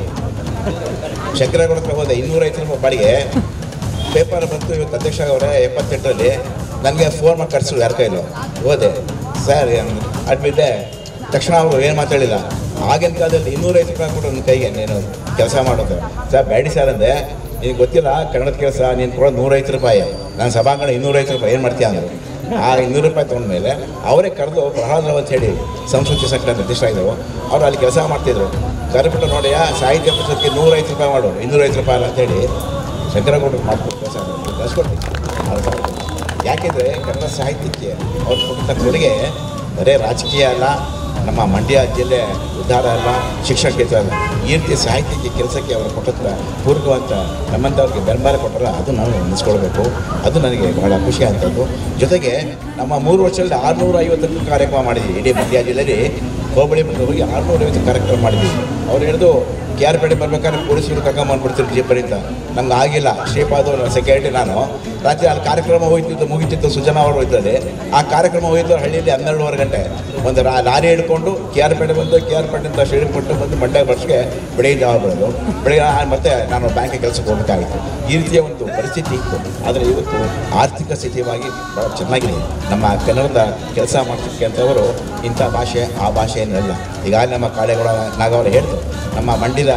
ಶಂಕರಗೌಡ ಹತ್ರ ಹೋದೆ ಇನ್ನೂರೈವತ್ತು ರೂಪಾಯಿ ಬಾಡಿಗೆ ಪೇಪರ್ ಬಂತು ಇವತ್ತು ಅಧ್ಯಕ್ಷ ಅವರೇ ಎಪ್ಪತ್ತೆಂಟರಲ್ಲಿ ನನಗೆ ಫೋನ್ ಮಾಡಿ ಕಳಿಸಿದ್ರು ಯಾರ ಕೈಲೂ ಹೋದೆ ಸರ್ ಅಡ್ಮಿಟ್ಟೆ ತಕ್ಷಣ ಅವರು ಏನು ಮಾತಾಡಿಲ್ಲ ಆಗಿನ ಕಾಲದಲ್ಲಿ ಇನ್ನೂರೈವತ್ತು ರೂಪಾಯಿ ಕೊಟ್ಟು ನನ್ನ ಕೈಗೆ ನೀನು ಕೆಲಸ ಮಾಡೋದು ಸರ್ ಬ್ಯಾಡಿ ಸರ್ ಅಂದೆ ನಿನಗೆ ಗೊತ್ತಿಲ್ಲ ಕನ್ನಡದ ಕೆಲಸ ನೀನು ಕೊಡೋದು ನೂರೈವತ್ತು ರೂಪಾಯಿ ನಾನು ಸಭಾಂಗಣ ಇನ್ನೂರೈವತ್ತು ರೂಪಾಯಿ ಏನು ಮಾಡ್ತೀಯ ಅಂದರು ಆ ಇನ್ನೂರು ರೂಪಾಯಿ ತೊಗೊಂಡ್ಮೇಲೆ ಅವರೇ ಕರೆದು ಪ್ರಹ್ಲಾದ್ ರಾವ್ ಅಂತ ಹೇಳಿ ಸಂಸ್ಕೃತಿ ಸಂಘಟನೆ ಅಧ್ಯಕ್ಷರಾಗಿದ್ದರು ಅವರು ಅಲ್ಲಿ ಕೆಲಸ ಮಾಡ್ತಿದ್ರು ಕರೆಬಿಟ್ಟು ನೋಡಿಯ ಸಾಹಿತ್ಯ ಪರಿಷತ್ಗೆ ನೂರೈವತ್ತು ರೂಪಾಯಿ ಮಾಡು ಇನ್ನೂರೈವತ್ತು ರೂಪಾಯಿ ಅಲ್ಲ ಅಂತೇಳಿ ಶಂಕರಗೌಡರು ಮಾಡ್ಕೊಂಡು ಕೆಲಸ ಕಳಿಸ್ಕೊಡ್ತೀನಿ ಅವ್ರು ಯಾಕೆಂದರೆ ಕನ್ನಡ ಸಾಹಿತ್ಯಕ್ಕೆ ಅವ್ರು ಕೊಟ್ಟಂಥ ಕೊಡುಗೆ ಬರೇ ರಾಜಕೀಯ ಅಲ್ಲ ನಮ್ಮ ಮಂಡ್ಯ ಜಿಲ್ಲೆ ಉದ್ಧಾರ ಅಲ್ಲ ಶಿಕ್ಷಣ ಕ್ಷೇತ್ರ ಅಲ್ಲ ಈ ರೀತಿ ಸಾಹಿತ್ಯಕ್ಕೆ ಕೆಲಸಕ್ಕೆ ಅವರು ಕೊಟ್ಟಂಥ ಪೂರಕವಂತ ನಮ್ಮಂಥವ್ರಿಗೆ ಬೆಂಬಲ ಕೊಟ್ಟಲ್ಲ ಅದು ನಾವು ನೆನೆಸ್ಕೊಳ್ಬೇಕು ಅದು ನನಗೆ ಬಹಳ ಖುಷಿ ಆಗ್ತದ್ದು ಜೊತೆಗೆ ನಮ್ಮ ಮೂರು ವರ್ಷದಲ್ಲಿ ಆರುನೂರ ಐವತ್ತಕ್ಕೂ ಕಾರ್ಯಕ್ರಮ ಮಾಡಿದ್ವಿ ಇಡೀ ಮಂಡ್ಯ ಜಿಲ್ಲೆಯಲ್ಲಿ ಹೋಬಳಿ ಮತ್ತು ಹೋಗಿ ಆರುನೂರ ಐವತ್ತು ಕಾರ್ಯಕ್ರಮ ಮಾಡಿದ್ವಿ ಅವ್ರು ಹಿಡಿದು ಕೆ ಆರ್ ಪೇಟೆ ಬರ್ಬೇಕಾದ್ರೆ ಪೊಲೀಸರು ಕರ್ಕೊಂಬಂದ್ಬಿಡ್ತಾರೆ ಜೀಪರಿಂದ ನಂಗೆ ಆಗಿಲ್ಲ ಶ್ರೀಪಾದ್ ಸೆಕ್ಯೂರಿಟಿ ನಾನು ರಾತ್ರಿ ಅಲ್ಲಿ ಕಾರ್ಯಕ್ರಮ ಹೋಯ್ತಿದ್ದು ಮುಗಿತಿತ್ತು ಸುಜನಾ ಅವರು ಇದ್ದಲ್ಲಿ ಆ ಕಾರ್ಯಕ್ರಮ ಹೋಯ್ತು ಹಳ್ಳಿಯಲ್ಲಿ ಹನ್ನೆರಡುವರೆ ಗಂಟೆ ಒಂದು ರಾ ಲಾರಿ ಹಿಡ್ಕೊಂಡು ಕೆ ಆರ್ ಪೇಟೆ ಬಂದು ಕೆ ಆರ್ ಪೇಟೆಯಿಂದ ಶ್ರೀರಂಗಪಟ್ಟಣ ಬಂದು ಮಂಡ್ಯ ವರ್ಷಕ್ಕೆ ಬೆಳಿಗ್ಗೆ ಜಾವ ಬರೋದು ಬೆಳಿಗ್ಗೆ ಆ- ಮತ್ತೆ ನಾನು ಬ್ಯಾಂಕಿಗೆ ಕೆಲಸಕ್ಕೆ ಹೋಗಬೇಕಾಗಿತ್ತು ಈ ರೀತಿಯ ಒಂದು ಪರಿಸ್ಥಿತಿ ಇತ್ತು ಆದರೆ ಇವತ್ತು ಆರ್ಥಿಕ ಸ್ಥಿತಿಯಾಗಿ ಭಾಳ ಚೆನ್ನಾಗಿದೆ ನಮ್ಮ ಕನ್ನಡದ ಕೆಲಸ ಮಾಡ್ತಕ್ಕಂಥವರು ಇಂಥ ಭಾಷೆ ಆ ಭಾಷೆ ಏನಿಲ್ಲ ಈಗಾಗಲೇ ನಮ್ಮ ಕಾಳೆಗೌಡ ನಾಗವರು ಹೇಳಿದ್ರು ನಮ್ಮ ಮಂಡ್ಯದ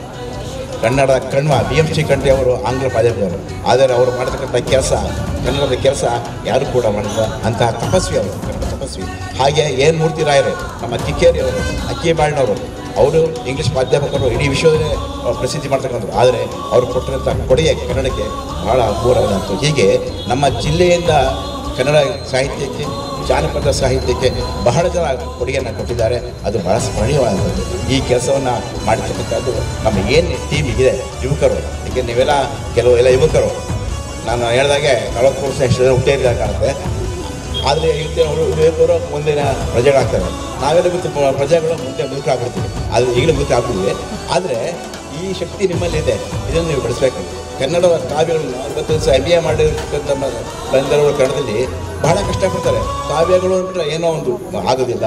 Kannada Kanva B M C Kanthi ಅವರು ಆಂಗ್ಲ ಪ್ರಾಧ್ಯಾಪಕರು ಆದರೆ ಅವರು ಮಾಡತಕ್ಕಂಥ ಕೆಲಸ ಕನ್ನಡದ ಕೆಲಸ ಯಾರು ಕೂಡ ಮಾಡಿಲ್ಲ ಅಂತಹ ತಪಸ್ವಿ ಅವರು ಕನ್ನಡ ತಪಸ್ವಿ ಹಾಗೆ ಏನು ಮೂರ್ತಿ ರಾಯರು ನಮ್ಮ ಕಿಕ್ಕೇರಿ ಅವರು ಅಕ್ಕಿ ಬಾಳ್ನವರು ಅವರು ಇಂಗ್ಲೀಷ್ ಪ್ರಾಧ್ಯಾಪಕರು ಇಡೀ ವಿಶ್ವದಲ್ಲೇ ಅವ್ರು ಪ್ರಸಿದ್ಧಿ ಮಾಡ್ತಕ್ಕಂಥವ್ರು ಆದರೆ ಅವರು ಕೊಟ್ಟಿರೋಂಥ ಕೊಡುಗೆ ಕನ್ನಡಕ್ಕೆ ಬಹಳ ಅಪೂರ್ವವಾದಂತು ಹೀಗೆ ನಮ್ಮ ಜಿಲ್ಲೆಯಿಂದ ಕನ್ನಡ ಸಾಹಿತ್ಯಕ್ಕೆ ಜಾನಪದ ಸಾಹಿತ್ಯಕ್ಕೆ ಬಹಳ ಜನ ಕೊಡುಗೆಯನ್ನು ಕೊಟ್ಟಿದ್ದಾರೆ ಅದು ಬಹಳ ಸ್ಮರಣೀಯವಾದಂಥದ್ದು ಈ ಕೆಲಸವನ್ನು ಮಾಡಿರ್ತಕ್ಕಂಥದ್ದು ನಮ್ಮ ಏನು ಟೀಮ್ ಇದೆ ಯುವಕರು ಈಗ ನೀವೆಲ್ಲ ಕೆಲವು ಎಲ್ಲ ಯುವಕರು ನಾನು ಹೇಳಿದಾಗೆ ನಲವತ್ತು ವರ್ಷ ಎಷ್ಟು ಜನ ಹುಟ್ಟಿದ್ದಾರೆ ಕಾಣುತ್ತೆ ಆದರೆ ಇವತ್ತಿನ ಅವರು ಯುವಕರು ಮುಂದಿನ ಪ್ರಜೆಗಳಾಗ್ತಾರೆ ನಾವೆಲ್ಲ ಇವತ್ತು ಪ- ಪ್ರಜೆಗಳು ಮುಂದೆ ಮುದುಕಾಗ್ಬಿಡ್ತೀವಿ ಆದರೆ ಈಗಲೂ ಮುದುಕಾಗ್ಬಿಟ್ಟಿದೆ ಆದರೆ ಈ ಶಕ್ತಿ ನಿಮ್ಮಲ್ಲಿದೆ ಇದನ್ನು ನೀವು ಬೆಳೆಸಬೇಕು ಕನ್ನಡದ ಕಾವ್ಯಗಳನ್ನ ಇವತ್ತು ಸಹ ಎಮ್ ಎ ಮಾಡಿರ್ತಕ್ಕಂಥ ಮ- ಬಂದವರು ಕನ್ನಡದಲ್ಲಿ ಬಹಳ ಕಷ್ಟಪಡ್ತಾರೆ ಕಾವ್ಯಗಳು ಅಂದ್ಬಿಟ್ರೆ ಏನೋ ಒಂದು ಆಗೋದಿಲ್ಲ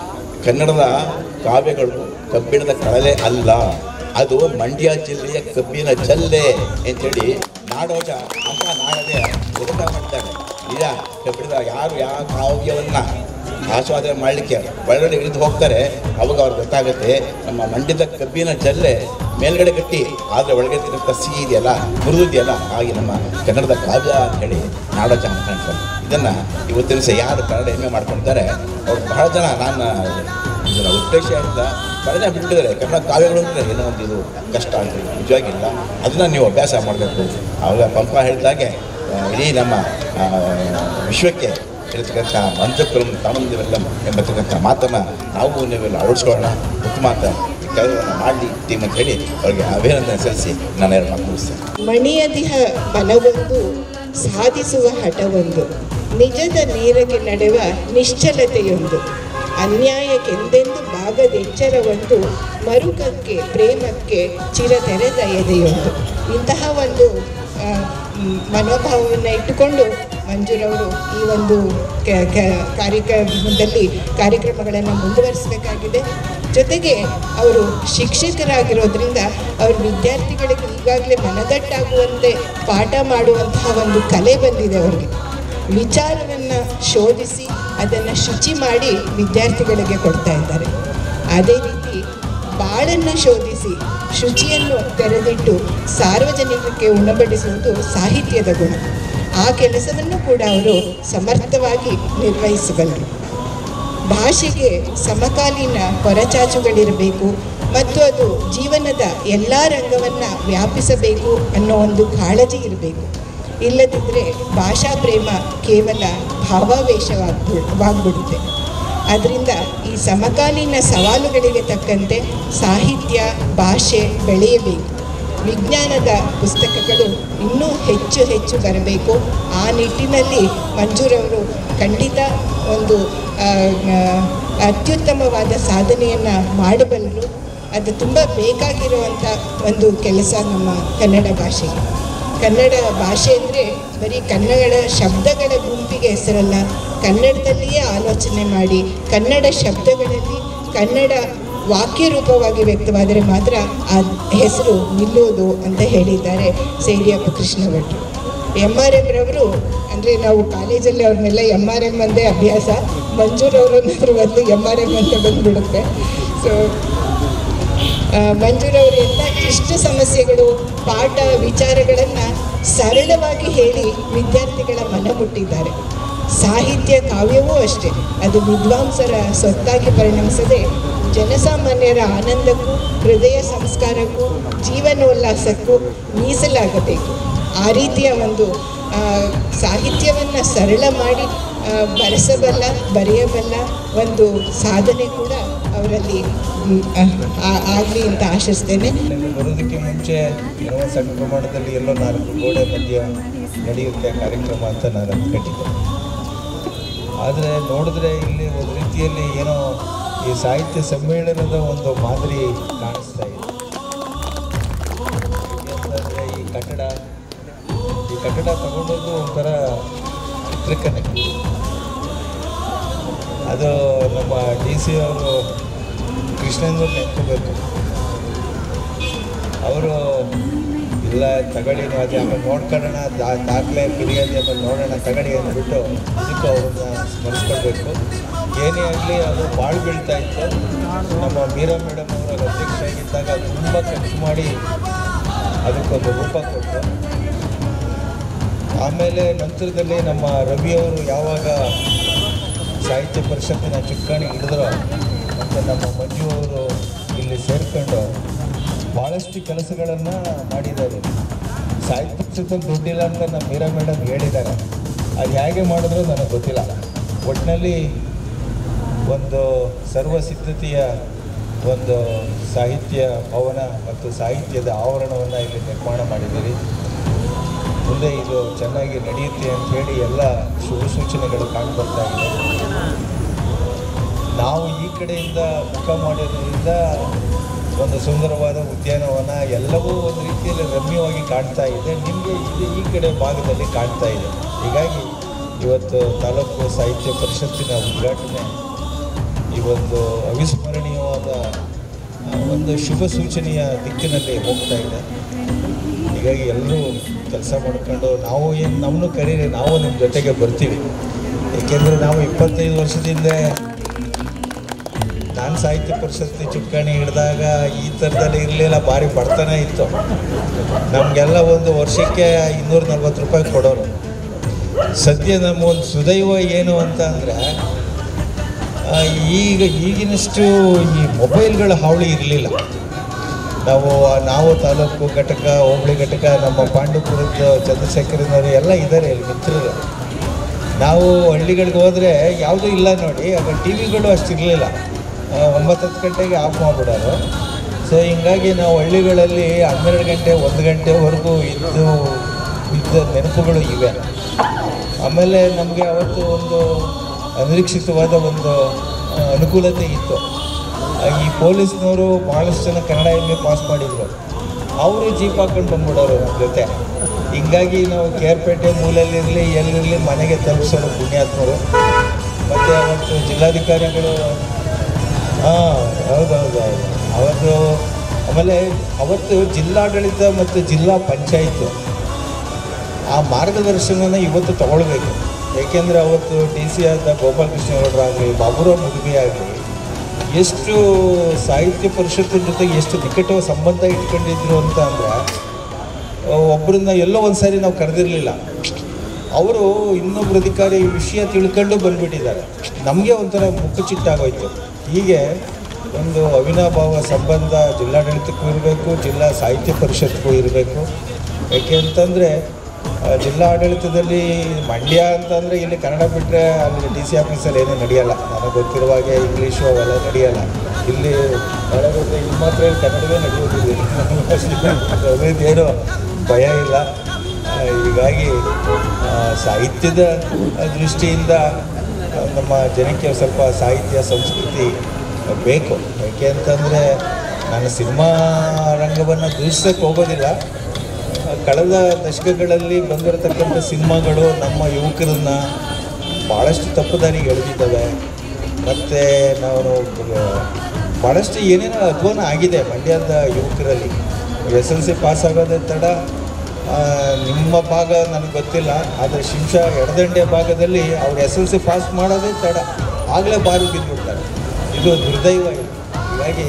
ಕನ್ನಡದ ಕಾವ್ಯಗಳು ಕಬ್ಬಿಣದ ಕಡಲೆ ಅಲ್ಲ ಅದು ಮಂಡ್ಯ ಜಿಲ್ಲೆಯ ಕಬ್ಬಿನ ಜಲ್ಲೆ ಅಂತೇಳಿ ನಾಡೋಜ ಅಂತ ನಾಡದೆ ಉದಕ ಮಾಡಿದ್ದಾರೆ ನಿಜ ಕಬ್ಬಿಣದ ಯಾರು ಯಾವ ಕಾವ್ಯವನ್ನ ಆಸ್ವಾದನೆ ಮಾಡಲಿಕ್ಕೆ ಒಳಗಡೆ ಇಳಿದು ಹೋಗ್ತಾರೆ ಅವಾಗ ಅವ್ರಿಗೆ ಗೊತ್ತಾಗುತ್ತೆ ನಮ್ಮ ಮಂಡ್ಯದ ಕಬ್ಬಿನ ಜಲ್ಲೆ ಮೇಲ್ಗಡೆ ಗಟ್ಟಿ ಆದರೆ ಒಳಗಡೆ ಇರ್ತಕ್ಕಂಥ ಸಿಹಿ ಇದೆಯಲ್ಲ ಮೃದು ಇದೆಯಲ್ಲ ಹಾಗೆ ನಮ್ಮ ಕನ್ನಡದ ಕಾವ್ಯ ಅಂತ ಹೇಳಿ ನಾಡೋಜ ಮಾಡ್ಕೊಂತಾರೆ ಇದನ್ನು ಇವತ್ತಿನ ದಿವಸ ಯಾರು ಕನ್ನಡ ಹೆಮ್ಮೆ ಮಾಡ್ಕೊಳ್ತಾರೆ ಅವ್ರು ಬಹಳ ಜನ ನಾನು ಇದರ ಉದ್ದೇಶದಿಂದ ಬಹಳ ಜನ ಬಿಟ್ಟಿದ್ದಾರೆ ಕನ್ನಡ ಕಾವ್ಯಗಳು ಅಂದರೆ ಏನೋ ಒಂದು ಇದು ಕಷ್ಟ ಅಂತ ನಿಜವಾಗಿಲ್ಲ ಅದನ್ನು ನೀವು ಅಭ್ಯಾಸ ಮಾಡಬೇಕು ಆವಾಗ ಪಂಪ ಹೇಳಿದಾಗೆ ಆ, ಇಡೀ ನಮ್ಮ ಆ, ವಿಶ್ವಕ್ಕೆ ಇರತಕ್ಕಂಥ ಮಂಚಕ್ಕಲು ತಾಮಂದಿವೆಲ್ಲ ಎಂಬತಕ್ಕಂಥ ಮಾತನ್ನು ನಾವು ನೀವೆಲ್ಲ ಅಳವಡಿಸ್ಕೊಳ್ಳೋಣ ಉತ್ತಮ ಅಂತ ಕೆಲಸವನ್ನು ಮಾಡಲಿ ಟೀಮ್ ಅಂತ ಹೇಳಿ ಅವರಿಗೆ ಅಭಿನಂದನೆ ಸಲ್ಲಿಸಿ ನಾನು ಎರಡು ಮಾತು ಮುಗಿಸ್ತೇನೆ ಮಣಿಯದಿಹ ಬಲವೊಂದು ಸಾಧಿಸುವ ಹಠವೊಂದು ನಿಜದ ನೇರಗೆ ನಡೆವ ನಿಶ್ಚಲತೆಯೊಂದು ಅನ್ಯಾಯಕ್ಕೆಂದೆಂದು ಬಾಗದೆಚ್ಚರವೊಂದು ಮರುಕಕ್ಕೆ ಪ್ರೇಮಕ್ಕೆ ಚಿರತೆರೆದ ಎದೆಯೊಂದು ಇಂತಹ ಒಂದು ಆ, ಮ್, ಮನೋಭಾವವನ್ನು ಇಟ್ಟುಕೊಂಡು ಮಂಜುರವರು ಈ ಒಂದು ಕ- ಕ- ಕಾರ್ಯಕ್ರಮದಲ್ಲಿ ಕಾರ್ಯಕ್ರಮಗಳನ್ನು ಮುಂದುವರಿಸಬೇಕಾಗಿದೆ ಜೊತೆಗೆ ಅವರು ಶಿಕ್ಷಕರಾಗಿರೋದ್ರಿಂದ ಅವರು ವಿದ್ಯಾರ್ಥಿಗಳಿಗೆ ಈಗಾಗಲೇ ಮನದಟ್ಟಾಗುವಂತೆ ಪಾಠ ಮಾಡುವಂತಹ ಒಂದು ಕಲೆ ಬಂದಿದೆ ಅವರಿಗೆ ವಿಚಾರವನ್ನು ಶೋಧಿಸಿ ಅದನ್ನು ಶುಚಿ ಮಾಡಿ ವಿದ್ಯಾರ್ಥಿಗಳಿಗೆ ಕೊಡ್ತಾ ಇದ್ದಾರೆ ಅದೇ ರೀತಿ ಬಾಳನ್ನು ಶೋಧಿಸಿ ಶುಚಿಯನ್ನು ತೆರೆದಿಟ್ಟು ಸಾರ್ವಜನಿಕರಿಗೆ ಉಣಬಡಿಸುವುದು ಸಾಹಿತ್ಯದ ಗುಣ ಆ ಕೆಲಸವನ್ನು ಕೂಡ ಅವರು ಸಮರ್ಥವಾಗಿ ನಿರ್ವಹಿಸಬಲ್ಲರು ಭಾಷೆಗೆ ಸಮಕಾಲೀನ ಹೊರಚಾಚುಗಳಿರಬೇಕು ಮತ್ತು ಅದು ಜೀವನದ ಎಲ್ಲ ರಂಗವನ್ನು ವ್ಯಾಪಿಸಬೇಕು ಅನ್ನೋ ಒಂದು ಕಾಳಜಿ ಇರಬೇಕು ಇಲ್ಲದಿದ್ದರೆ ಭಾಷಾ ಪ್ರೇಮ ಕೇವಲ ಭಾವಾವೇಶವಾಗ್ಬಿ ವಾಗ್ಬಿಡುತ್ತೆ ಆದ್ದರಿಂದ ಈ ಸಮಕಾಲೀನ ಸವಾಲುಗಳಿಗೆ ತಕ್ಕಂತೆ ಸಾಹಿತ್ಯ ಭಾಷೆ ಬೆಳೆಯಬೇಕು ವಿಜ್ಞಾನದ ಪುಸ್ತಕಗಳು ಇನ್ನೂ ಹೆಚ್ಚು ಹೆಚ್ಚು ಬರಬೇಕು ಆ ನಿಟ್ಟಿನಲ್ಲಿ ಮಂಜೂರವರು ಖಂಡಿತ ಒಂದು ಆ, ಆ, ಅತ್ಯುತ್ತಮವಾದ ಸಾಧನೆಯನ್ನು ಮಾಡಬಲ್ಲರು ಅದು ತುಂಬ ಬೇಕಾಗಿರುವಂಥ ಒಂದು ಕೆಲಸ ನಮ್ಮ ಕನ್ನಡ ಭಾಷೆಗೆ ಕನ್ನಡ ಭಾಷೆ ಅಂದರೆ ಬರೀ ಕನ್ನಡ ಶಬ್ದಗಳ ಗುಂಪಿಗೆ ಹೆಸರಲ್ಲ ಕನ್ನಡದಲ್ಲಿಯೇ ಆಲೋಚನೆ ಮಾಡಿ ಕನ್ನಡ ಶಬ್ದಗಳಲ್ಲಿ ಕನ್ನಡ ವಾಕ್ಯ ರೂಪವಾಗಿ ವ್ಯಕ್ತವಾದರೆ ಮಾತ್ರ ಆ ಹೆಸರು ನಿಲ್ಲೋದು ಅಂತ ಹೇಳಿದ್ದಾರೆ ಸೇರಿಯಪ್ಪ ಕೃಷ್ಣ ಭಟ್ರು ಎಮ್ ಆರ್ ಎಮ್ ರವರು ಅಂದರೆ ನಾವು ಕಾಲೇಜಲ್ಲಿ ಅವ್ರನ್ನೆಲ್ಲ ಎಮ್ ಆರ್ ಎಮ್ ಅಂದೇ ಅಭ್ಯಾಸ ಮಂಜೂರ್ ಅವರನ್ನಾದ್ರೂ ಒಂದು ಎಮ್ ಆರ್ ಎಮ್ ಅಂತ ಬಂದ್ಬಿಡುತ್ತೆ ಸೊ ಮಂಜೂರವರು ಎಲ್ಲ ಇಷ್ಟ ಸಮಸ್ಯೆಗಳು ಪಾಠ ವಿಚಾರಗಳನ್ನು ಸರಳವಾಗಿ ಹೇಳಿ ವಿದ್ಯಾರ್ಥಿಗಳ ಮನ ಮುಟ್ಟಿದ್ದಾರೆ ಸಾಹಿತ್ಯ ಕಾವ್ಯವೂ ಅಷ್ಟೇ ಅದು ವಿದ್ವಾಂಸರ ಸೊತ್ತಾಗಿ ಪರಿಣಮಿಸದೆ ಜನಸಾಮಾನ್ಯರ ಆನಂದಕ್ಕೂ ಹೃದಯ ಸಂಸ್ಕಾರಕ್ಕೂ ಜೀವನೋಲ್ಲಾಸಕ್ಕೂ ಮೀಸಲಾಗಬೇಕು ಆ ರೀತಿಯ ಒಂದು ಸಾಹಿತ್ಯವನ್ನು ಸರಳ ಮಾಡಿ ಆ, ಬರೆಸಬಲ್ಲ ಬರೆಯಬಲ್ಲ ಒಂದು ಸಾಧನೆ ಕೂಡ ಅವರಲ್ಲಿ ಆಗಲಿ ಅಂತ ಆಶಿಸ್ತೇನೆ ಬರೋದಕ್ಕೆ ಮುಂಚೆ ಏನೋ ಸಣ್ಣ ಪ್ರಮಾಣದಲ್ಲಿ ಎಲ್ಲೋ ನಾಲ್ಕು ಗೋಡೆ ಮಧ್ಯ ನಡೆಯುತ್ತೆ ಕಾರ್ಯಕ್ರಮ ಅಂತ ನಾನು ಅಂದ್ಕೊಂಡಿದ್ದೆ ಆದರೆ ನೋಡಿದ್ರೆ ಇಲ್ಲಿ ಒಂದು ರೀತಿಯಲ್ಲಿ ಏನೋ ಈ ಸಾಹಿತ್ಯ ಸಮ್ಮೇಳನದ ಒಂದು ಮಾದರಿ ಕಾಣಿಸ್ತಾ ಇದೆ ಯಾಕಂತಂದ್ರೆ ಈ ಕಟ್ಟಡ ಈ ಕಟ್ಟಡ ತಗೊಂಡೋದು ಒಂಥರ ಚಿತ್ರಕಲೆ ಅದು ನಮ್ಮ ಡಿ ಸಿ ಅವರು ಕೃಷ್ಣೇಂದ್ರ ನೆನ್ಕೋಬೇಕು ಅವರು ಇಲ್ಲ ತಗೊಳ್ಳಿ ನೀವು ಅದೇ ಆಮೇಲೆ ನೋಡ್ಕೊಳ್ಳೋಣ ದಾ ದಾಖಲೆ ಫಿರ್ಯಾದಿ ಆಮೇಲೆ ನೋಡೋಣ ತಗೊಳ್ಳಿ ಅಂದ್ಬಿಟ್ಟು ಅದಕ್ಕೆ ಅವ್ರನ್ನ ಸ್ಮರಿಸ್ಕೊಳ್ಬೇಕು ಏನೇ ಆಗಲಿ ಅದು ಭಾಳ ಬೀಳ್ತಾ ಇತ್ತು ನಮ್ಮ ಮೀರಾ ಮೇಡಮ್ ಅವರ ಅಧ್ಯಕ್ಷ ಆಗಿದ್ದಾಗ ತುಂಬ ಖರ್ಚು ಮಾಡಿ ಅದಕ್ಕೊಂದು ರೂಪ ಕೊಟ್ಟರು ಆಮೇಲೆ ನಂತರದಲ್ಲಿ ನಮ್ಮ ರವಿಯವರು ಯಾವಾಗ ಸಾಹಿತ್ಯ ಪರಿಷತ್ತಿನ ಚುಕ್ಕಾಣಿ ಹಿಡಿದ್ರು ಮತ್ತು ನಮ್ಮ ಮಂಜು ಅವರು ಇಲ್ಲಿ ಸೇರ್ಕೊಂಡು ಭಾಳಷ್ಟು ಕೆಲಸಗಳನ್ನು ಮಾಡಿದ್ದಾರೆ ಸಾಹಿತ್ಯ ಪರಿಷತ್ತಲ್ಲಿ ದುಡ್ಡಿಲ್ಲ ಅಂತ ನಮ್ಮ ಮೀರಾ ಮೇಡಮ್ ಹೇಳಿದ್ದಾರೆ ಅದು ಹೇಗೆ ಮಾಡಿದ್ರು ನನಗೆ ಗೊತ್ತಿಲ್ಲ ಒಟ್ಟಿನಲ್ಲಿ ಒಂದು ಸರ್ವ ಸಿದ್ಧತೆಯ ಒಂದು ಸಾಹಿತ್ಯ ಭವನ ಮತ್ತು ಸಾಹಿತ್ಯದ ಆವರಣವನ್ನು ಇಲ್ಲಿ ನಿರ್ಮಾಣ ಮಾಡಿದ್ದೀರಿ ಮುಂದೆ ಇದು ಚೆನ್ನಾಗಿ ನಡೆಯುತ್ತೆ ಅಂತ ಹೇಳಿ ಎಲ್ಲ ಶುಭ ಸೂಚನೆಗಳು ಕಾಣ್ಬರ್ತಾ ಇದೆ ನಾವು ಈ ಕಡೆಯಿಂದ ಮುಖ ಮಾಡಿರೋದ್ರಿಂದ ಒಂದು ಸುಂದರವಾದ ಉದ್ಯಾನವನ ಎಲ್ಲವೂ ಒಂದು ರೀತಿಯಲ್ಲಿ ರಮ್ಯವಾಗಿ ಕಾಣ್ತಾ ಇದೆ ನಿಮಗೆ ಇದು ಈ ಕಡೆ ಭಾಗದಲ್ಲಿ ಕಾಣ್ತಾ ಇದೆ ಹೀಗಾಗಿ ಇವತ್ತು ತಾಲೂಕು ಸಾಹಿತ್ಯ ಪರಿಷತ್ತಿನ ಉದ್ಘಾಟನೆ ಈ ಒಂದು ಅವಿಸ್ಮರಣೀಯವಾದ ಆ, ಒಂದು ಶುಭ ಸೂಚನೆಯ ದಿಕ್ಕಿನಲ್ಲಿ ಹೋಗ್ತಾ ಇದೆ ಹೀಗಾಗಿ ಎಲ್ಲರೂ ಕೆಲಸ ಮಾಡ್ಕೊಂಡು ನಾವು ಏನು ನಮ್ಮನ್ನು ಕರೀರಿ ನಾವು ನಿಮ್ಮ ಜೊತೆಗೆ ಬರ್ತೀವಿ ಏಕೆಂದರೆ ನಾವು ಇಪ್ಪತ್ತೈದು ವರ್ಷದಿಂದ ನಾನು ಸಾಹಿತ್ಯ ಪರಿಷತ್ತಿ ಚುಕ್ಕಾಣಿ ಹಿಡಿದಾಗ ಈ ಥರದಲ್ಲಿ ಇರಲಿಲ್ಲ ಭಾರಿ ಬಡತನ ಇತ್ತು ನಮಗೆಲ್ಲ ಒಂದು ವರ್ಷಕ್ಕೆ ಇನ್ನೂರ ನಲ್ವತ್ತು ರೂಪಾಯಿ ಕೊಡೋರು ಸದ್ಯ ನಮ್ಮ ಒಂದು ಸುದೈವ ಏನು ಅಂತ ಅಂದರೆ ಈಗ ಈಗಿನಷ್ಟು ಈ ಮೊಬೈಲ್ಗಳ ಹಾವಳಿ ಇರಲಿಲ್ಲ ನಾವು ನಾವು ತಾಲೂಕು ಘಟಕ ಹೋಬಳಿ ಘಟಕ ನಮ್ಮ ಪಾಂಡುಪುರದ ಚಂದ್ರಶೇಖರನವರು ಎಲ್ಲ ಇದ್ದಾರೆ ಇಲ್ಲಿ ಮಿತ್ರರು ನಾವು ಹಳ್ಳಿಗಳಿಗೆ ಹೋದರೆ ಯಾವುದೂ ಇಲ್ಲ ನೋಡಿ ಆಗ ಟಿ ವಿಗಳು ಅಷ್ಟಿರಲಿಲ್ಲ ಒಂಬತ್ತು ಹತ್ತು ಗಂಟೆಗೆ ಆಫ್ ಮಾಡಿಬಿಡೋರು ಸೊ ಹಿಂಗಾಗಿ ನಾವು ಹಳ್ಳಿಗಳಲ್ಲಿ ಹನ್ನೆರಡು ಗಂಟೆ ಒಂದು ಗಂಟೆವರೆಗೂ ಇದ್ದು ಇದ್ದ ನೆನಪುಗಳು ಇವೆ ಆಮೇಲೆ ನಮಗೆ ಅವತ್ತು ಒಂದು ಅನಿರೀಕ್ಷಿತವಾದ ಒಂದು ಆ, ಅನುಕೂಲತೆ ಇತ್ತು ಆ, ಈ ಪೊಲೀಸ್ನವರು ಭಾಳಷ್ಟು ಜನ ಕನ್ನಡ ಎಮ್ ಎ ಪಾಸ್ ಮಾಡಿದರು ಅವರು ಜೀಪ್ ಹಾಕೊಂಡು ಬಂದ್ಬಿಡೋರು ನಮ್ಮ ಜೊತೆ ಹಿಂಗಾಗಿ ನಾವು ಕೇರ್ಪೇಟೆ ಮೂಲಲ್ಲಿರಲಿ ಎಲ್ಲಿರಲಿ ಮನೆಗೆ ತಲುಪಿಸೋರು ಪುಣ್ಯಾತ್ಮರು ಮತ್ತು ಅವತ್ತು ಜಿಲ್ಲಾಧಿಕಾರಿಗಳು ಹಾಂ ಹೌದೌದು ಹೌದು ಅವತ್ತು ಆಮೇಲೆ ಅವತ್ತು ಜಿಲ್ಲಾಡಳಿತ ಮತ್ತು ಜಿಲ್ಲಾ ಪಂಚಾಯಿತು ಆ ಮಾರ್ಗದರ್ಶನನ ಇವತ್ತು ತಗೊಳ್ಬೇಕು ಏಕೆಂದರೆ ಅವತ್ತು ಡಿ ಸಿ ಆದ ಗೋಪಾಲಕೃಷ್ಣ ಗೌಡರಾಗಲಿ ಬಾಬುರಾವ್ ಮುದುಬಿ ಆಗಲಿ ಎಷ್ಟು ಸಾಹಿತ್ಯ ಪರಿಷತ್ತಿನ ಜೊತೆಗೆ ಎಷ್ಟು ನಿಕಟವಾದ ಸಂಬಂಧ ಇಟ್ಕೊಂಡಿದ್ರು ಅಂತ ಅಂದರೆ ಒಬ್ಬರನ್ನ ಎಲ್ಲೋ ಒಂದು ಸಾರಿ ನಾವು ಕರೆದಿರಲಿಲ್ಲ ಅವರು ಇನ್ನೊಬ್ಬರು ಅಧಿಕಾರಿ ವಿಷಯ ತಿಳ್ಕೊಂಡು ಬಂದ್ಬಿಟ್ಟಿದ್ದಾರೆ ನಮಗೆ ಒಂಥರ ಮುಖಚಿಟ್ಟಾಗೋಯ್ತು ಹೀಗೆ ಒಂದು ಅವಿನಾಭಾವ ಸಂಬಂಧ ಜಿಲ್ಲಾಡಳಿತಕ್ಕೂ ಇರಬೇಕು ಜಿಲ್ಲಾ ಸಾಹಿತ್ಯ ಪರಿಷತ್ಗೂ ಇರಬೇಕು ಯಾಕೆ ಅಂತಂದರೆ ಆ, ಜಿಲ್ಲಾ ಆಡಳಿತದಲ್ಲಿ ಮಂಡ್ಯ ಅಂತಂದರೆ ಇಲ್ಲಿ ಕನ್ನಡ ಬಿಟ್ಟರೆ ಅಲ್ಲಿ ಡಿ ಸಿ ಆಫೀಸಲ್ಲಿ ಏನೂ ನಡೆಯಲ್ಲ ನನಗೆ ಗೊತ್ತಿರುವ ಹಾಗೆ ಇಂಗ್ಲೀಷು ಅವೆಲ್ಲ ನಡೆಯಲ್ಲ ಇಲ್ಲಿ ಕನ್ನಡ ಬಿಟ್ಟರೆ ಇಲ್ಲಿ ಮಾತ್ರ ಇಲ್ಲಿ ಕನ್ನಡವೇ ನಡೆಯೋದಿಲ್ಲ ಅದೇನು ಭಯ ಇಲ್ಲ ಆ, ಹೀಗಾಗಿ ಆ, ಸಾಹಿತ್ಯದ ದೃಷ್ಟಿಯಿಂದ ಆ, ನಮ್ಮ ಜನಕ್ಕೆ ಸ್ವಲ್ಪ ಸಾಹಿತ್ಯ ಸಂಸ್ಕೃತಿ ಬೇಕು ಯಾಕೆ ಅಂತಂದರೆ ನಾನು ಸಿನಿಮಾ ರಂಗವನ್ನು ದೂಷಿಸಕ್ಕೆ ಹೋಗೋದಿಲ್ಲ ಕಳೆದ ದಶಕಗಳಲ್ಲಿ ಬಂದಿರತಕ್ಕಂಥ ಸಿನಿಮಾಗಳು ನಮ್ಮ ಯುವಕರನ್ನು ಭಾಳಷ್ಟು ತಪ್ಪು ದಾರಿಗೆ ಎಳೆದಿದ್ದಾವೆ ಮತ್ತು ನಾವು ಭಾಳಷ್ಟು ಏನೇನೋ ಅಧ್ವಾನ ಆಗಿದೆ ಮಂಡ್ಯದ ಯುವಕರಲ್ಲಿ ಎಸ್ ಎಲ್ ಸಿ ಪಾಸ್ ಆಗೋದೇ ತಡ ಆ, ನಿಮ್ಮ ಭಾಗ ನನಗೆ ಗೊತ್ತಿಲ್ಲ ಆದರೆ ಶಿಂಷ ಎಡದಂಡೆ ಭಾಗದಲ್ಲಿ ಅವ್ರು ಎಸ್ ಎಲ್ ಸಿ ಪಾಸ್ ಮಾಡೋದೇ ತಡ ಆಗಲೇ ಬಾರಿ ಬಿದ್ದುಬಿಡ್ತಾರೆ ಇದು ದುರ್ದೈವ ಇದು ಹೀಗಾಗಿ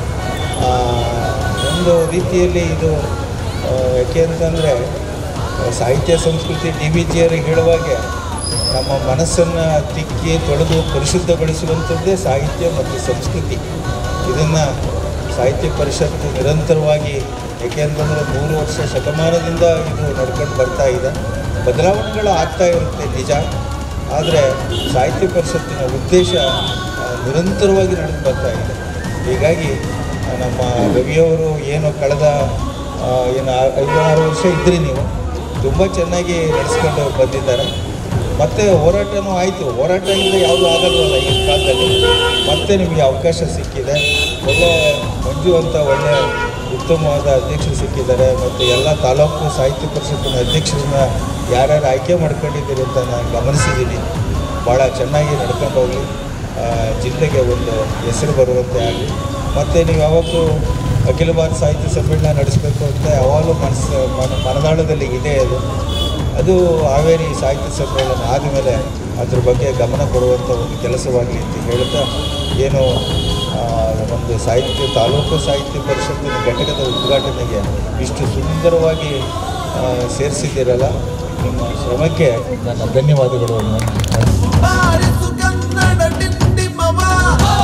ಆ, ಒಂದು ರೀತಿಯಲ್ಲಿ ಇದು ಆ, ಯಾಕೆ ಅಂತಂದರೆ ಸಾಹಿತ್ಯ ಸಂಸ್ಕೃತಿ ಡಿ ಬಿ ಜಿಯರಿಗೆ ಹೇಳುವಾಗೆ ನಮ್ಮ ಮನಸ್ಸನ್ನು ತಿಕ್ಕಿ ತೊಳೆದು ಪರಿಶುದ್ಧಗೊಳಿಸುವಂಥದ್ದೇ ಸಾಹಿತ್ಯ ಮತ್ತು ಸಂಸ್ಕೃತಿ ಇದನ್ನು ಸಾಹಿತ್ಯ ಪರಿಷತ್ತು ನಿರಂತರವಾಗಿ ಏಕೆ ಅಂತಂದರೆ ಮೂರು ವರ್ಷ ಶತಮಾನದಿಂದ ಇದು ನಡ್ಕೊಂಡು ಬರ್ತಾ ಇದೆ ಬದಲಾವಣೆಗಳು ಆಗ್ತಾ ಇರುತ್ತೆ ನಿಜ ಆದರೆ ಸಾಹಿತ್ಯ ಪರಿಷತ್ತಿನ ಉದ್ದೇಶ ಆ, ನಿರಂತರವಾಗಿ ನಡೆದು ಬರ್ತಾ ಇದೆ ಹೀಗಾಗಿ ಆ, ನಮ್ಮ ರವಿಯವರು ಏನು ಕಳೆದ ಆ, ಏನು ಆ- ಐದು ಆರು ವರ್ಷ ಇದ್ರಿ ನೀವು ತುಂಬ ಚೆನ್ನಾಗಿ ನಡೆಸ್ಕೊಂಡು ಬಂದಿದ್ದಾರೆ ಮತ್ತೆ ಹೋರಾಟನೂ ಆಯಿತು ಹೋರಾಟದಿಂದ ಯಾವುದೂ ಆಗಲ್ವಲ್ಲ ಈಗಿನ ಕಾಲದಲ್ಲಿ ಮತ್ತೆ ನಿಮಗೆ ಅವಕಾಶ ಸಿಕ್ಕಿದೆ ಒಳ್ಳೆ ಮಂಜು ಅಂತ ಒಳ್ಳೆ ಉತ್ತಮವಾದ ಅಧ್ಯಕ್ಷರು ಸಿಕ್ಕಿದ್ದಾರೆ ಮತ್ತು ಎಲ್ಲ ತಾಲೂಕು ಸಾಹಿತ್ಯ ಪರಿಷತ್ತಿನ ಅಧ್ಯಕ್ಷರನ್ನ ಯಾರ್ಯಾರು ಆಯ್ಕೆ ಮಾಡ್ಕೊಂಡಿದ್ದೀರಿ ಅಂತ ನಾನು ಗಮನಿಸಿದ್ದೀನಿ ಭಾಳ ಚೆನ್ನಾಗಿ ನಡ್ಕೊಂಡು ಹೋಗಿ ಆ, ಜಿಲ್ಲೆಗೆ ಒಂದು ಹೆಸರು ಬರುವಂತೆ ಆಗಲಿ ಮತ್ತು ನೀವು ಯಾವತ್ತೂ ಅಖಿಲ ಭಾರತ ಸಾಹಿತ್ಯ ಸಮ್ಮೇಳನ ನಡೆಸಬೇಕು ಅಂತ ಯಾವಾಗಲೂ ಮನಸ್ಸು ಮನ ಮನದಾಳದಲ್ಲಿ ಇದೆ ಅದು ಅದು ಹಾವೇರಿ ಸಾಹಿತ್ಯ ಸಮ್ಮೇಳನ ಆದಮೇಲೆ ಅದ್ರ ಬಗ್ಗೆ ಗಮನ ಕೊಡುವಂಥ ಒಂದು ಕೆಲಸವಾಗಲಿ ಅಂತ ಹೇಳ್ತಾ ಏನು ಆ, ಒಂದು ಸಾಹಿತ್ಯ ತಾಲೂಕು ಸಾಹಿತ್ಯ ಪರಿಷತ್ತಿನ ಘಟಕದ ಉದ್ಘಾಟನೆಗೆ ಇಷ್ಟು ಸುಂದರವಾಗಿ ಆ, ಸೇರಿಸಿದ್ದೀರಲ್ಲ ನಿಮ್ಮ ಶ್ರಮಕ್ಕೆ ನನ್ನ ಧನ್ಯವಾದಗಳು ಬಾರಿಸು ಕನ್ನಡ ಡಿಂಡಿಮವ